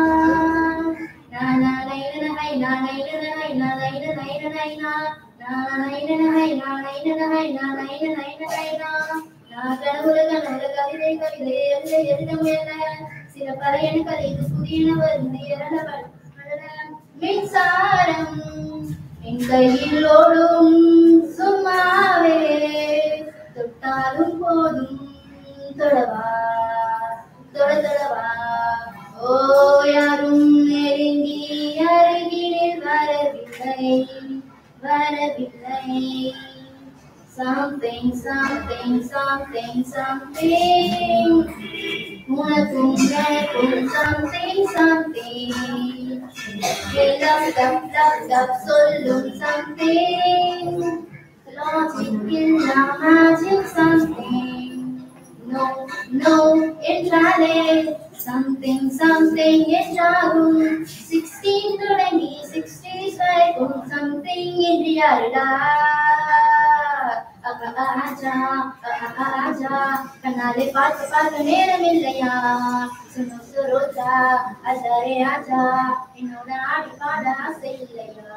நானா நைனனஹை நானைனனஹை நானைனனைனனைனா நானைனனஹை நானைனனஹை நானைனனைனனைனா நான் கனவுல கனவுல கவிதை கவிதை எழுத எழுத முயல சில பறையன கதை இது புதியன வந்து இரண்டவள் மின்சாரம் என் கையில் ஓடும் சும்மாவே தொட்டாலும் போதும் தொடவா தொட தொடவா ஓ யாரும் நெருங்கி அருகினில் வரவில்லை வரவில்லை something something something something உனக்கும் எனக்கும் something something எல்லாம் டப் டப் டப் சொல்லும் something logic எல்லாம் magic something no no என்றாலே something something என்றாகும் 16 தொடங்கி 60 வரைக்கும் something என்று யாருடா ஆஜா ஆஜா கண்ணாலே பார்த்து பார்க்க நேரம் இல்லையா சுனு சுரோஜா அஜரே ஆஜா என்னோட ஆடி பாட ஆசை இல்லையா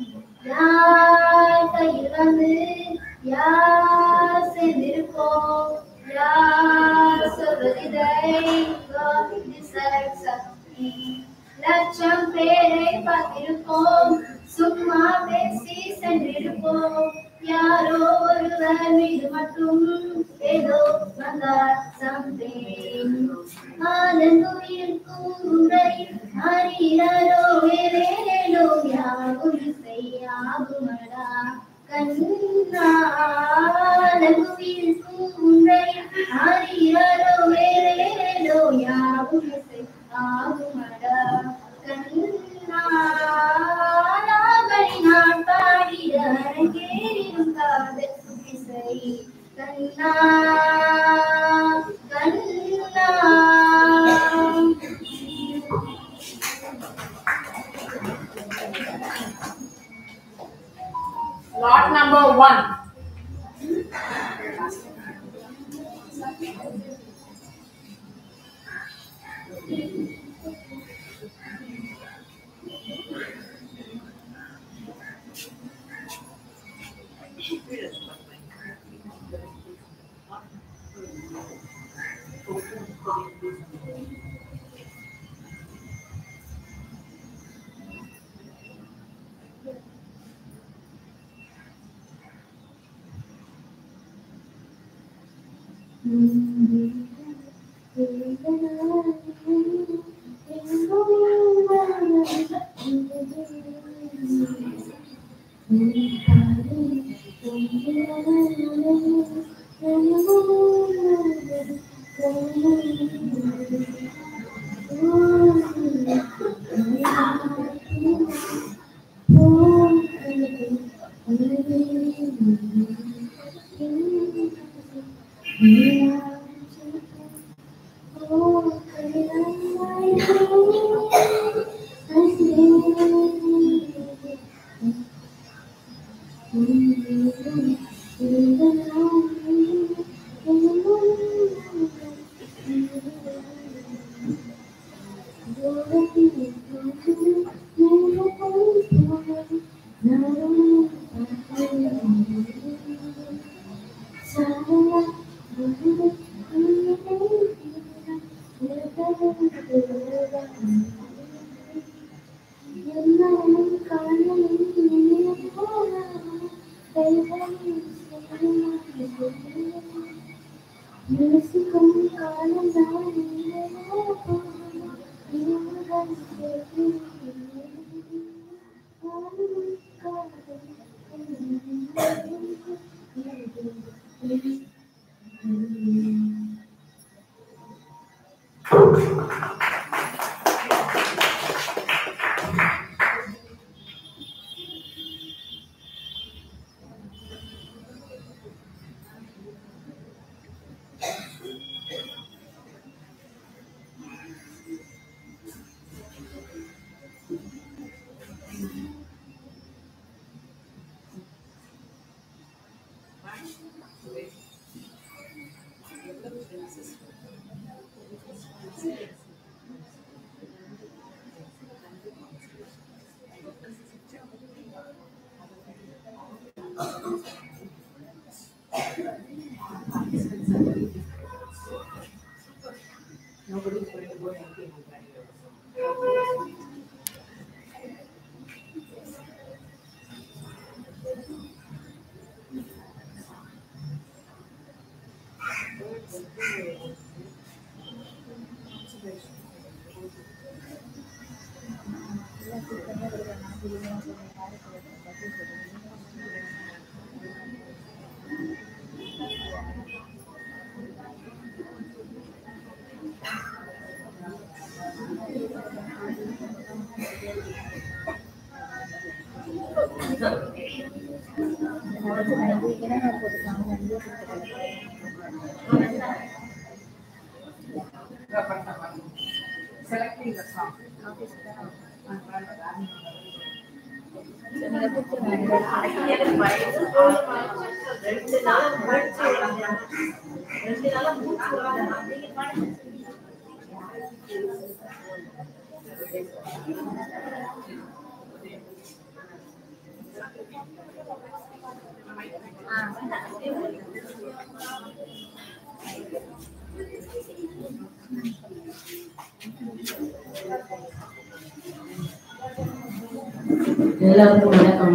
யார் கையில் வந்து யார் சேர்ந்திருப்போம் யார் சொல்வதிதை God decides something. லட்சம் பேரை பார்த்திருப்போம் சும்மா பேசி சென்றிருப்போம் யாரோ ஒருவர் மீது மட்டும் ஏதோ வந்தார் சம்திங் ஆனந்துயிர்க்கும் உரையில் அறியாரோ வேறேனோ யாவும் செய்யாகுமடா கண்ணா ஆனந்துயிர்க்கும் உரையில் அறியாரோ வேறேனோ யாவும் செய்யாகுமடா கண்ணா நாகை நான் பாடிட அரங்கேறிடும் காதல் இசை கண்ணா கண்ணா Lot number one. Selecting the song. எல்லாருக்கும் வணக்கம்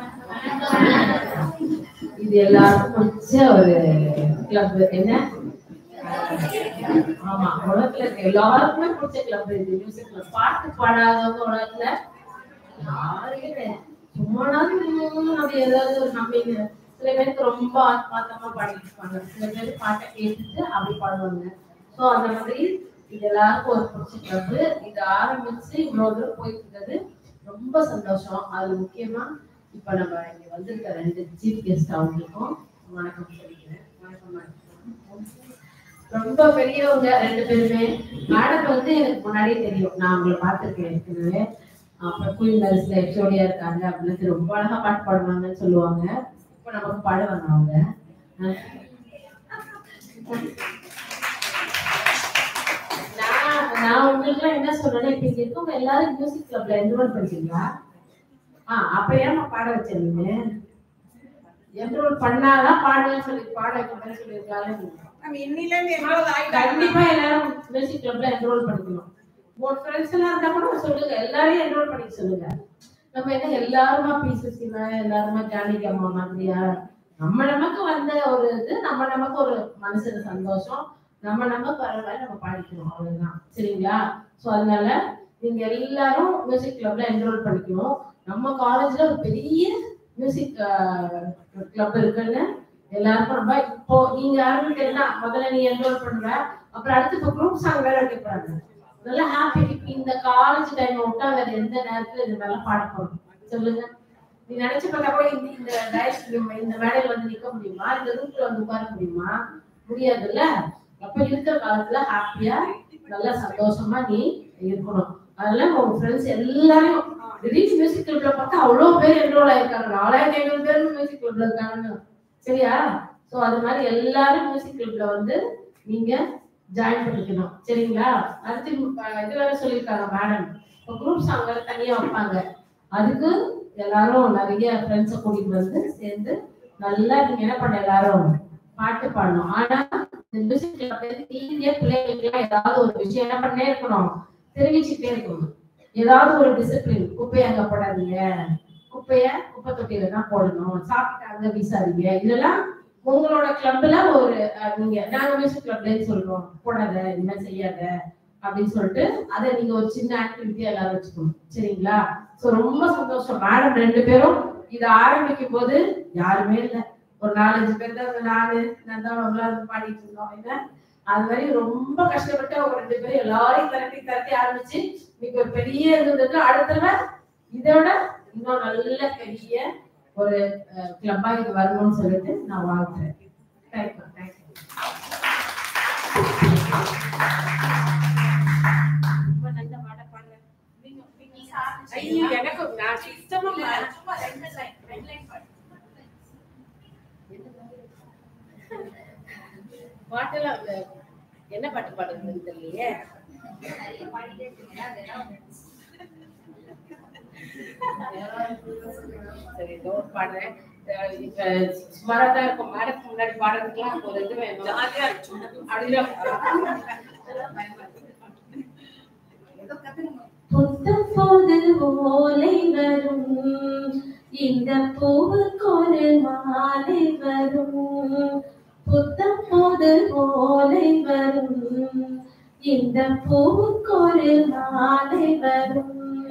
இது எல்லாருக்கும் பிடிச்ச ஒரு கிளப் என்ன ஆமா உலகத்துல இருக்க எல்லாருக்குமே பிடிச்ச கிளப் இது மியூசிக் கிளப் பாட்டு பாடாதவங்க உலகத்துல யாருமே கிடையாது. சும்மானாவது உம் அப்படி ஏதாவது ஒரு நம்பிங்க சில பேருக்கு ரொம்ப ஆத்மார்த்தமா பாடிட்டு இருப்பாங்க சில பேர் பாட்டை கேட்டுட்டு அப்படி பாடுவாங்க சோ அந்த மாதிரி இது எல்லாருக்கும் ஒரு பிடிச்ச கிளப் இது ஆரம்பிச்சு இவ்வளவு தூரம் போயிட்டு இருக்கிறது ரொம்ப சந்தோஷம் அதுல முக்கியமா இப்ப நம்ம இங்க வந்திருக்க ரெண்டு சீஃப் கெஸ்ட் அவங்களுக்கும் வணக்கம் சொல்லிக்கிறேன் வணக்கம் வணக்கம். ரொம்ப பெரியவங்க ரெண்டு பேருமே மேடம் வந்து எனக்கு முன்னாடியே தெரியும் நான் அவங்களை பார்த்திருக்கேன் ஏற்கனவே அப்புறம் குயின் நர்ஸ்ல எச்சோடியா இருக்காங்க அப்படின்னு ரொம்ப அழகா பாட்டு பாடுவாங்கன்னு சொல்லுவாங்க இப்ப நமக்கு பாடுவாங்க அவங்க நான் நான் உங்களுக்கு என்ன சொல்றேன்னா இப்ப இங்க இருக்கவங்க எல்லாரும் மியூசிக் கிளப்ல என்ரோல் பண்ணிட்டீங்களா ஆ அப்ப ஏன் பாட வச்சிருந்தீங்க என்ரோல் பண்ணாதான் பாடுன்னு சொல்லி பாட வைக்கணும்னு சொல்லியிருக்காங்க நம்ம இன்னில இருந்து எவ்வளவு ஆயிட்டாங்க கண்டிப்பா எல்லாரும் மியூசிக் கிளப்ல என்ரோல் பண்ணிக்கணும் உங்க ஃப்ரெண்ட்ஸ் எல்லாம் இருந்தா கூட சொல்லுங்க எல்லாரையும் என்ரோல் பண்ணிக்க சொல்லுங்க நம்ம என்ன எல்லாருமா பிசிசிமா எல்லாருமா ஜானகி அம்மா மாதிரியா நம்ம நமக்கு வந்த ஒரு இது நம்ம நமக்கு ஒரு மனசுல சந்தோஷம் நம்ம நமக்கு வர மாதிரி நம்ம பாடிக்கணும் அவ்வளவுதான் சரிங்களா சோ அதனால நீங்க எல்லாரும் மியூசிக் கிளப்ல என்ரோல் பண்ணிக்கணும் நம்ம காலேஜ்ல ஒரு பெரிய மியூசிக் கிளப் இருக்குன்னு எல்லாருக்கும் ரொம்ப இப்போ நீங்க ஆரம்பிக்கிறதுனா முதல்ல நீ என்ரோல் பண்ணுவ அப்புறம் அடுத்து இப்போ குரூப் சாங் வேற வைக்க போறாங்க நல்லா ஹாப்பி இப்போ இந்த காலேஜ் டைம் விட்டா வேற எந்த நேரத்துல இது மாதிரிலாம் பாட போறோம் சொல்லுங்க நீ நினைச்சு பார்த்தா கூட இந்த இந்த டயஸ் இந்த மேடையில வந்து நிக்க முடியுமா இந்த ரூட்ல வந்து உட்கார முடியுமா முடியாதுல்ல அப்ப இருக்கிற காலத்துல ஹாப்பியா நல்லா சந்தோஷமா நீ இருக்கணும் அதெல்லாம் உங்க ஃப்ரெண்ட்ஸ் எல்லாரும் திடீர்னு மியூசிக் கிளப்ல பார்த்தா அவ்வளவு பேர் என்ரோல் ஆயிருக்காங்க நாலாயிரத்தி ஐநூறு பேர் மியூசிக் கிளப்ல இருக்காங்கன்னு சரியா சோ அது மாதிரி எல்லாரும் மியூசிக் கிளப்ல வந்து நீங்க ஜாயின் பண்ணிக்கணும் சரிங்களா அடுத்து அஹ், இது வேற சொல்லியிருக்காங்க மேடம் இப்போ குரூப் சாங் வேற தனியா வைப்பாங்க அதுக்கு எல்லாரும் நிறைய ஃப்ரெண்ட்ஸை கூட்டிட்டு வந்து சேர்ந்து நல்லா நீங்க என்ன பண்ண எல்லாரும் பாட்டு பாடணும் ஆனா இந்த மியூசிக் கிளப்ல ஈஸியா பிள்ளைங்களுக்கு ஏதாவது ஒரு விஷயம் என்ன பண்ணே இருக்கணும் தெரிவிச்சுட்டே இருக்கணும் ஏதாவது ஒரு டிசிப்ளின் குப்பையை அங்க போடாதீங்க குப்பைய குப்பை தொட்டியில தான் போடணும் சாப்பிட்டாங்க வீசாதீங்க இதெல்லாம் உங்களோட கிளப்ல ஒரு அஹ், நீங்க நாங்க மியூசிக் கிளப்ல சொல்றோம் போடாத இந்த மாதிரி செய்யாத அப்படின்னு சொல்லிட்டு அதை நீங்க ஒரு சின்ன ஆக்டிவிட்டியா எல்லாரும் வச்சுக்கணும் சரிங்களா சோ ரொம்ப சந்தோஷம் மேடம் ரெண்டு பேரும் இதை ஆரம்பிக்கும் போது யாருமே இல்லை ஒரு நாலஞ்சு பேர் தான் நானு நான் தான் உங்களால பாடிட்டு இருந்தோம் என்ன அது மாதிரி ரொம்ப கஷ்டப்பட்டு அவங்க ரெண்டு பேரும் எல்லாரையும் திரட்டி திரட்டி ஆரம்பிச்சு இன்னைக்கு ஒரு பெரிய இது இருக்கு அடுத்தவ இதோட இன்னும் நல்ல பெரிய ஒரு கிளப்பா இது வரணும்னு சொல்லிட்டு நான் வாழ்த்துறேன் தேங்க்யூ தேங்க்யூ ரொம்ப நல்ல பாட பாடுறேன் ஐயோ எனக்கு நான் இஷ்டமா சும்மா ரெண்டு லைன் ரெண்டு லைன் பாடு பாட்டெல்லாம் அந்த என்ன பாட்டு பாடுறதுன்னு தெரியலையே சரி ஏதோ ஒரு பாடுறேன் அஹ் இப்ப சுமாரா தான் இருக்கும் மேடத்துக்கு முன்னாடி பாடுறதுக்குலாம் ஒரு இது வேணும் ஜாலியா இருக்கு அப்படிதான் புத்தம் போது ஓலை வரும் இந்த பூவுக்கு ஒரு மாலை வரும் புத்தம் போது போது ஓலை வரும் இந்த பூவுக்கொரு மாலை வரும்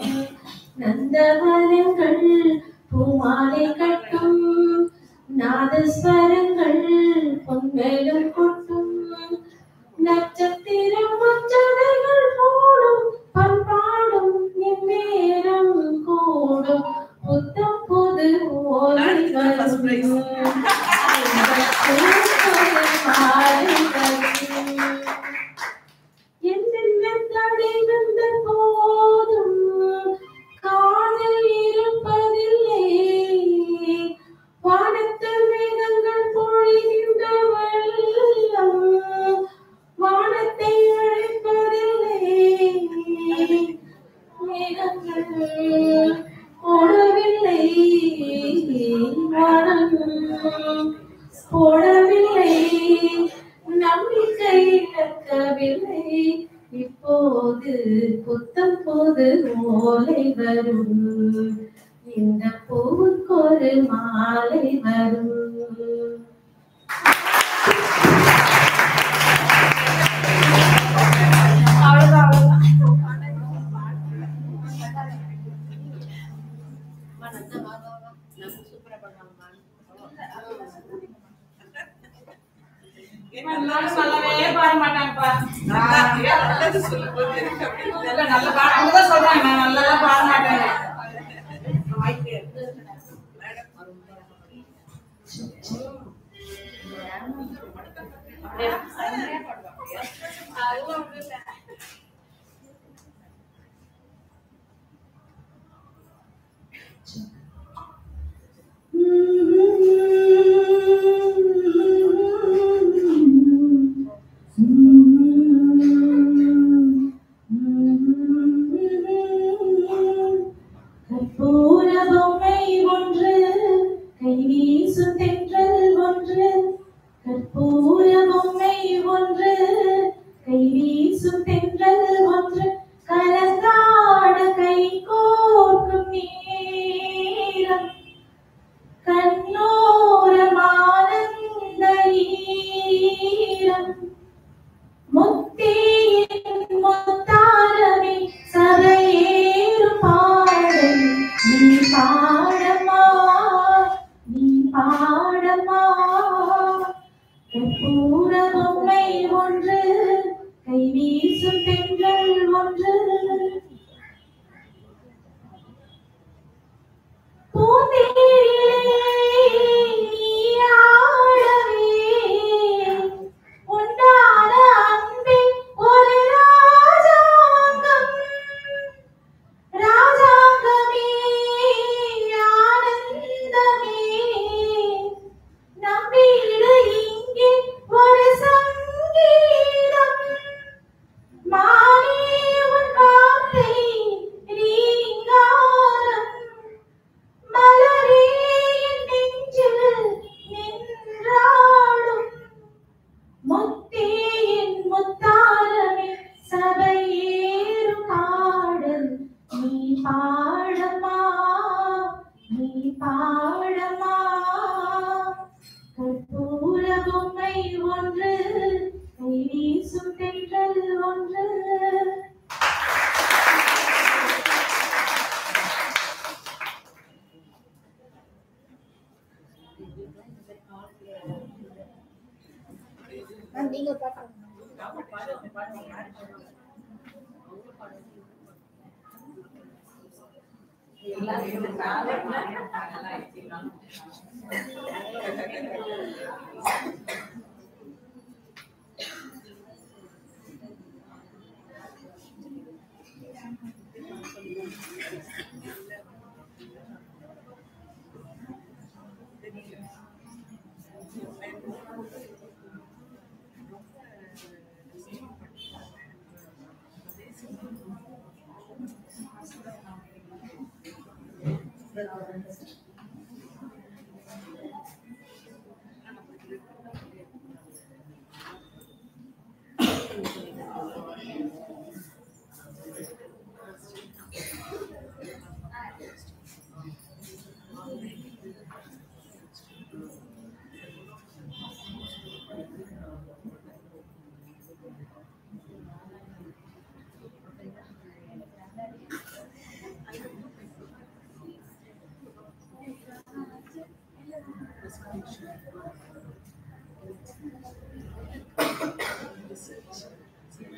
நந்தவனங்கள் பூமாலை கட்டும் நாதஸ்வரங்கள் பொன்மேலும் கொட்டும் நட்சத்திரம் உச்சதைகள் போடும் பண்பாடும் இந்நேரம் கூடும் புத்தம் புது ஓலை நான் first prize. வரும் இந்த பூவுக்கொரு மாலை வரும் என்னென்ன தடை வந்த போதும் காதல் இருப்பதில்லை வானத்தில் மேகங்கள் பொழிகின்ற வெள்ளம் வானத்தை அழைப்பதில்லை மேகங்கள் ஓடவில்லை வானம் போடவில்லை நம்பிக்கை இழக்கவில்லை இப்போது புத்தம் போது ஓலை வரும் இந்த பூவுக்கொரு மாலை வரும் அவ்வளவுதான் அவ்வளவுதான் இவன் நானும் நல்லாவே பாட மாட்டாங்கப்பா நான் நல்லது சொல்லும்போது எனக்கு அப்படி இல்லை. நல்ல நல்ல பாட அவங்கதான் சொல்றாங்க நான் நல்லா பாட மாட்டேன் கற்பூர பொம்மை ஒன்று கை வீசும் தென்றல் ஒன்று கற்பூர பொம்மை ஒன்று கை வீசும் தென்றல் ஒன்று கலங்காட கை கோர்க்கும் நேரம் கண்ணோரமானந்த ஈரம் முத்தேயின் முத்தாரமே சபையேறும் பாடல் நீ பாடமா நீ பாடமா கற்பூர பொம்மை ஒன்று கை வீசும் பெண்கள் ஒன்று மானே உன் வார்த்தை ரீங்காரம் மலரே என் நெஞ்சில் நின்றாடும் முத்தே என் முத்தாரமே சபையேறும் பாடல் நீ பாடமா நீ பாடமா கற்பூர பொம்மை ஒன்று கை வீசும் தென்றல் ஒன்று நீங்க பாட்டு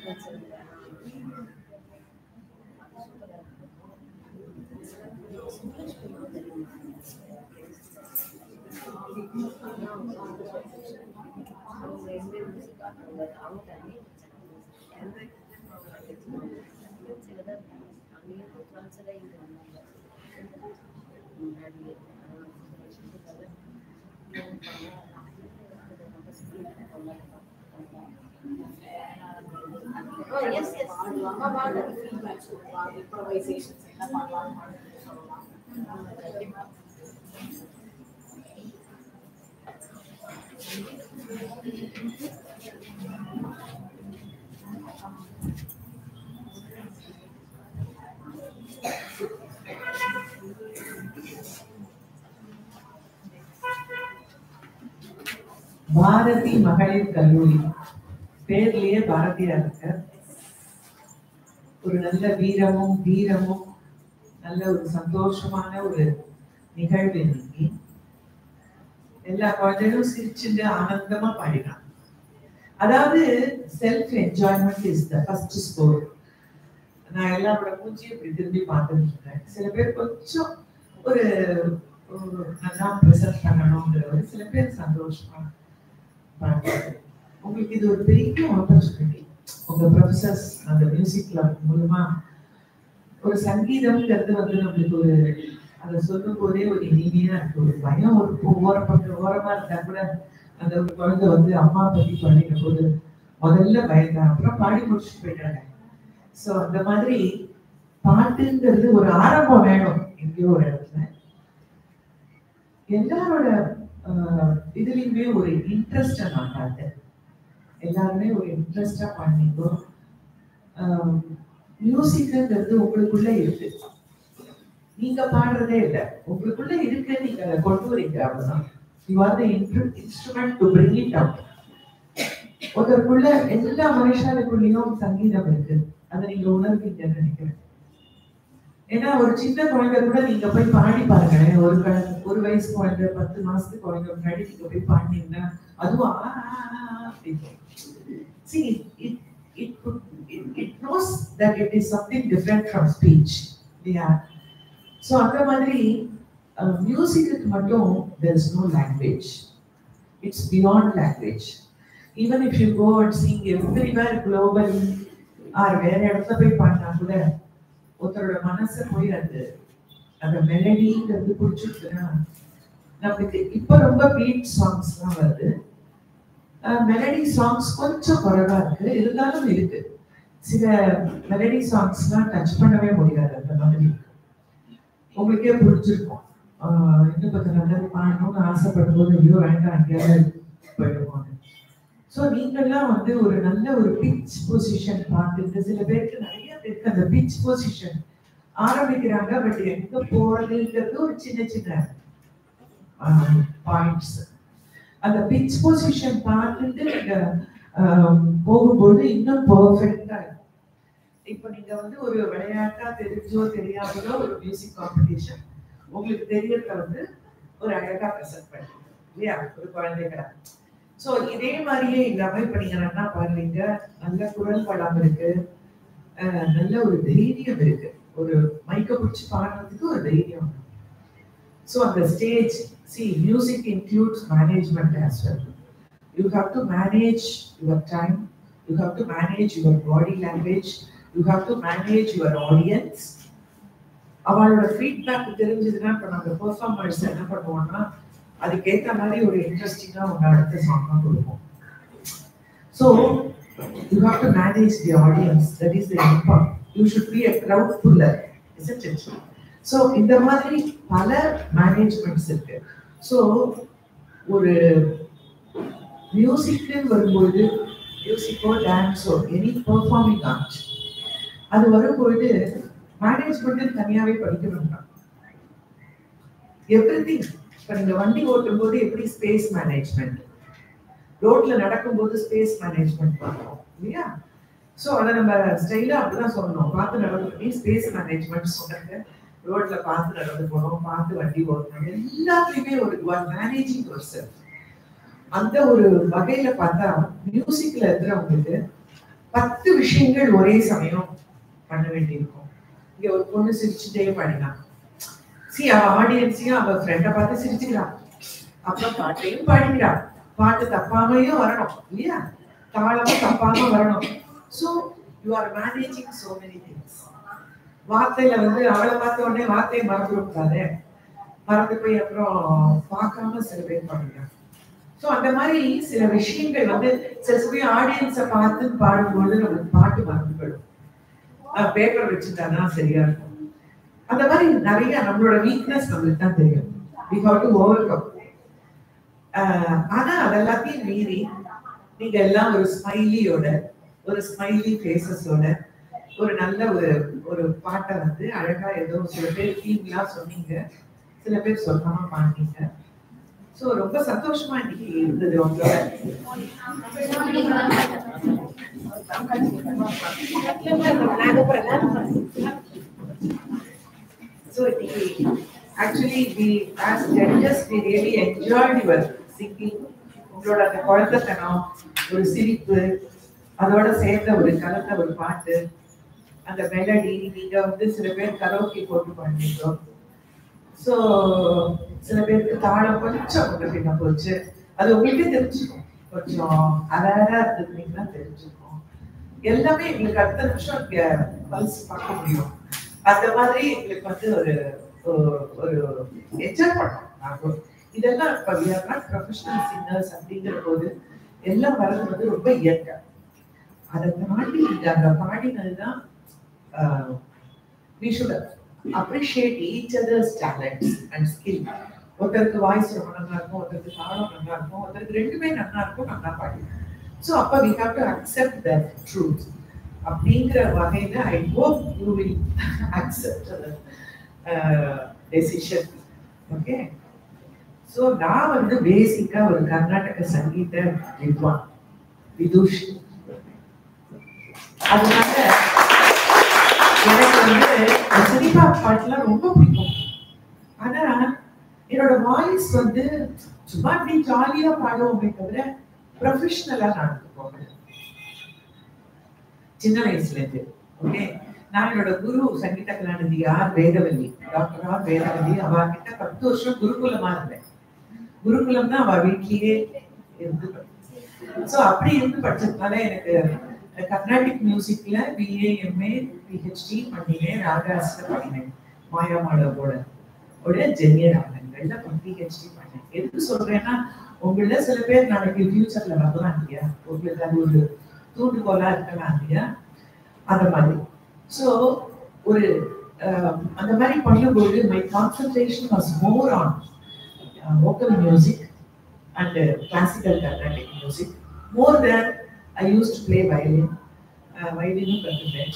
எஸ் எஸ் பாடுவாங்க பாடுற ஃபீட்பேக் சொல்லுவாங்க இம்ப்ரவைசேஷன்ஸ் என்ன பண்ணலாம் சொல்லலாம் பாரதி மகளிர் கல்லூரி பேர்லயே பாரதியார் இருக்கு ஒரு நல்ல வீரமும் வீரமும் நல்ல ஒரு சந்தோஷமான ஒரு நிகழ்வு இன்னைக்கு எல்லா குழந்தைகளும் சிரிச்சுட்டு ஆனந்தமா பாடினாங்க அதாவது self enjoyment is the first score நான் எல்லாரோட மூஞ்சியும் இப்படி திரும்பி பார்த்துட்டு இருக்கேன் சில பேர் கொஞ்சம் ஒரு ஒரு நல்லா ப்ரெசென்ட் பண்ணணுங்கிற ஒரு சில பேர் சந்தோஷமா பாடுறது உங்களுக்கு இது ஒரு பெரிய ஆப்பர்ச்சுனிட்டி உங்க ப்ரொஃபசர்ஸ் அந்த மியூசிக் கிளப் மூலமா ஒரு சங்கீதம்ங்கிறது வந்து நம்மளுக்கு ஒரு அதை சொல்லும் போதே ஒரு இனிமையா இருக்கு ஒரு பயம் ஒரு ஓர பக்கம் ஓரமா இருந்தா கூட அந்த ஒரு குழந்தை வந்து அம்மா பத்தி பாடின போது முதல்ல பயந்தான் அப்புறம் பாடி முடிச்சுட்டு போயிட்டாங்க சோ அந்த மாதிரி பாட்டுங்கிறது ஒரு ஆரம்பம் வேணும் எங்கேயோ ஒரு இடத்துல எல்லாரோட ஆஹ், இதுலயுமே ஒரு இன்ட்ரெஸ்ட நான் பார்த்தேன் எல்லாருமே ஒரு இன்ட்ரெஸ்டா பண்ணீங்க மியூசிக்ங்கிறது உங்களுக்குள்ள இருக்கு நீங்க பாடுறதே இல்ல உங்களுக்குள்ள இருக்கு நீங்க அதை கொண்டு வரீங்க அவ்வளவுதான் you are the instrument to bring it out ஒருத்தருக்குள்ள எல்லா மனுஷனுக்குள்ளேயும் சங்கீதம் இருக்கு அதை நீங்க உணர்வீங்கன்னு நினைக்கிறேன் ஏன்னா ஒரு சின்ன குழந்தை கூட நீங்க போய் பாடி பாருங்களேன் ஒரு குழந்தை ஒரு வயசு குழந்தை பத்து மாசத்துக்கு குழந்தை முன்னாடி நீங்க போய் பாடினீங்கன்னா அதுவும் ஆ, ஆ, ஆ, ஆ அப்படின்னு. See, it, it, could- it, it knows that it is something different from speech. Yeah. So அந்த மாதிரி மியூசிக்கு மட்டும் there is no language. It's beyond language. Even if you go and sing everywhere globally, or வேற இடத்துல போய் பாடினா கூட ஒருத்தரோட மனசை போய் அது அந்த மெலடிங்கிறது பிடிச்சிருக்குன்னா நம்மளுக்கு இப்ப ரொம்ப பீட் சாங்ஸ்லாம் வருது மெலடி சாங்ஸ் கொஞ்சம் குறைவா இருக்கு இருந்தாலும் இருக்கு சில மெலடி சாங்ஸ்லாம் டச் பண்ணவே முடியாது அந்த மாதிரி இருக்கு. உங்களுக்கே புரிஞ்சிருக்கும் ஆஹ் இன்னும் கொஞ்சம் நல்லது பாடணும்னு ஆசைப்படும் போது ஐயோ வேண்டாம் எங்கேயாவது போயிடுவாங்க ஸோ நீங்கள்லாம் வந்து ஒரு நல்ல ஒரு பிச் பொசிஷன் பார்த்துட்டு சில பேருக்கு நிறைய பேருக்கு அந்த பிச் பொசிஷன் ஆரம்பிக்கிறாங்க பட் எங்க போறதுங்கிறது ஒரு சின்ன சின்ன பாயிண்ட்ஸ் அந்த பிச் பொசிஷன் பார்த்துட்டு நீங்க ஆஹ், போகும்போது இன்னும் பர்ஃபெக்டா இருக்கும் இப்போ நீங்க வந்து ஒரு விளையாட்டா தெரிஞ்சோ தெரியாமலோ ஒரு மியூசிக் காம்படிஷன் உங்களுக்கு தெரியறத வந்து ஒரு அழகா ப்ரெசென்ட் பண்ணுங்க இல்லையா ஒரு குழந்தைகளை சோ இதே மாதிரியே இல்லாம இப்ப நீங்க நல்லா பாடுறீங்க நல்ல குரல் வளம் இருக்கு அஹ் நல்ல ஒரு தைரியம் இருக்கு ஒரு மைக்க பிடிச்சி பாடுறதுக்கு ஒரு தைரியம் ஸோ அந்த ஸ்டேஜ் சி music includes management as well you have to manage your time you have to manage your body language you have to manage your audience அவளோட ஃபீட்பேக் தெரிஞ்சதுன்னா இப்போ நம்ம பெர்ஃபார்மர்ஸ் என்ன பண்ணுவோம்னா அதுக்கேற்ற மாதிரி ஒரு இன்ட்ரெஸ்டிங்கா உங்க அடுத்த சாங்கா கொடுப்போம் so you have to manage the audience that is the import you should be a crowd puller is it so இந்த மாதிரி பல மேனேஜ்மெண்ட்ஸ் இருக்கு ஸோ ஒரு மியூசிக்னு வரும்போது மியூசிக்கோ டான்ஸோ எனி பெர்ஃபார்மிங் ஆர்ட் அது வரும்பொழுது மேனேஜ்மெண்ட் தனியாவே படிக்க வேண்டாம் எவ்ரி திங் இப்ப நீங்க வண்டி ஓட்டும் போது எப்படி ஸ்பேஸ் மேனேஜ்மெண்ட் ரோட்ல நடக்கும்போது ஸ்பேஸ் மேனேஜ்மெண்ட் பார்ப்போம் இல்லையா சோ அதை நம்ம ஸ்டைலா அப்படிதான் சொல்லணும் பார்த்து நடந்து ஸ்பேஸ் மேனேஜ்மெண்ட் சொன்னாங்க ரோட்ல பார்த்து நடந்து போகணும் பார்த்து வண்டி ஓட்டணும் எல்லாத்துலயுமே ஒரு மேனேஜிங் ஒரு அந்த ஒரு வகையில பார்த்தா மியூசிக்ல இருக்கிறவங்களுக்கு பத்து விஷயங்கள் ஒரே சமயம் பண்ண வேண்டியிருக்கும் இங்க ஒரு பொண்ணு சிரிச்சுட்டே பாடினான் சி அவ ஆடியன்ஸையும் அவ ஃப்ரெண்டை பார்த்து சிரிச்சுக்கிறான் அப்புறம் பாட்டையும் பாடிக்கிறான் பாட்டு தப்பாமையும் வரணும் இல்லையா தாளமும் தப்பாம வரணும் so you are managing so many things வார்த்தையில வந்து அவளை பார்த்த உடனே வார்த்தையை மறந்து விட்டாரு மறந்து போய் அப்புறம் பார்க்காம சில பேர் பாடுறாங்க ஸோ அந்த மாதிரி சில விஷயங்கள் வந்து சில சமயம் ஆடியன்ஸை பார்த்து பாடும்போது நமக்கு பாட்டு மறந்து போயிடும் பேப்பர் வச்சுட்டானா சரியா இருக்கும் அந்த மாதிரி நிறைய நம்மளோட வீக்னஸ் நம்மளுக்கு தான் தெரியும் we have to overcome ஆனா அதெல்லாத்தையும் மீறி நீங்க எல்லாம் ஒரு ஸ்மைலியோட ஒரு ஸ்மைலி ஃபேஸஸோட ஒரு நல்ல ஒரு ஒரு பாட்டை வந்து அழகா ஏதோ சில பேர் தீங்களா சொன்னீங்க சில பேர் சொல்லாம பாடினீங்க ஸோ ரொம்ப சந்தோஷமா இன்னைக்கு இருந்தது உங்களோட So the, actually we as judges we really enjoyed your singing. உங்களோட அந்த குழந்தைத்தனம் ஒரு சிரிப்பு அதோட சேர்ந்த ஒரு கலந்த ஒரு பாட்டு அந்த மெலடி நீங்க வந்து சில பேர் கரோக்கி போட்டு பண்ணீங்க ஸோ சில பேருக்கு தாளம் கொஞ்சம் உங்களுக்கு போச்சு அது உங்களுக்கே தெரிஞ்சுக்கும் கொஞ்சம் அழகா இருந்தீங்கன்னா தெரிஞ்சுக்கும் எல்லாமே எங்களுக்கு அடுத்த நிமிஷம் இங்க பல்ஸ் பார்க்க முடியும் அந்த மாதிரி எங்களுக்கு வந்து ஒரு ஒரு- ஒரு என்ஜாய் பண்ணோம் நாங்க இதெல்லாம் இப்போ we are not professional singers அப்படிங்கிற போது எல்லாம் வர்றது வந்து ரொம்ப இயற்கை அதை தாண்டி நீங்க அந்த பாடினதுதான் we should appreciate each other's talents and skill ஒருத்தருக்கு வாய்ஸ் ரொம்ப நல்லா இருக்கும் ஒருத்தருக்கு தாளம் நல்லா இருக்கும் ஒருத்தருக்கு ரெண்டுமே நல்லா இருக்கும் நல்லா பாடி ஸோ அப்போ we have to accept the truth அப்படிங்கிற வகையில I hope you will accept decision okay so நான் வந்து பேசிக்கா ஒரு கர்நாடக சங்கீத வித்வான் விதுஷ் அதனால எனக்கு வந்து இந்த சினிமா பாட்டுலாம் ரொம்ப பிடிக்கும் ஆனா என்னோட வாய்ஸ் வந்து சும்மா இப்படி ஜாலியா பாடுவோமே தவிர ப்ரொஃபஷனலா நடந்து போகிறேன் சின்ன வயசுல இருந்து ஓகே நான் என்னோட குரு Sangeetha Kalanidhi R Vedavalli doctor R Vedavalli அவ கிட்ட பத்து வருஷம் குருகுலமா இருந்தேன் குருகுலம் தான் அவ வீட்லயே இருந்து ஸோ அப்படி இருந்து படிச்சதுனால எனக்கு கர்நாடிக் மியூசிக்ல பிஏ எம்ஏ பிஹெச்டி பண்ணினேன் ராகாஸ்ல பண்ணினேன் மாயா மாடவோட உடைய ஜெனிய ராகங்கள்ல பிஹெச்டி பண்ணேன் எதுக்கு சொல்றேன்னா உங்கள சில பேர் நாளைக்கு ஃபியூச்சர்ல வரலாம் இல்லையா உங்களுக்கு அது ஒரு தூண்டுகோலா இருக்கலாம் இல்லையா அந்த மாதிரி ஸோ ஒரு அஹ், அந்த மாதிரி பண்ணும்போது my concentration was more on vocal music and uh, classical Carnatic music. More than I used to play violin. Uh, violin கற்றுட்டேன்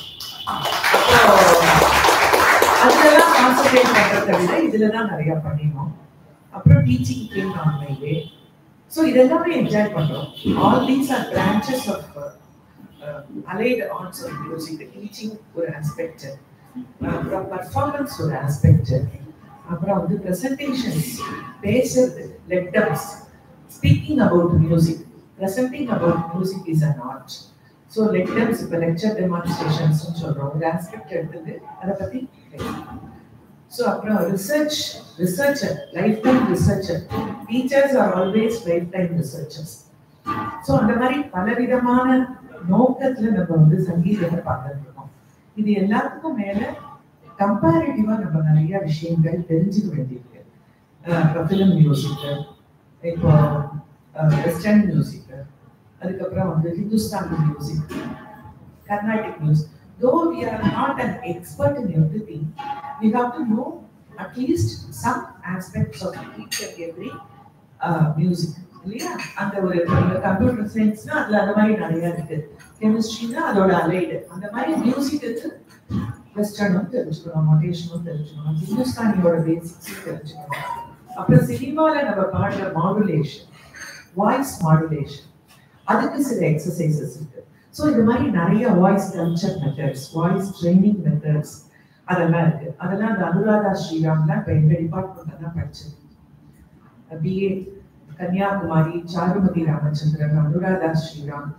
அதெல்லாம் கான்சன்ட்ரேட் பண்றதை விட இதுல தான் நிறைய பண்ணினோம் அப்புறம் டீச்சிங் கேம் ஆன்லைன்லே ஸோ இதெல்லாமே என்ஜாய் பண்றோம் all these are branches of allied arts of music teaching ஒரு ஆஸ்பெக்ட் அப்புறம் பர்ஃபார்மன்ஸ் ஒரு ஆஸ்பெக்ட் அப்புறம் வந்து ப்ரெசன்டேஷன்ஸ் பேசுறது lectures speaking about music presenting about music is an art so lectures இப்போ லெக்சர் டெமான்ஸ்ட்ரேஷன்ஸ் சொல்றோம் ஒரு ஆஸ்பெக்ட் எடுத்தது அதை பத்தி ஸோ அப்புறம் research researcher lifetime researcher teachers are always lifetime researchers so அந்த மாதிரி பலவிதமான நோக்கத்துல நம்ம வந்து சங்கீதத்தை பார்த்துட்டு இருக்கோம் இது எல்லாத்துக்கும் மேல கம்பேரிட்டிவா நம்ம நிறைய விஷயங்கள் தெரிஞ்சுக்க வேண்டியிருக்கு ஃபிலிம் மியூசிக் இப்போ வெஸ்டர்ன் மியூசிக் அதுக்கப்புறம் வந்து Hindustani music Carnatic music though we are not an expert in everything we have to know at least some aspects of each and every uh, music இல்லையா அந்த ஒரு கம்ப்யூட்டர் சயின்ஸ்னா அதுல அந்த மாதிரி நிறைய இருக்கு கெமிஸ்ட்ரினா அதோட அலைடு அந்த மாதிரி மியூசிக்கு வெஸ்டர்னும் தெரிஞ்சுக்கணும் மொட்டேஷனும் தெரிஞ்சுக்கணும் ஹிந்துஸ்தானியோட பேசிக்ஸும் தெரிஞ்சுக்கணும் அப்புறம் சினிமால நம்ம பாடுற மாடுலேஷன் வாய்ஸ் மாடுலேஷன் அதுக்கு சில எக்ஸசைசஸ் இருக்கு ஸோ இந்த மாதிரி நிறைய voice culture methods voice training methods அதெல்லாம் இருக்கு அதெல்லாம் அந்த அனுராதா ஸ்ரீராம்லாம் இப்போ எங்க டிபார்ட்மெண்ட்ல தான் படிச்சது பிஏ கன்னியாகுமரி சாருமதி ராமச்சந்திரன் அனுராதா ஸ்ரீராம்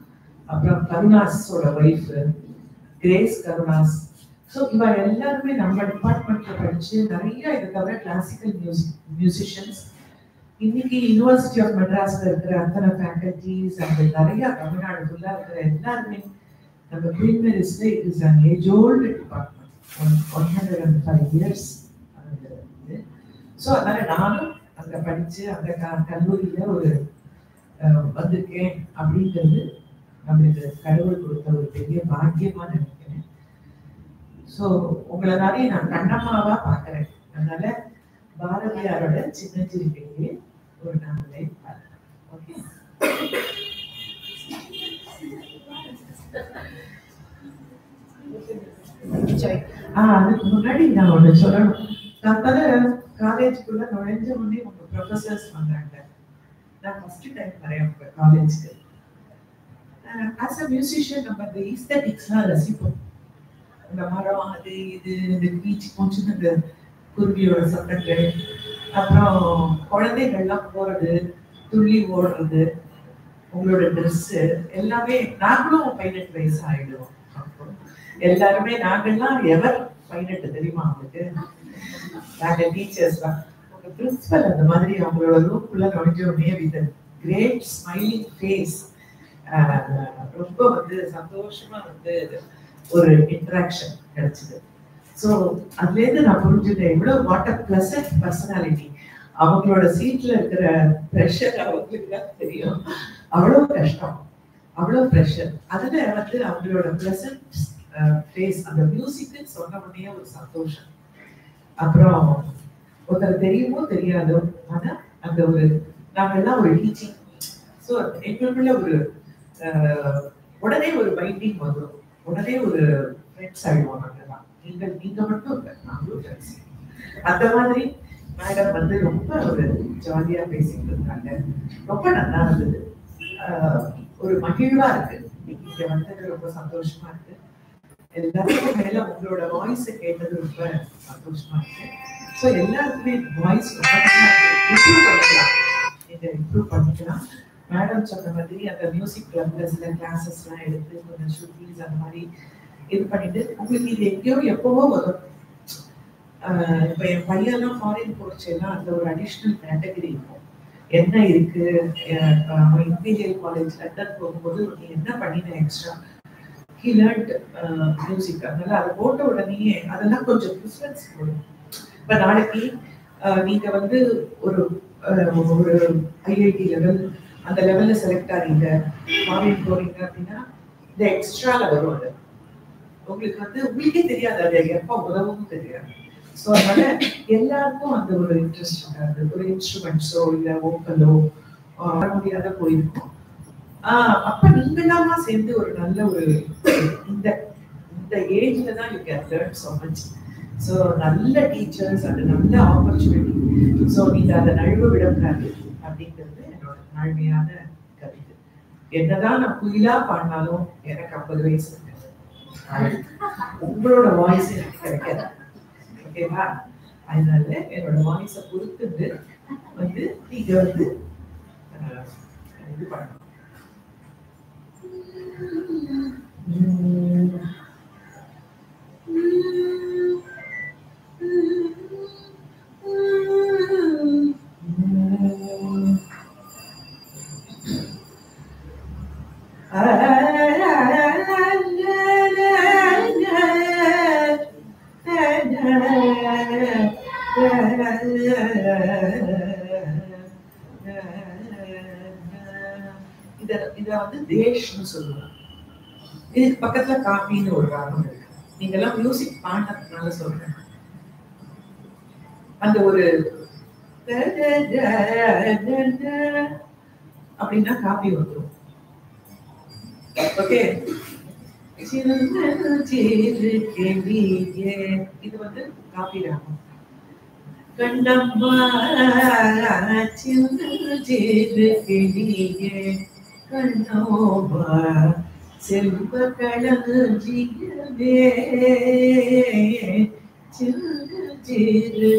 அப்புறம் கருணாஸோட ஒய்ஃப் கிரேஸ் கருணாஸ் ஸோ இவ எல்லாருமே நம்ம டிபார்ட்மெண்ட்ல படிச்சு நிறைய இதை தவிர கிளாசிக்கல் மியூசிக் மியூசிஷியன்ஸ் இன்னைக்கு யூனிவர்சிட்டி ஆஃப் மெட்ராஸ்ல இருக்கிற அத்தனை ஃபேக்கல்டிஸ் அந்த நிறைய தமிழ்நாடு ஃபுல்லா இருக்கிற எல்லாருமே நம்ம குயின் மேரிஸ்ல it is an age old department one one hundred and five years இது ஸோ அதனால நானும் அங்க படிச்சு அந்த க- கல்லூரியில ஒரு அஹ், வந்திருக்கேன் அப்படிங்கிறது நம்மளுக்கு கடவுள் கொடுத்த ஒரு பெரிய பாக்கியமா நினைக்கிறேன் ஸோ உங்களை நிறைய நான் கண்ணம்மாவா பார்க்கிறேன் அதனால பாரதியாரோட சின்னஞ்சிறுக்கையே ஒரு நாளை பார்க்கலாம் ஓகே சரி. ஆ அதுக்கு முன்னாடி நான் ஒண்ணு சொல்லணும் நான் பல காலேஜுக்குள்ள நுழைஞ்ச உடனே உங்க ப்ரொஃபசர்ஸ் வந்தாங்க நான் ஃபர்ஸ்ட் டைம் வரேன் உங்க காலேஜ்க்கு ஆஸ் அ மியூசிஷியன் நம்ம அந்த ஈஸ்தட்டிக்ஸ்லாம் ரசிப்போம் இந்த மரம் அது இது இந்த பீச் கொஞ்சம் இந்த குருவியோட சத்தங்கள் அப்புறம் குழந்தைகள்லாம் போறது துள்ளி ஓடுறது உங்களோட ட்ரெஸ் எல்லாமே நாங்களும் பதினெட்டு வயசு ஆயிடுவோம் அப்போ எல்லாருமே நாங்கெல்லாம் எவர் பதினெட்டு தெரியுமா அவங்களுக்கு நாங்க டீச்சர்ஸ் தான் உங்க பிரின்சிபல் அந்த மாதிரி அவங்களோட ரூம்குள்ள நுழைஞ்ச உடனே வித் கிரேட் ஸ்மைலிங் ஃபேஸ் ரொம்ப வந்து சந்தோஷமா வந்து ஒரு இன்ட்ராக்ஷன் கிடைச்சது ஸோ அதுலேருந்து நான் புரிஞ்சுட்டேன் எவ்வளவு வாட் அ பிளசன்ட் பர்சனாலிட்டி அவங்களோட சீட்ல இருக்கிற ப்ரெஷர் அவங்களுக்கு தான் தெரியும் அவ்வளவு கஷ்டம் அவ்வளவு ப்ரெஷர் அதுல வந்து அவங்களோட பிளசன்ட் ஃபேஸ் அந்த மியூசிக்னு சொன்ன உடனே ஒரு சந்தோஷம் அப்புறம் ஒருத்தர் தெரியுமோ தெரியாதோ ஆனா அந்த ஒரு நாங்கெல்லாம் ஒரு டீச்சிங் ஸோ எங்களுக்குள்ள ஒரு அஹ், உடனே ஒரு பைண்டிங் வந்துடும் உடனே ஒரு ஃப்ரெண்ட்ஸ் ஆயிடுவோம் நாங்கெல்லாம் நீங்க நீங்க மட்டும் இல்லை நாங்களும் ஃப்ரெண்ட்ஸ் அந்த மாதிரி மேடம் வந்து ரொம்ப ஒரு ஜாலியா பேசிட்டு இருந்தாங்க ரொம்ப நல்லா இருந்தது ஆஹ் ஒரு மகிழ்வா இருக்கு இங்க வந்தது ரொம்ப சந்தோஷமா இருக்கு எல்லாருக்கும் மேல உங்களோட வாய்ஸ் கேட்டது ரொம்ப சந்தோஷமா இருக்கு ஸோ எல்லாருக்குமே வாய்ஸ் இம்ப்ரூவ் பண்ணிக்கலாம் நீங்க இம்ப்ரூவ் பண்ணிக்கலாம் மேடம் சொன்ன மாதிரி அந்த மியூசிக் கிளப்ல சில கிளாஸஸ் எல்லாம் எடுத்து கொஞ்சம் ஷூட்டிங்ஸ் அந்த மாதிரி இது பண்ணிட்டு உங்களுக்கு இது எங்கேயோ எப்பவோ வரும் ஆஹ் இப்ப என் பையன்லாம் ஃபாரின் போச்சுன்னா அந்த ஒரு அடிஷ்னல் கேட்டகரி இருக்கும் என்ன இருக்கு அஹ் இப்ப அவன் இம்பீரியல் காலேஜ் லண்டன் போகும்போது நீ என்ன பண்ணின எக்ஸ்ட்ரா ஹி லேர்ன்ட் மியூசிக் அதனால அதை போட்ட உடனே அதெல்லாம் கொஞ்சம் டிஃப்ரென்ஸ் வரும் இப்ப நாளைக்கு அஹ், நீங்க வந்து ஒரு அஹ், ஒரு ஐஐடி லெவல் அந்த லெவல்ல செலக்ட் ஆறீங்க ஃபாரின் போறீங்க அப்படின்னா இந்த எக்ஸ்ட்ரால வரும் அது உங்களுக்கு வந்து உங்களுக்கே தெரியாது அது எப்ப உதவும் தெரியாது ஸோ அதனால எல்லாருக்கும் அந்த ஒரு இன்ட்ரெஸ்ட் இருக்காது ஒரு இன்ஸ்ட்ருமெண்ட்ஸோ இல்ல ஓக்கலோ வர முடியாத போயிருக்கும் ஆஹ் அப்ப நீங்களாமா சேர்ந்து ஒரு நல்ல ஒரு இந்த இந்த ஏஜ்ல தான் you can learn so much so நல்ல டீச்சர்ஸ் அது நல்ல ஆப்பர்ச்சுனிட்டி ஸோ நீங்க அதை நழுவ விடக்கூடாது அப்படிங்கிறது என்னோட தாழ்மையான கருத்து என்னதான் நான் குயிலா பாடினாலும் எனக்கு ஐம்பது வயசு இருக்கு உங்களோட வாய்ஸ் எனக்கு கிடைக்காது ஓகேவா அதனால என்னோட வாய்ஸை பொறுத்துட்டு வந்து நீங்க வந்து அஹ், இது பண்ணணும் உம். உம். இத இத வந்து தேஷ்னு சொல்லுவாங்க இதுக்கு பக்கத்துல காப்பின்னு ஒரு ராகம் இருக்கு நீங்க எல்லாம் மியூசிக் பாடினதுனால சொல்றேன் அந்த ஒரு அப்படின்னா காப்பி வந்துடும் ஓகே இது வந்து காப்பி ராகம் கண்ணம்மா சின்னஜேரு கிளியே கண்ணோமா செல்வ களஞ்சியவே சின்னஜேரு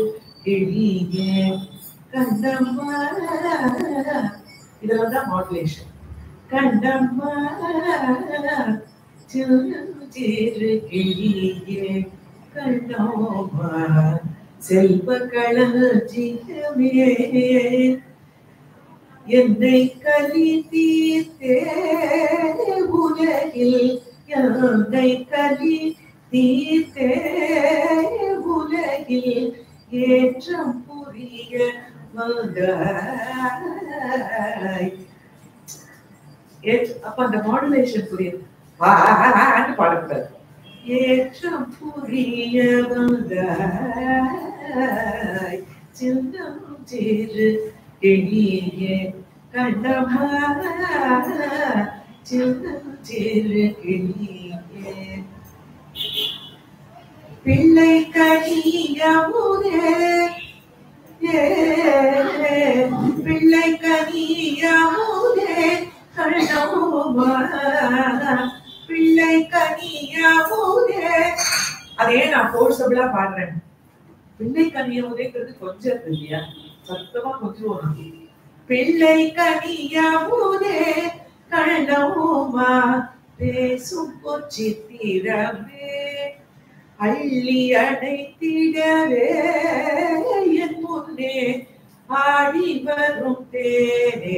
கிளியே கண்ணம்மா இதெல்லாம் தான் மாடுலேஷன் கண்டம்மா சிறு கிளியே கண்டோமா செல்வ களஞ்சியமே என்னை கலி தீர்த்தே உலகில் என்னை கலி தீர்த்தே உலகில் ஏற்றம் புரிய வந்தாய் ஏற்ற- அப்ப அந்த மாடுலேஷன் புரியுது வான்னு பாடக்கூடாது ஏற்றம் புரிய வந்தாய் சின்னம் சிறு கிளியே கண்டமா சின்னம் சிறு கிளியே பிள்ளை கனியமுதே ஏ, பிள்ளை கனியமுதே கண்டோமா பிள்ளை கனியமுதே அதே நான் ஃபோர்ஸபிளா பாடுறேன் பிள்ளை கனியமுதேங்கிறது கொஞ்சம் இருக்கு இல்லையா சத்தமா கொஞ்சம் வரும் பிள்ளை கனியமுதே கண்டோமா பேசும் பொச்சித்திரமே அள்ளி அடைத்திடவே என் முன்னே ஆடி வரும் தேனே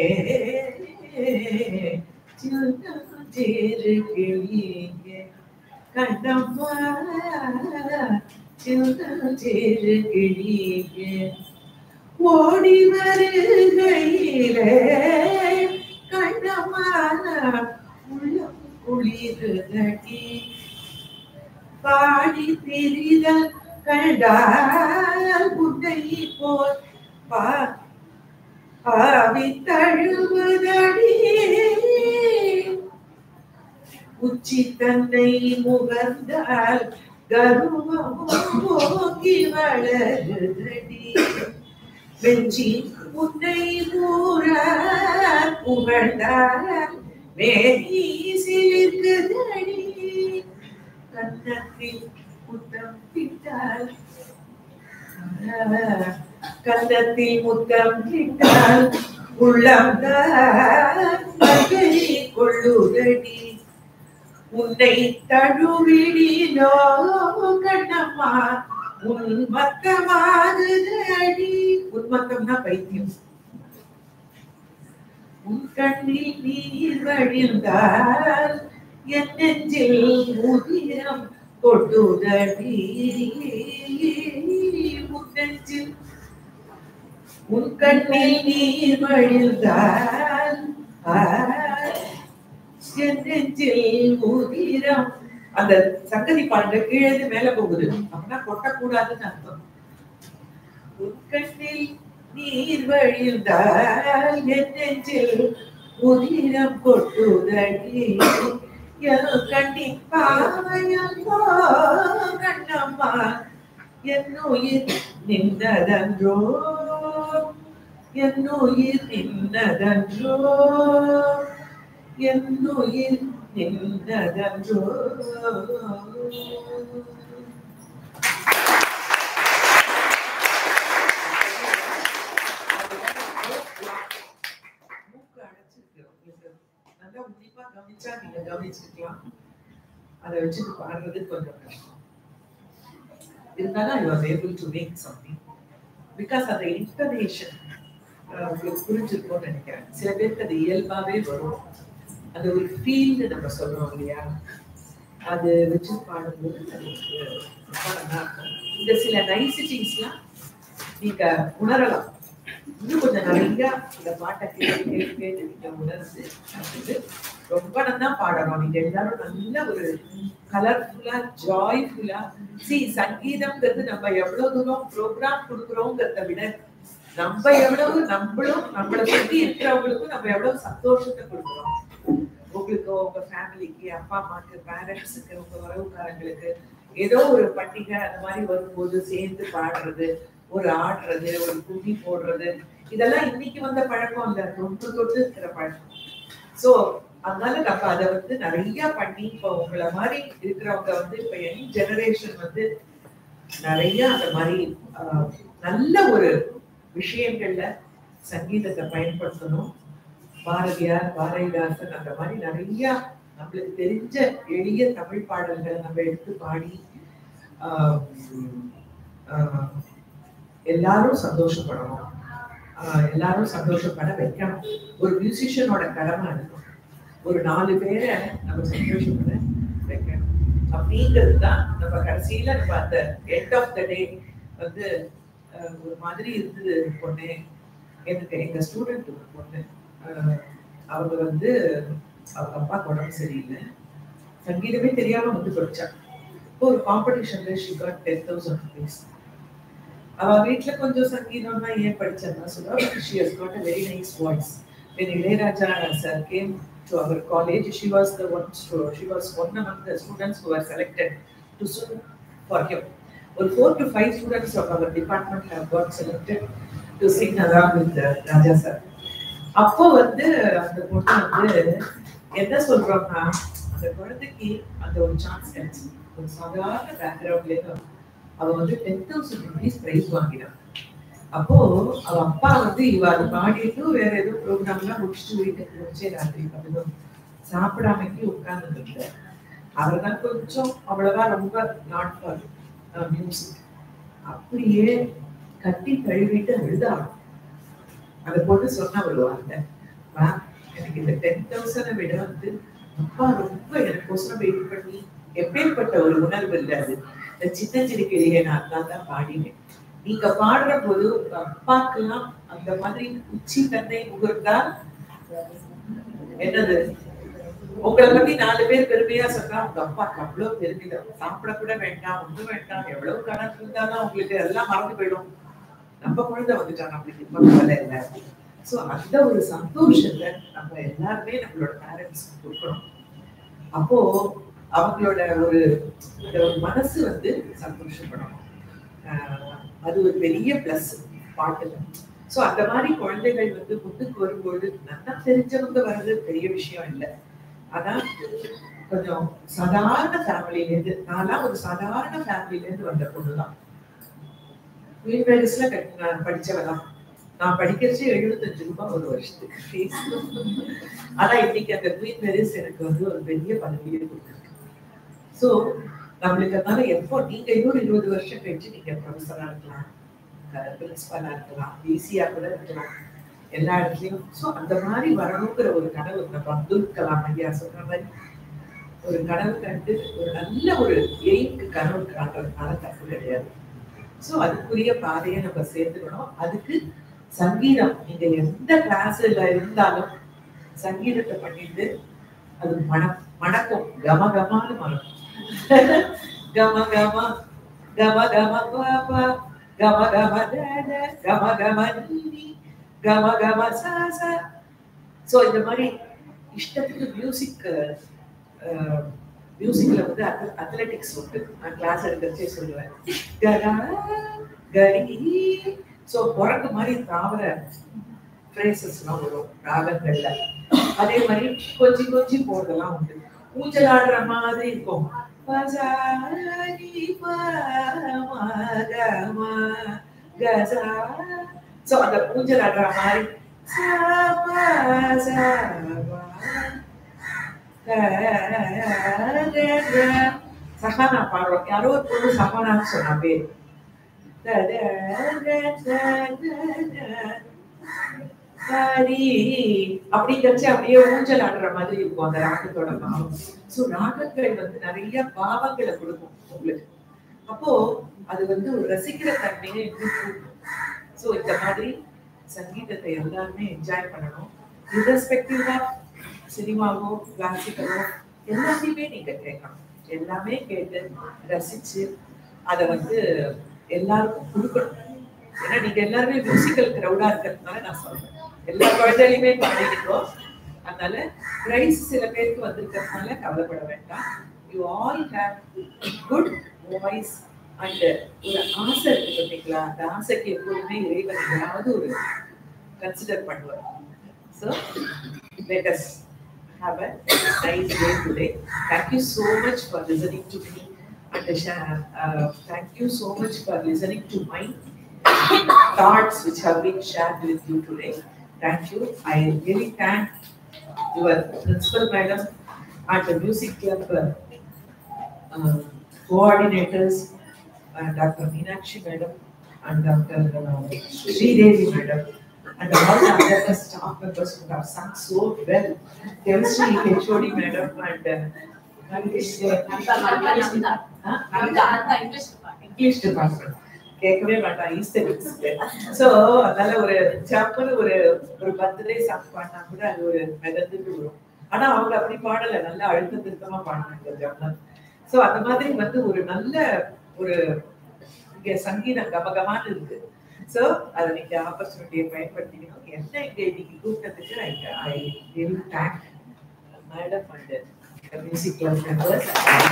சிறு கிளியே கண்டம்மா சிறு கிளியே ஓடி வருகையிலே கண்டம்மா உள்ளம் குளிர்தடி பாடி திரிதல் கண்டால் புட்டை போல் பா பாவி தழுவுதடி உச்சி தன்னை முகர்ந்தால் கருவம் ஓங்கி வளருதடி வெஞ்சி உன்னை மூற புகழ்ந்தால் மேனி சிலிர்க்குதடி கன்னத்தில் முத்தம் விட்டால் கன்னத்தில் முத்தம் விட்டால் உள்ளம் கொள்ளுதடி உன்னை தழுவிடினோ கண்ணம்மா உன்மத்தமாகுதடி உன்மத்தம்னா பைத்தியம் உன் கண்ணில் நீர் வழிந்தால் என் நெஞ்சில் உதிரம் கொட்டுதடி உன் நெஞ்சில் உன் கண்ணில் நீர் வழிந்தால் ஆ, என் நெஞ்சில் உதிரம் அந்த சங்கதி பாருங்க கீழே இருந்து மேல போகுது அப்படின்னா கொட்டக்கூடாதுன்னு அர்த்தம் உன் கண்ணில் நீர் வழிந்தால் என் நெஞ்சில் உதிரம் கொட்டுதடி என் கண்ணின் பாவையல்லோ கண்ணம்மா என் உயிர் நின்றதன்றோ என் உயிர் நின்றதன்றோ என் உயிர் நின்றதன்றோ மூக்கு அடைச்சிருக்கு உங்களுக்கு நல்லா உன்னிப்பா கவனிச்சா நீங்க கவனிச்சிருக்கலாம் அதை வச்சுட்டு பாடுறது கொஞ்சம் கஷ்டம் இருந்தாலும் I was able to make something because அந்த இன்டர்நேஷன் உங்களுக்கு புரிஞ்சிருக்கும்னு நினைக்கிறேன் சில பேருக்கு அது இயல்பாவே வரும் அந்த ஒரு ஃபீல்னு நம்ம சொல்றோம் இல்லையா அது வச்சு பாடும்போது நமக்கு ரொம்ப நல்லா இருக்கும் இந்த சில நைசிட்டிஸ்லாம் நீங்க உணரலாம் இன்னும் கொஞ்சம் நிறைய இந்த பாட்டை கேட்டு கேட்டு கேட்டு நீங்க உணர்ந்து வந்து ரொம்ப நல்லா பாடணும் நீங்க எல்லாரும் நல்ல ஒரு கலர்ஃபுல்லா ஜாய்ஃபுல்லா சி சங்கீதம்ங்கிறது நம்ம எவ்வளவு தூரம் ப்ரோக்ராம் கொடுக்குறோங்கிறத விட நம்ம எவ்வளவு நம்மளும் நம்மளை சுத்தி இருக்கிறவங்களுக்கும் நம்ம எவ்வளவு சந்தோஷத்தை கொடுக்குறோம் உங்களுக்கு உங்க ஃபேமிலிக்கு அப்பா அம்மாக்கு பேரண்ட்ஸுக்கு உங்க உறவுக்காரங்களுக்கு ஏதோ ஒரு பண்டிகை அந்த மாதிரி வரும்போது சேர்ந்து பாடுறது ஒரு ஆடுறது ஒரு குடி போடுறது இதெல்லாம் இன்னைக்கு வந்த பழக்கம் இல்ல தொட்டு தொட்டு இருக்கிற பழக்கம் சோ அதனால நம்ம அதை வந்து நிறைய பண்ணி இப்போ உங்களை மாதிரி இருக்கிறவங்க வந்து இப்ப யங் ஜெனரேஷன் வந்து நிறைய அந்த மாதிரி ஆஹ், நல்ல ஒரு விஷயங்கள்ல சங்கீதத்தை பயன்படுத்தணும் பாரதியார் பாரதிதாசன் அந்த மாதிரி நிறைய நம்மளுக்கு தெரிஞ்ச எளிய தமிழ் பாடல்களை நம்ம எடுத்து பாடி ஆஹ் ஆஹ் எல்லாரும் சந்தோஷப்படணும் ஆஹ் எல்லாரும் சந்தோஷப்பட வைக்கணும் ஒரு மியூசிஷியனோட கடமை இருக்கும் ஒரு நாலு பேரை நம்ம சந்தோஷப்பட வைக்கணும் அப்படிங்கிறது தான் நம்ம கடைசியில நம்ம அந்த எண்ட் ஆஃப் த டே வந்து ஆஹ் ஒரு மாதிரி இருந்தது பொண்ணு எனக்கு எங்க ஸ்டூடெண்ட் ஒரு பொண்ணு ஆஹ் அவங்க வந்து அவங்க அப்பா உடம்பு சரியில்லை சங்கீதமே தெரியாம வந்து படிச்சா இப்போ ஒரு காம்படிஷன்ல she got ten thousand rupees அவ வீட்ல கொஞ்சம் சங்கீதம்னா ஏன் படிச்சேன்னா சொல்லுவா she has got a very nice voice when Ilaiyaraaja sir came to our college she was the one to- she was one among the students who were selected to sing for him ஒரு four to five students of our department have got selected to sing along with uh, Raja sir அப்போ வந்து அந்த பொண்ணு வந்து என்ன சொல்றோம்னா அந்த குழந்தைக்கு அந்த ஒரு சான்ஸ் கிடைச்சு ஒரு சாதாரண பேக்ரவுண்ட்ல இருந்து அவ வந்து டென் தௌசண்ட் ருபீஸ் பிரைஸ் வாங்கினான் அப்போ அவ அப்பா வந்து இவ அது பாடிட்டு வேற ஏதோ ப்ரோக்ராம்லாம் முடிச்சுட்டு வீட்டுக்கு முடிச்சே ராத்திரி பதினொன்று சாப்பிடாமக்கி உட்கார்ந்து இருந்தார் அவர் தான் கொஞ்சம் அவ்வளவா ரொம்ப நாட் ஃபார் மியூசிக் அப்படியே கட்டி கழுவிட்டு அழுதாள் அந்த பொண்ணு சொன்ன ஒரு வார்த்தை மேம் எனக்கு இந்த டென் தௌசண்டை விட வந்து அப்பா ரொம்ப எனக்கோசரம் வெயிட் பண்ணி எப்பேற்பட்ட ஒரு உணர்வு இல்லை அது இந்த சின்ன சிரிக்கிறியே நான் தான் தான் பாடினேன் நீங்க பாடுற போது உங்க அப்பாக்கெல்லாம் அந்த மாதிரி உச்சி தன்னை முகர்ந்தா என்னது உங்களை பத்தி நாலு பேர் பெருமையா சொன்னா உங்க அப்பாக்கு அவ்வளவு பெருமிதம் சாப்பிட கூட வேண்டாம் ஒண்ணும் வேண்டாம் எவ்வளவு கணக்கு இருந்தாலும் உங்களுக்கு எல்லாம் மறந்து போயிடும் நம்ம குழந்தை வந்துட்டா நம்மளுக்கு இப்ப கவலை இல்லை சோ அந்த ஒரு சந்தோஷத்தை நம்ம எல்லாருமே நம்மளோட பேரண்ட்ஸ்க்கு கொடுக்கணும் அப்போ அவங்களோட ஒரு அந்த ஒரு மனசு வந்து சந்தோஷப்படணும் ஆஹ் அது ஒரு பெரிய பிளஸ் பாட்டுல சோ அந்த மாதிரி குழந்தைகள் வந்து முன்னுக்கு வரும்போது நல்லா தெரிஞ்சவங்க வர்றது பெரிய விஷயம் இல்லை ஆனா கொஞ்சம் சாதாரண ஃபேமிலில இருந்து நான்லாம் ஒரு சாதாரண ஃபேமிலில இருந்து வந்த பொண்ணுதான் குயின் மேரிஸ்ல நான் படிச்சவதான் நான் படிக்கிறச்சு எழுபத்தஞ்சு ரூபாய் ஒரு வருஷத்துக்கு ஃபீஸ் ஆனா இன்னைக்கு அந்த குயின் மேரிஸ் எனக்கு வந்து ஒரு பெரிய பதவியை கொடுத்துருக்கு சோ நம்மளுக்கு அதனால எப்போ நீங்க இன்னொரு இருபது வருஷம் கழிச்சு நீங்க ப்ரொஃபஸரா இருக்கலாம் பிரின்சிபலா இருக்கலாம் ஈஸியா கூட இருக்கலாம் எல்லா இடத்துலயும் சோ அந்த மாதிரி வரணுங்கிற ஒரு கனவு நம்ம அப்துல் கலாம் ஐயா சொல்ற மாதிரி ஒரு கனவு கண்டு ஒரு நல்ல ஒரு எய்ம்க்கு கனவு காண்றதுனால தப்பு கிடையாது சோ அதுக்குரிய பாதையை நம்ம சேர்த்துக்கணும் அதுக்கு சங்கீதம் நீங்க எந்த கிளாஸ்ல இருந்தாலும் சங்கீதத்தை பண்ணிட்டு அது மண மணக்கும் கம கமான்னு மணக்கும் கம கம கம கம பாப்பா கம கம டட கம கம நீ கம கம சா சா சோ இந்த மாதிரி இஷ்டத்துக்கு மியூசிக் மியூசிக்ல வந்து அத்லெட்டிக்ஸ் உண்டு நான் கிளாஸ் எடுக்கிறச்சே சொல்லுவேன் கரா கரி சோ பிறகு மாதிரி தாவர ஃப்ரேசஸ்லாம் வரும் ராகங்கள்ல அதே மாதிரி கொஞ்சம் கொஞ்சம் போடுறதெல்லாம் உண்டு ஊஞ்சல் ஆடுற மாதிரி இருக்கும் பசாரி பமகமா கசா சோ அந்த ஊஞ்சல் ஆடுற மாதிரி சபா சபா சஹானா பாடுறோம் யாரோ ஒரு பொண்ணு சஹானான்னு சொன்னா பேர் சரி அப்படிங்கிறச்சு அப்படியே ஊஞ்சல் ஆடுற மாதிரி இருக்கும் அந்த ராகத்தோட பாவம் சோ ராகங்கள் வந்து நிறைய பாவங்களை கொடுக்கும் உங்களுக்கு அப்போ அது வந்து ஒரு ரசிக்கிற தன்மையை இன்னும் கூட்டும் சோ இந்த மாதிரி சங்கீதத்தை எல்லாருமே என்ஜாய் பண்ணணும் irrespective ஆஃப் சினிமாவோ கிளாசிக்கலோ எல்லாத்தையுமே நீங்க கேட்கணும் எல்லாமே கேட்டு ரசிச்சு அதை வந்து எல்லாருக்கும் கொடுக்கணும் ஏன்னா நீங்க எல்லாருமே மியூசிக்கல் கிரௌடா இருக்கிறதுனால நான் சொல்றேன் எல்லா குழந்தைகளையுமே பாடிக்கிறோம் அதனால பிரைஸ் சில பேருக்கு வந்திருக்கிறதுனால கவலைப்பட வேண்டாம் you all have good voice and ஒரு ஆசை இருக்கு பார்த்தீங்களா அந்த ஆசைக்கு எப்போதுமே இறைவன் ஏதாவது ஒரு கன்சிடர் பண்ணுவார் so let us have a nice day today. Thank you so much for listening to me and uh, uh, thank you so much for listening to my thoughts which have been shared with you today. thank you. I really thank your principal madam and the music club uh, uh, coordinators, uh, Dr. Meenakshi madam and Dr. Uh, Sridevi madam and all the other staff members who have sung so well. Chemistry HOD madam and uh, English, huh? English department கேட்கவே மாட்டான் esters so அதனால ஒரு சாப்பிள் ஒரு ஒரு birthday song பாடினா கூட அது ஒரு மிதந்துட்டு வரும் ஆனா அவங்க அப்படி பாடல நல்லா அழுத்த திருத்தமா பாடினாங்க ஜம்னன் சோ அந்த மாதிரி வந்து ஒரு நல்ல ஒரு இங்க சங்கீதம் கமகமான்னு இருக்கு சோ அதை நீங்க ஆப்பர்ச்சுனிட்டியை பயன்படுத்திக்கணும் என்ன இங்க இன்னைக்கு கூப்பிட்டதுக்கு I I will thank madam and music club members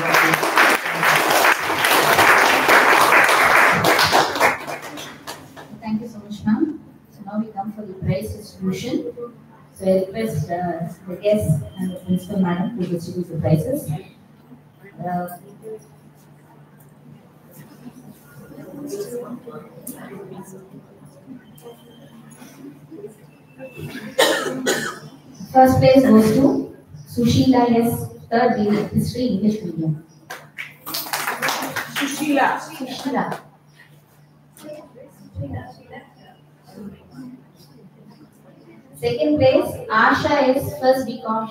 Thank you so much, ma'am. So now we come for the prize distribution. So I request uh, the guests and the principal madam to distribute the prizes. Uh, First place goes to Sushila S. Third grade History English Medium. Sushila Sushila. Second place, Asha is first BCom.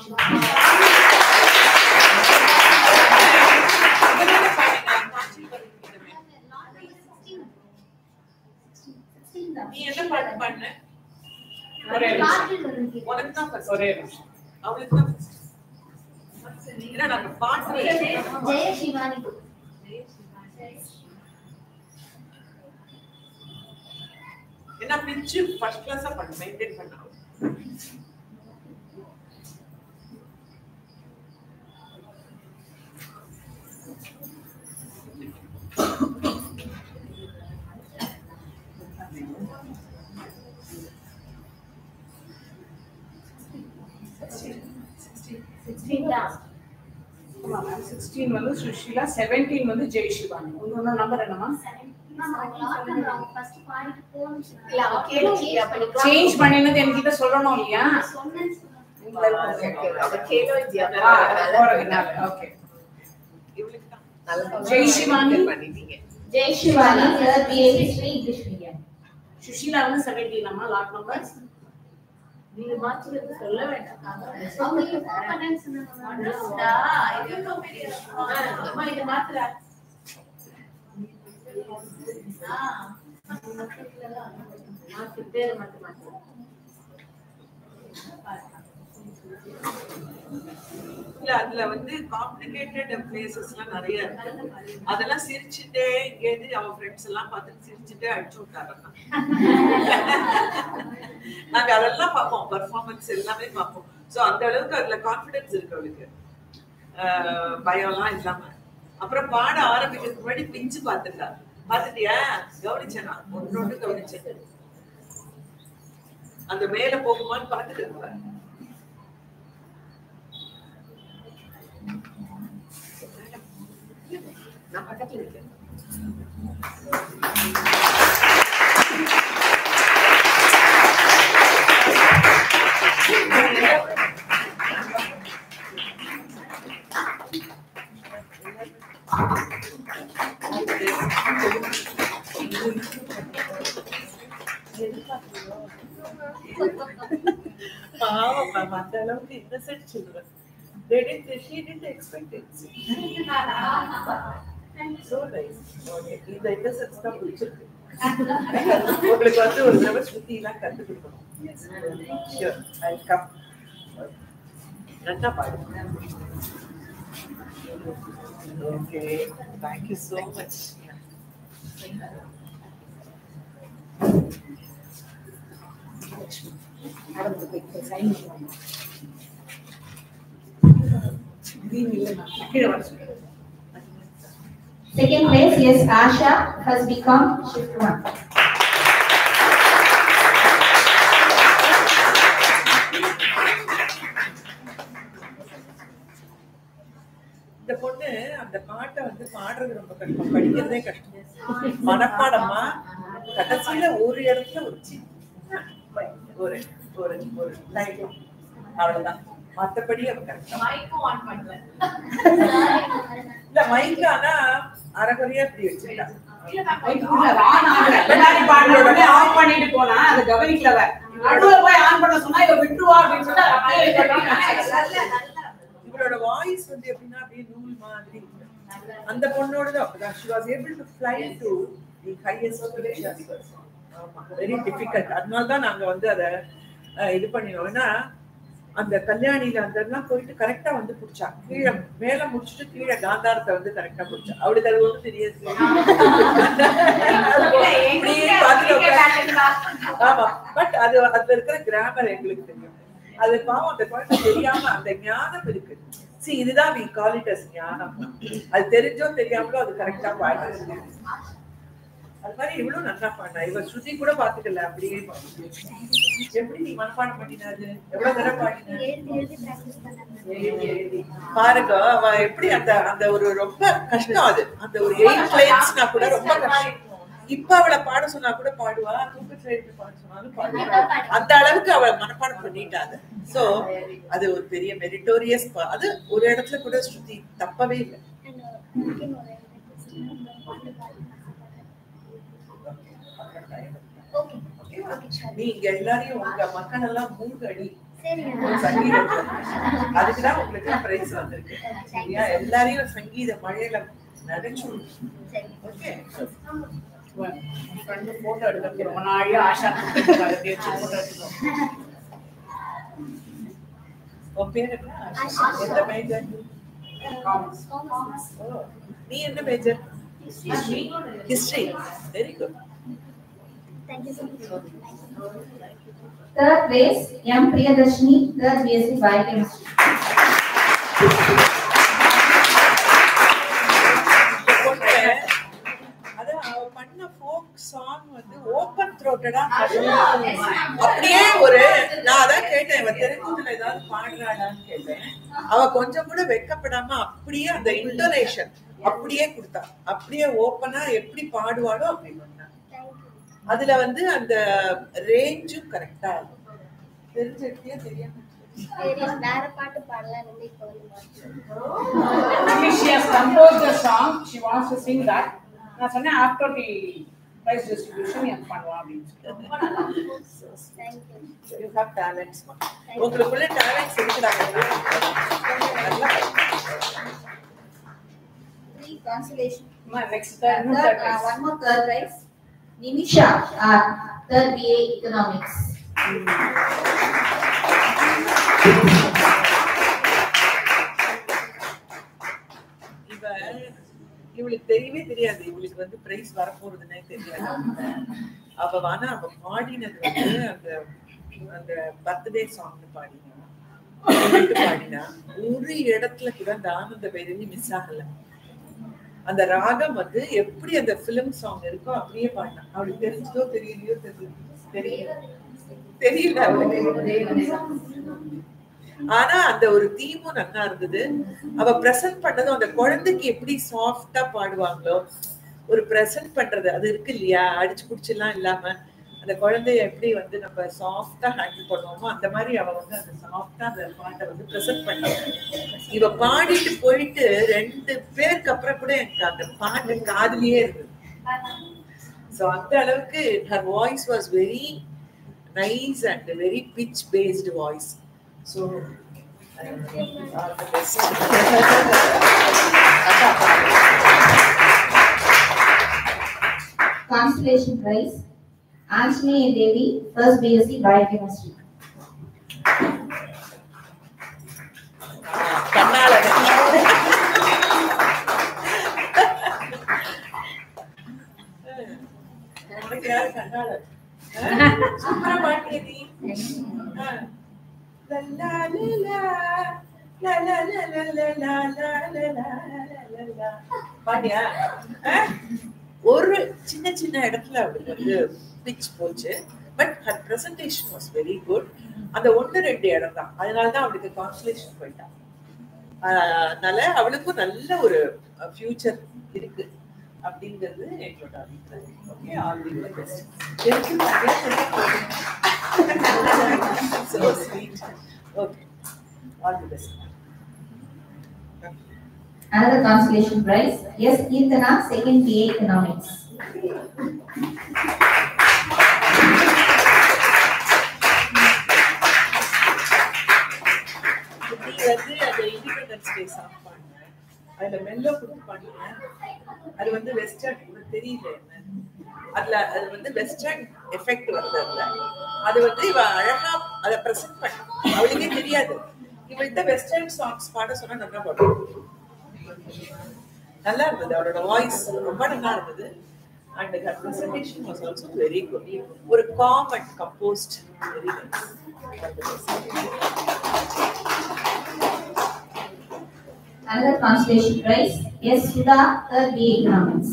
நீ என்ன பாட்டு பாடுன ஒரே நிமிஷம். உனக்கு தான் first. ஒரே நிமிஷம். அவளுக்கு தான் first. ஏன்னா நாங்க பாட்டு ஜெய சிவானி என்ன பிச்சு ஃபர்ஸ்ட் கிளாஸா பண்ண மெயின்டைன் பண்ணணும் சிக்ஸ்டீன் வந்து சுஷீலா செவன்டீன் வந்து ஜெய் சிவானி உங்களோட நம்பர் என்னமா சேஞ்ச் பண்ணினது என்கிட்ட சொல்லணும் இல்லையா ஓகே இவளுக்கு தான் ஜெய் சிவானி பண்ணிட்டீங்க Jai Shivani third BA History English Medium. Sushila வந்து செவன்டீன் அம்மா லாட் நம்பர் நீங்க மாத்துறது சொல்ல வேண்டாம் அம்மா இது மாத்துறா மாத்து பேரு மாத்து மாத்து இல்ல அதுல வந்து காம்ப்ளிகேட்டட் பிளேசஸ்லாம் நிறைய இருக்கு அதெல்லாம் சிரிச்சுட்டே இங்கேருந்து அவன் ஃப்ரெண்ட்ஸ் எல்லாம் பார்த்து சிரிச்சுட்டே அடிச்சு விட்டாங்க நாங்க அதெல்லாம் பார்ப்போம் பர்ஃபார்மன்ஸ் எல்லாமே பார்ப்போம் சோ அந்த அளவுக்கு அதுல கான்ஃபிடன்ஸ் இருக்கு அவளுக்கு ஆஹ் பயம்லாம் இல்லாம அப்புறம் பாட ஆரம்பிக்கிறதுக்கு முன்னாடி பிஞ்சு பார்த்துட்டா பார்த்துட்டியா கவனிச்சேன் நான் ஒன்று ஒன்று கவனிச்சேன் அந்த மேல போகுமான்னு பார்த்துட்டு இருப்பேன் நான் பக்கத்துல இருக்கேன் பாவம் மேம் அந்த அளவுக்கு innocent children they didn't she didn't expect it so nice okay இந்த innocence தான் பிடிச்சிருக்கு உங்களுக்கு வந்து ஒரு தடவை ஸ்ருதி எல்லாம் கத்து கொடுக்கணும் ஷூர் ஐ கம் நல்லா பாடு okay thank you so much கீழே வர சொல்லுங்க Second place, yes, Asha has become shift one. இந்த பொண்ணு அந்த பாட்டை வந்து பாடுறது ரொம்ப கஷ்டம் படிக்கிறதே கஷ்டம் மனப்பாடமா கடைசியில ஒரு இடத்துல ஒரு சின்ன ஒரு ஒரு ஒரு தயக்கம் அவ்வளவுதான் மத்தபடி அவ கரெக்டா மைக்கும் ஆன் பண்ணல இல்ல மைக்ல ஆனா அரைகுறையா இப்படி வச்சுட்டா இல்ல ma'am, மைக் உள்ள ஆன் ஆகல. பின்னாடி பாடுற உடனே ஆஃப் பண்ணிட்டு போனா அதை கவனிக்கல அவ. நடுவுல போய் ஆன் பண்ண சொன்னா இவ விட்டுருவா அப்படின்னு சொல்லிட்டு அப்படியே இது பண்ணா. நல்ல நல்ல இவளோட வாய்ஸ் வந்து எப்படின்னா அப்படியே நூல் மாதிரி இருக்கு. அந்த பொண்ணோட அப்படிதான் she was able to fly to the highest pitch ஆமா வெரி டிஃபிகல்ட் அதனால தான் நாங்க வந்து அதை அஹ், இது பண்ணினோம் ஏன்னா அந்த கல்யாணியில அந்த எல்லாம் போயிட்டு கரெக்டா வந்து புடிச்சா கீழே மேல முடிச்சுட்டு கீழே காந்தாரத்தை வந்து கரெக்டா புடிச்சா அவளுக்கு அது ஒன்றும் தெரியாது இப்படியே பார்த்துட்டு உட்கார்ந்து- ஆமா பட் அது அதுல இருக்கிற கிராமர் எங்களுக்கு தெரியும் அது பாவம் அந்த குழந்தை தெரியாம அந்த ஞானம் இருக்கு சி இதுதான் we call it as ஞானம் அது தெரிஞ்சோ தெரியாமலோ அது கரெக்டா பாடுறது அது மாதிரி இவ்வளவு நல்லா பாடினா இவ ஸ்ருதி கூட பாத்துக்கல அப்படியே பாடுது. எப்படி நீ மனப்பாடம் பண்ணினாது எவ்வளவு தடவை பாடின எழுதி எழுதி practice பண்ணேன். எழுதி, எழுதி. பாருங்க அவ எப்படி அந்த அந்த ஒரு ரொம்ப கஷ்டம் அது அந்த ஒரு எயிட் லைன்ஸ்னா கூட ரொம்ப கஷ்டம் இப்ப அவளை பாட சொன்னா கூட பாடுவா தூக்கத்துல எழுதி பாட சொன்னாலும் பாடுவா அந்த அளவுக்கு அவளை மனப்பாடம் பண்ணிட்டாங்க சோ அது ஒரு பெரிய மெரிட்டோரியஸ் அது ஒரு இடத்துல கூட ஸ்ருதி தப்பவே இல்லை And, uh, cooking ஒரு request. பாட்டு பாடி ஓகே ஓகே சரி நீங்க எல்லாரையும் உங்க மக்கள் எல்லாம் மூணு அடி சரிங்க ஒரு சங்கீதத்துல அதுக்குதான் உங்களுக்கு பிரைஸ் வந்திருக்கு சரியா எல்லாரையும் சங்கீத மழையில நினைச்சு சரி ஓகே ஃப்ரெண்டு போட்டோ எடுக்கிறதுக்கு ரொம்ப நாளையா ஆஷா கொடுத்துருக்காங்க. அப்படியே வச்சு photo எடுத்துக்கோ. உன் பேர் என்ன ஆஷா. எந்த மேஜர் Commerce. காமர்ஸ் நீ என்ன major history very good thank you so much Third place, M. Priyadarshini, third BSc Biochemistry. அது அவ பண்ண ஃபோக் சாங் வந்து ஓபன் த்ரோட்டடா அப்படியே ஒரு நான் அதான் கேட்டேன் இவ தெலுங்குல ஏதாவது பாடுறாளான்னு கேட்டேன் அவ கொஞ்சம் கூட வெக்கப்படாம அப்படியே அந்த இன்டோனேஷன் அப்படியே கொடுத்தா அப்படியே ஓப்பனா எப்படி பாடுவாளோ அப்படி பண்ணா அதுல வந்து அந்த ரேஞ்சும் கரெக்டா தெரிஞ்சிருக்கியா தெரியாம தெரியும் வேற பாட்டு பாடலாம் இருந்து இப்போ வந்து மாத்தி. Actually, she has composed a song. She wants to sing that. நான் சொன்னேன் after the prize distribution எனக்கு பண்ணுவா அப்படின்னு சொல்லி. Thank you. You have talents உங்களுக்குள்ள டேலண்ட்ஸ் இருக்கிறாங்க நல்லா Three consolation. அம்மா, next third, இன்னும் Third, third uh, prize. one more third prize. Nimisha, uh, third BA Economics. இவ இவளுக்கு தெரியவே தெரியாது இவளுக்கு வந்து பிரைஸ் வரப்போறதுன்னே தெரியாது அவ ஆனா அவ பாடினது வந்து அந்த அந்த பர்த்டே சாங் பாடினா பாட்டு பாடினா ஒரு இடத்துல கூட அந்த ஆனந்த பைரவி மிஸ் ஆகல அந்த ராகம் வந்து எப்படி அந்த பிலிம் சாங் இருக்கோ அப்படியே பாடினா அவளுக்கு தெரிஞ்சதோ தெரியலையோ தெரியல தெரியல தெரியல அவளுக்கு ஆனா அந்த ஒரு தீமும் நல்லா இருந்தது அவ பிரசன்ட் பண்ணதும் அந்த குழந்தைக்கு எப்படி சாஃப்டா பாடுவாங்களோ ஒரு பிரசன்ட் பண்றது அது இருக்கு இல்லையா அடிச்சு புடிச்செல்லாம் இல்லாம அந்த குழந்தைய எப்படி வந்து நம்ம சாஃப்டா ஹேண்டில் பண்ணுவோமோ அந்த மாதிரி அவ வந்து அந்த சாஃப்டா அந்த பாட்டை வந்து பிரசன்ட் பண்ணாங்க இவ பாடிட்டு போயிட்டு ரெண்டு பேருக்கு அப்புறம் கூட எனக்கு அந்த பாட்டு காதுலயே இருந்தது ஸோ அந்த அளவுக்கு her voice was very nice and very pitch based voice so all the best Constellation Prize, Anjali Devi, first BSc Biochemistry. கண்ணால உனக்கு யாரு கண்ணால சூப்பரா பாட்டிய நீ ஆ. லா, லா, லா, லா, லா, லா, லா, லா, லா, லா, லா, லா, லா, லா. பாட்டியா ஆ? ஒரு சின்ன சின்ன இடத்துல அவளுக்கு வந்து பிச் போச்சு but her presentation was very good அந்த ஒன்று ரெண்டு இடம் தான் அதனால தான் அவளுக்கு கான்சலேஷன் போயிட்டான் ஆஹ் அதனால அவளுக்கும் நல்ல ஒரு ஃபியூச்சர் இருக்கு அப்படிங்கிறது எங்களோட அபிப்பிராயம் ஓகே ஆல் தி பெஸ்ட் எதுக்கு நிறைய so sweet okay all the best Another consolation prize. Yes, Kirtana, second BA Economics. நீ வந்து அந்த இண்டிபெண்டன்ஸ் டே சாங் பாடின அதுல மெல்ல கொடுத்து பாடின அது வந்து வெஸ்டர்ன் உனக்கு தெரியல என்ன அதுல அது வந்து வெஸ்டர்ன் எஃபெக்ட் வருது அதுல அது வந்து இவ அழகா அதை பிரசன்ட் பண்ண அவளுக்கே தெரியாது இவ இந்த வெஸ்டர்ன் சாங்ஸ் பாட சொன்னா நல்லா பாடுவோம் நல்லா இருந்தது அவளோட வாய்ஸ் ரொம்ப நல்லா இருந்தது and her presentation was also very good ஒரு calm and composed very nice Another consolation prize. Yes, Sudha, third BA Economics.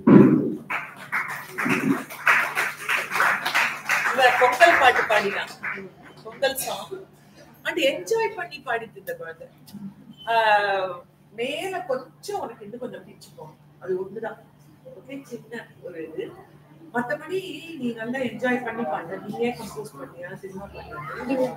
இவ பொங்கல் பாட்டு பாடினான் பொங்கல் சாங் அண்ட் என்ஜாய் பண்ணி பாடிட்டு இந்த குழந்தை ஆஹ் மேல கொஞ்சம் உனக்கு இன்னும் கொஞ்சம் பிச்சுக்கும் அது ஒண்ணுதான் ஓகே சின்ன ஒரு இது மத்தபடி நீ நல்லா என்ஜாய் பண்ணி பாடுற நீயே கம்போஸ் பண்ணியா சினிமா பண்ணியா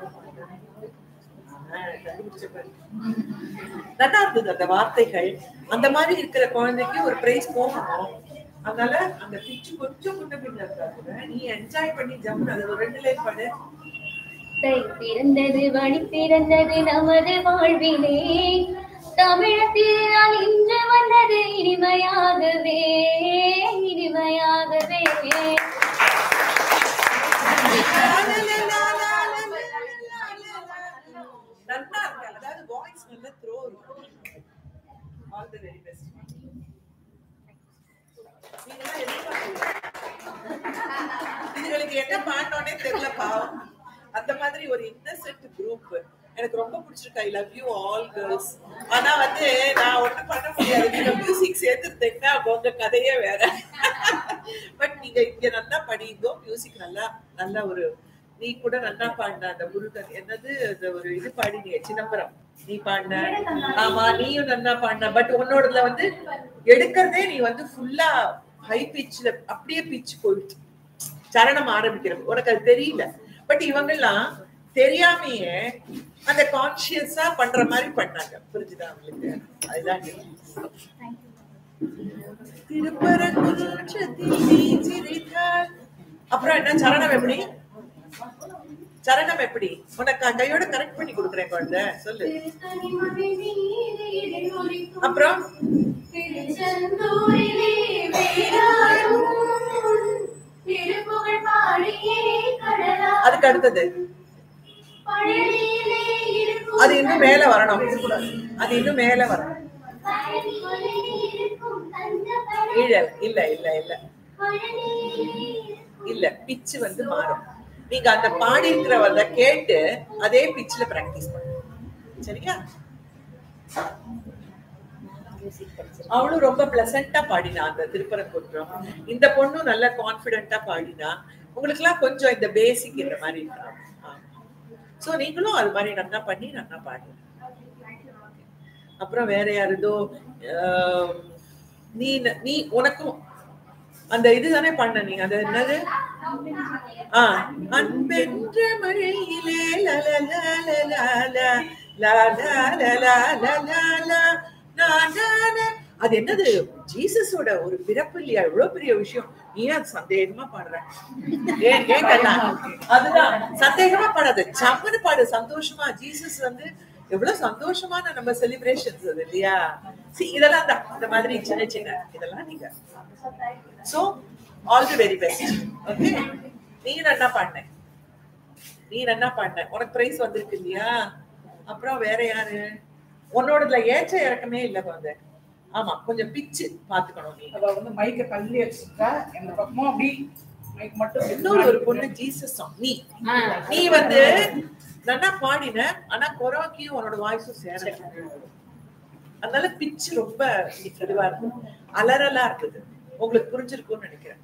கண்டுபிடிச்ச பாரு. நல்லா இருந்தது அந்த வார்த்தைகள் அந்த மாதிரி இருக்கிற குழந்தைக்கு ஒரு பிரைஸ் போகணும் அதனால அந்த பிச்சு கொஞ்சம் முன்ன பின்ன இருந்தா கூட நீ என்ஜாய் பண்ணி ஜம்ப் அது ஒரு ரெண்டு லைன் பாடு தை பிறந்தது வழி பிறந்தது நமது வாழ்விலே தமிழ் திருநாள் இன்று வந்தது இனிமையாகவே இனிமையாகவே நல்லா இருக்கு அதாவது வாய்ஸ் நல்ல த்ரோ இருக்கும் ஆல் தி வெரி பெஸ்ட் இதுகளுக்கு என்ன பாடணும்னே தெரியல பாவம் அந்த மாதிரி ஒரு இன்னசென்ட் குரூப் எனக்கு ரொம்ப பிடிச்சிருக்கு I love you all girls ஆனா வந்து நான் ஒண்ணும் பண்ண முடியாது நீங்க மியூசிக் சேர்த்துருந்தீங்கன்னா உங்க கதையே வேற பட் நீங்க இங்க நல்லா படிங்கோ மியூசிக் நல்லா நல்ல ஒரு நீ கூட நல்லா பாடின அந்த முருகன் என்னது அந்த ஒரு இது பாடினிய சிதம்பரம் நீ பாடின ஆமா நீயும் நல்லா பாடின பட் உன்னோடதுல வந்து எடுக்கிறதே நீ வந்து ஃபுல்லா ஹை பிச்ல அப்படியே பிச் போயிடுச்சு சரணம் ஆரம்பிக்கிறது உனக்கு அது தெரியல பட் இவங்கெல்லாம் தெரியாமையே அந்த கான்சியஸா பண்ற மாதிரி பண்ணாங்க புரிஞ்சுதா அவங்களுக்கு அதுதான் திருப்பரங்குன்றத்தில் நீ சிரித்தாய். அப்புறம் என்ன சரணம் எப்படி சரணம் எப்படி உனக்கு கையோட கரெக்ட் பண்ணி கொடுக்குறேன் குழந்தை சொல்லு அப்புறம் திருப்புகழ் பாடியே கடலா அதுக்கு அடுத்தது பழனியிலே இருக்கும் அது இன்னும் மேல வரணும் அது இன்னும் மேல வரணும் பழனியிலே இருக்கும் தங்க இல்ல இல்ல இல்ல இல்ல பழனியிலே இல்ல பிச்சு வந்து மாறும் நீங்க அந்த பாடி இருக்கிறவத கேட்டு அதே பிச்சில் பிராக்டிஸ் பண்ணுங்க சரியா அவளும் ரொம்ப பிளசண்டா பாடினா அந்த திருப்பரங்குன்றம் இந்த பொண்ணும் நல்ல கான்பிடென்ட்டா பாடினா உங்களுக்கு எல்லாம் கொஞ்சம் இந்த பேசிக் இந்த மாதிரி இருக்கலாம் சோ நீங்களும் அது மாதிரி நல்லா பண்ணி நல்லா பாடுங்க அப்புறம் வேற யாருதோ ஆஹ், நீ நீ உனக்கும் அந்த இதுதானே பண்ண நீ அது என்னது ஆ அன்பென்ற மழையிலே லலலலலல, லலலலலலல, லலல. அது என்னது ஜீசஸோட ஒரு பிறப்பு இல்லையா எவ்வளவு பெரிய விஷயம் நீ அது சந்தேகமா பாடுற ஏன் ஏன் கண்ணா அதுதான் சந்தேகமா பாடாது சம்மனு பாடு சந்தோஷமா ஜீசஸ் வந்து எவ்வளவு சந்தோஷமான நம்ம செலிப்ரேஷன்ஸ் அது இல்லையா See, இதெல்லாம் தான் இந்த மாதிரி சின்ன சின்ன இதெல்லாம் நீங்க so all the very best okay நீ நல்லா பாடின நீ நல்லா பாடின உனக்கு பிரைஸ் வந்திருக்கு இல்லையா அப்புறம் வேற யாரு உன்னோடதுல ஏற்ற இறக்கமே இல்ல வந்து ஆமா கொஞ்சம் பிச்சு பாத்துக்கணும் நீ அவ வந்து மைக்க தள்ளி வச்சுட்டா இந்த பக்கமும் அப்படி மைக் மட்டும் இன்னொரு ஒரு பொண்ணு ஜீசஸ் song. நீ நீ வந்து நல்லா பாடின ஆனா கொரோக்கியும் உன்னோட வாய்ஸும் சேர அதனால பிச்சு ரொம்ப இதுவா இருக்கும் அலறலா இருக்குது உங்களுக்கு புரிஞ்சிருக்கும்னு நினைக்கிறேன்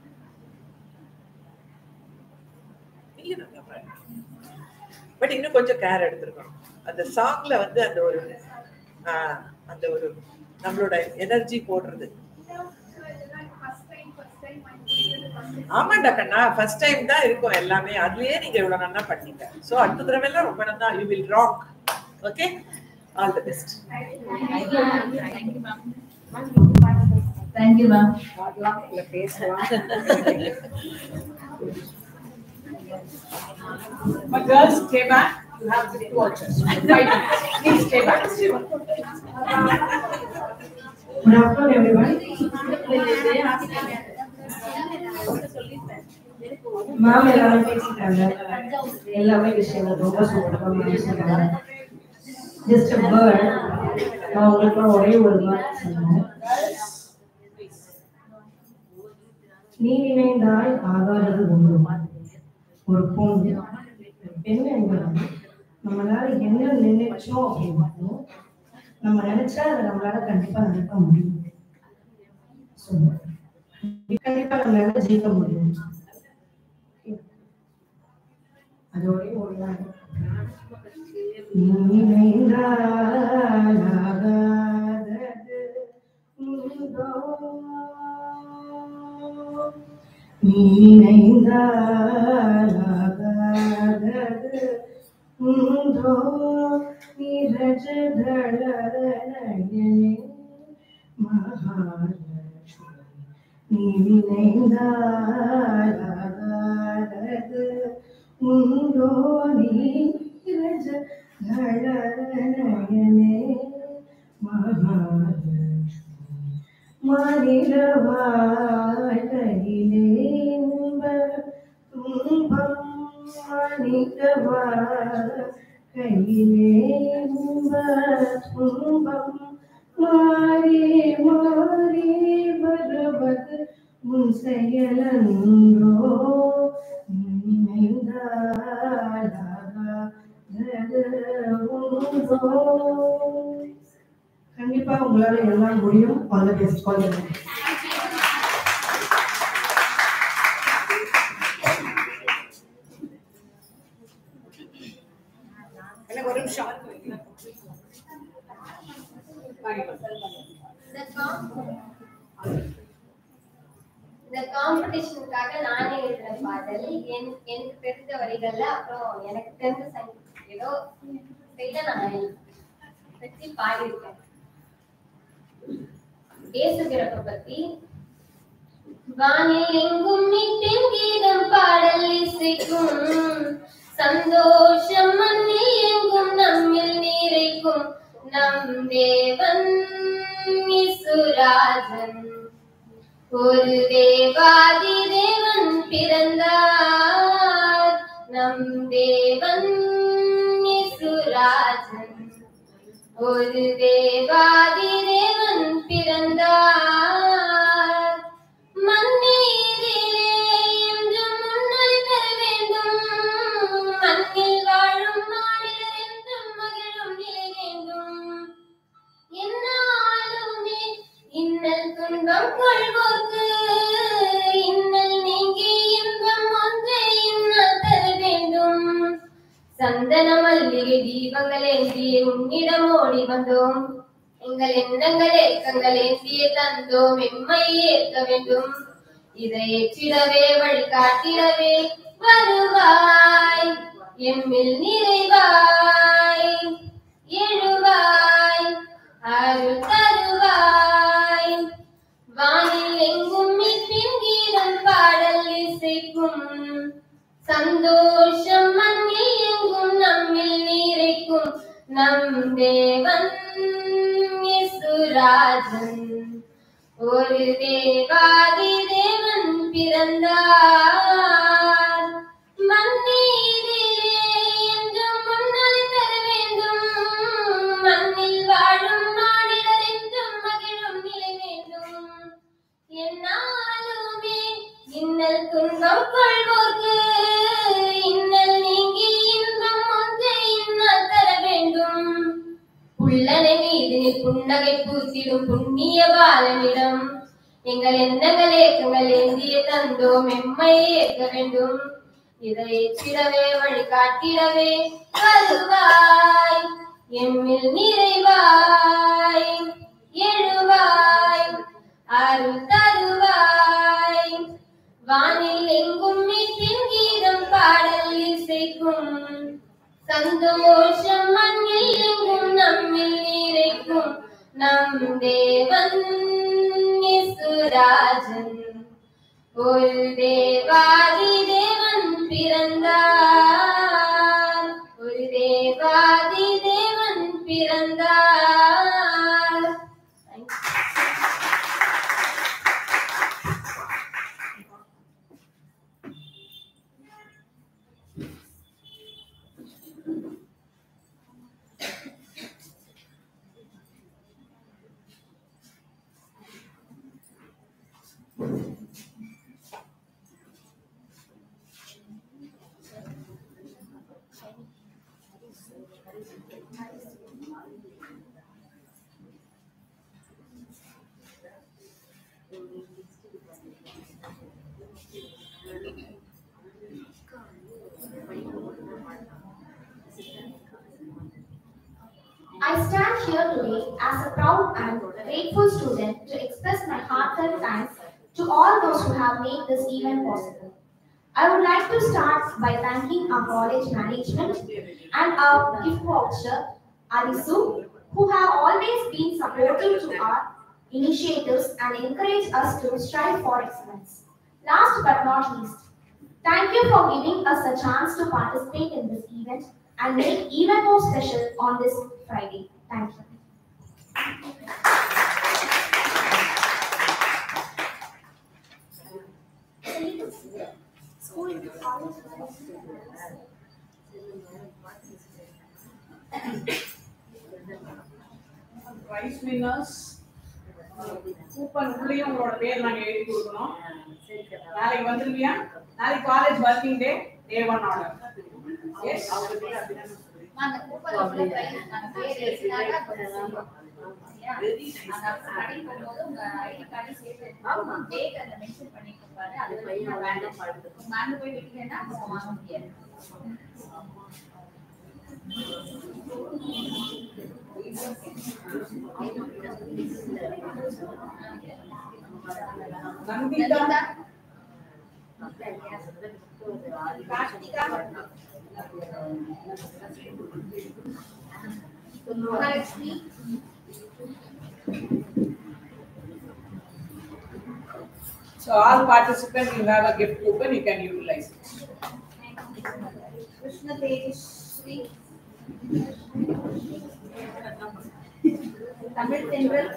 நீங்க நல்லா பாடுங்க பட் இன்னும் கொஞ்சம் கேர் எடுத்திருக்கணும் அந்த சாங்ல வந்து அந்த ஒரு ஆஹ், அந்த ஒரு நம்மளோட எனர்ஜி போடுறது ஆமாண்டா கண்ணா ஃபர்ஸ்ட் டைம் தான் இருக்கும் எல்லாமே அதுலயே நீங்க இவ்வளவு நல்லா பண்ணீங்க சோ அடுத்த தடவை எல்லாம் ரொம்ப நல்லா you will rock okay all the best thank you ma'am My girls, stay back. You have to watch us. Five minutes. Please stay back. Stay back. Good afternoon, everyone. Ma'am எல்லாரும் பேசிட்டாங்க எல்லாமே விஷயங்கள் ரொம்ப சூப்பராக பேசிட்டாங்க ஜஸ்ட் வேர்ட் நான் உங்களுக்கு ஒரே ஒரு வேர்ட் சொன்னேன் நீ நினைந்தால் ஆகாதது ஒன்று ஒரு பொண் பெண் என்பது நம்மளால என்ன நினைச்சோம் அப்படின்னா நம்ம நினைச்சா அதை நம்மளால கண்டிப்பா நடக்க முடியும் So, கண்டிப்பா நம்மளால ஜெயிக்க முடியும் அது ஒரே ஒரு நாள் நினைந்தால் ஆகாதது உண்டோ? நினைந்தால் ஆகாதது உண்டோ? நிரஜதளநயனே மகாலட்சுமி நீ நினைந்தால் ஆகாதது உண்டோ நீரஜ தளநயனே மகாலட்சுமி மாநில வாழ்க்கையிலே இன்ப துன்பம் மாநில வாழ்க்கையிலே இன்ப துன்பம் மாறி மாறி வருவது உன் செயலன்றோ கண்டிப்பா உங்களால எல்லாம் முடியும் all the best all the best எனக்கு ஒரு நிமிஷம் இந்த com- இந்த காம்படிஷனுக்காக நானே எழுதின பாடல் என் எனக்கு தெரிஞ்ச வரிகள்ல அப்புறம் எனக்கு தெரிஞ்ச சங்கி ஏதோ செய்த நான் வச்சு பாடியிருக்கேன் இயேசு பிறப்பை பத்தி வானில் எங்கும் மீட்டின் கீதம் பாடல் இசைக்கும் சந்தோஷம் மண்ணில் எங்கும் நம்மில் நீரைக்கும் நம் தேவன் இசுராஜன் ஒரு தேவாதி தேவன் பிறந்தார் நம் தேவன் இசுராஜன் ஒரு தேவாதி தேவன் பிறந்தார் மண்ணீரிலே என்றும் முன்னல் பெற வேண்டும் மண்ணில் வாழும் மாநிலர் என்றும் மகிழும் நிலை வேண்டும் என்னாலுமே இன்னல் துன்பம் கொள்வோர்க்கு இன்னல் நீங்கி இன்பம் ஒன்றை இன்னல் தர வேண்டும் சந்தன மல்லிகை தீபங்கள் ஏந்திய உன்னிடம் ஓடி வந்தோம் எங்கள் எண்ணங்கள் ஏக்கங்கள் ஏந்திய தந்தோம் எம்மை ஏற்க வேண்டும் இதை ஏற்றிடவே வழிகாட்டிடவே வருவாய் எம்மில் நிறைவாய் எழுவாய் அருள் தருவாய் வானில் எங்கும் மீட்பின் கீதம் பாடல் இசைக்கும் சந்தோஷம் மண்ணில் எங்கும் நம்மில் நீரைக்கும் நம் தேவன் இசுராஜன் ஒரு தேவாதி தேவன் பிறந்தார் மண்ணீரிலே என்றும் முன்னணி தர வேண்டும் மண்ணில் வாழும் மாநிலர் என்றும் மகிழும் நிலை வேண்டும் என்னாலுமே இன்னல் துன்பம் கொள்வோர்க்கு இன்னல் நீங்கி இன்பம் ஒன்றை இன்னல் தர வேண்டும் புள்ளனை மீது புன்னகை பூத்திடும் புண்ணிய பாலனிடம் எங்கள் எண்ணங்கள் ஏக்கங்கள் ஏந்திய தந்தோம் எம்மை ஏற்க வேண்டும் இதை ஏற்றிடவே வழிகாட்டிடவே வருவாய் எம்மில் நிறைவாய் எழுவாய் அருள் தருவாய் வானில் எங்கும் மீட்டின் கீதம் பாடல் இசைக்கும் சந்தோஷம் மண்ணில் எங்கும் நம்மில் நிறைக்கும் நம் தேவன் இசுராஜன் ஒரு தேவாதி தேவன் பிறந்தார் ஒரு தேவாதி தேவன் பிறந்தார் I stand here today as a proud and grateful student to express my heartfelt thanks to all those who have made this event possible. I would like to start by thanking our college management and our gift voucher, Arisu, who have always been supportive to our initiatives and encourage us to strive for excellence. Last but not least, thank you for giving us a chance to participate in this event and make even more special on this Friday. Thank you. Prize winners coupon உள்ளேயும் உங்களோட பேர் நாங்க எழுதி கொடுக்கணும் நாளைக்கு வந்துருவியா நாளைக்கு college working day day one order yes அந்த கூப்பன்ல உள்ள price நாங்க பேர் எழுதினாங்க கொஞ்சம் சரியா? நாங்க அப்புறம் கடைக்கு போகும்போது உங்க ID card சேர்த்து எடுத்துக்கோங்க. date அதுல mention பண்ணிருக்கோம் பாரு, அது வச்சு நான் வேண்டாம் உங்க அங்க போய் விட்டீங்கன்னா அப்புறம் வாங்க முடியாது. Nandita Karthika Mahalakshmi So all participants, you have a gift coupon, you can utilize it. Krishna Tejasri Tamil தென்றல்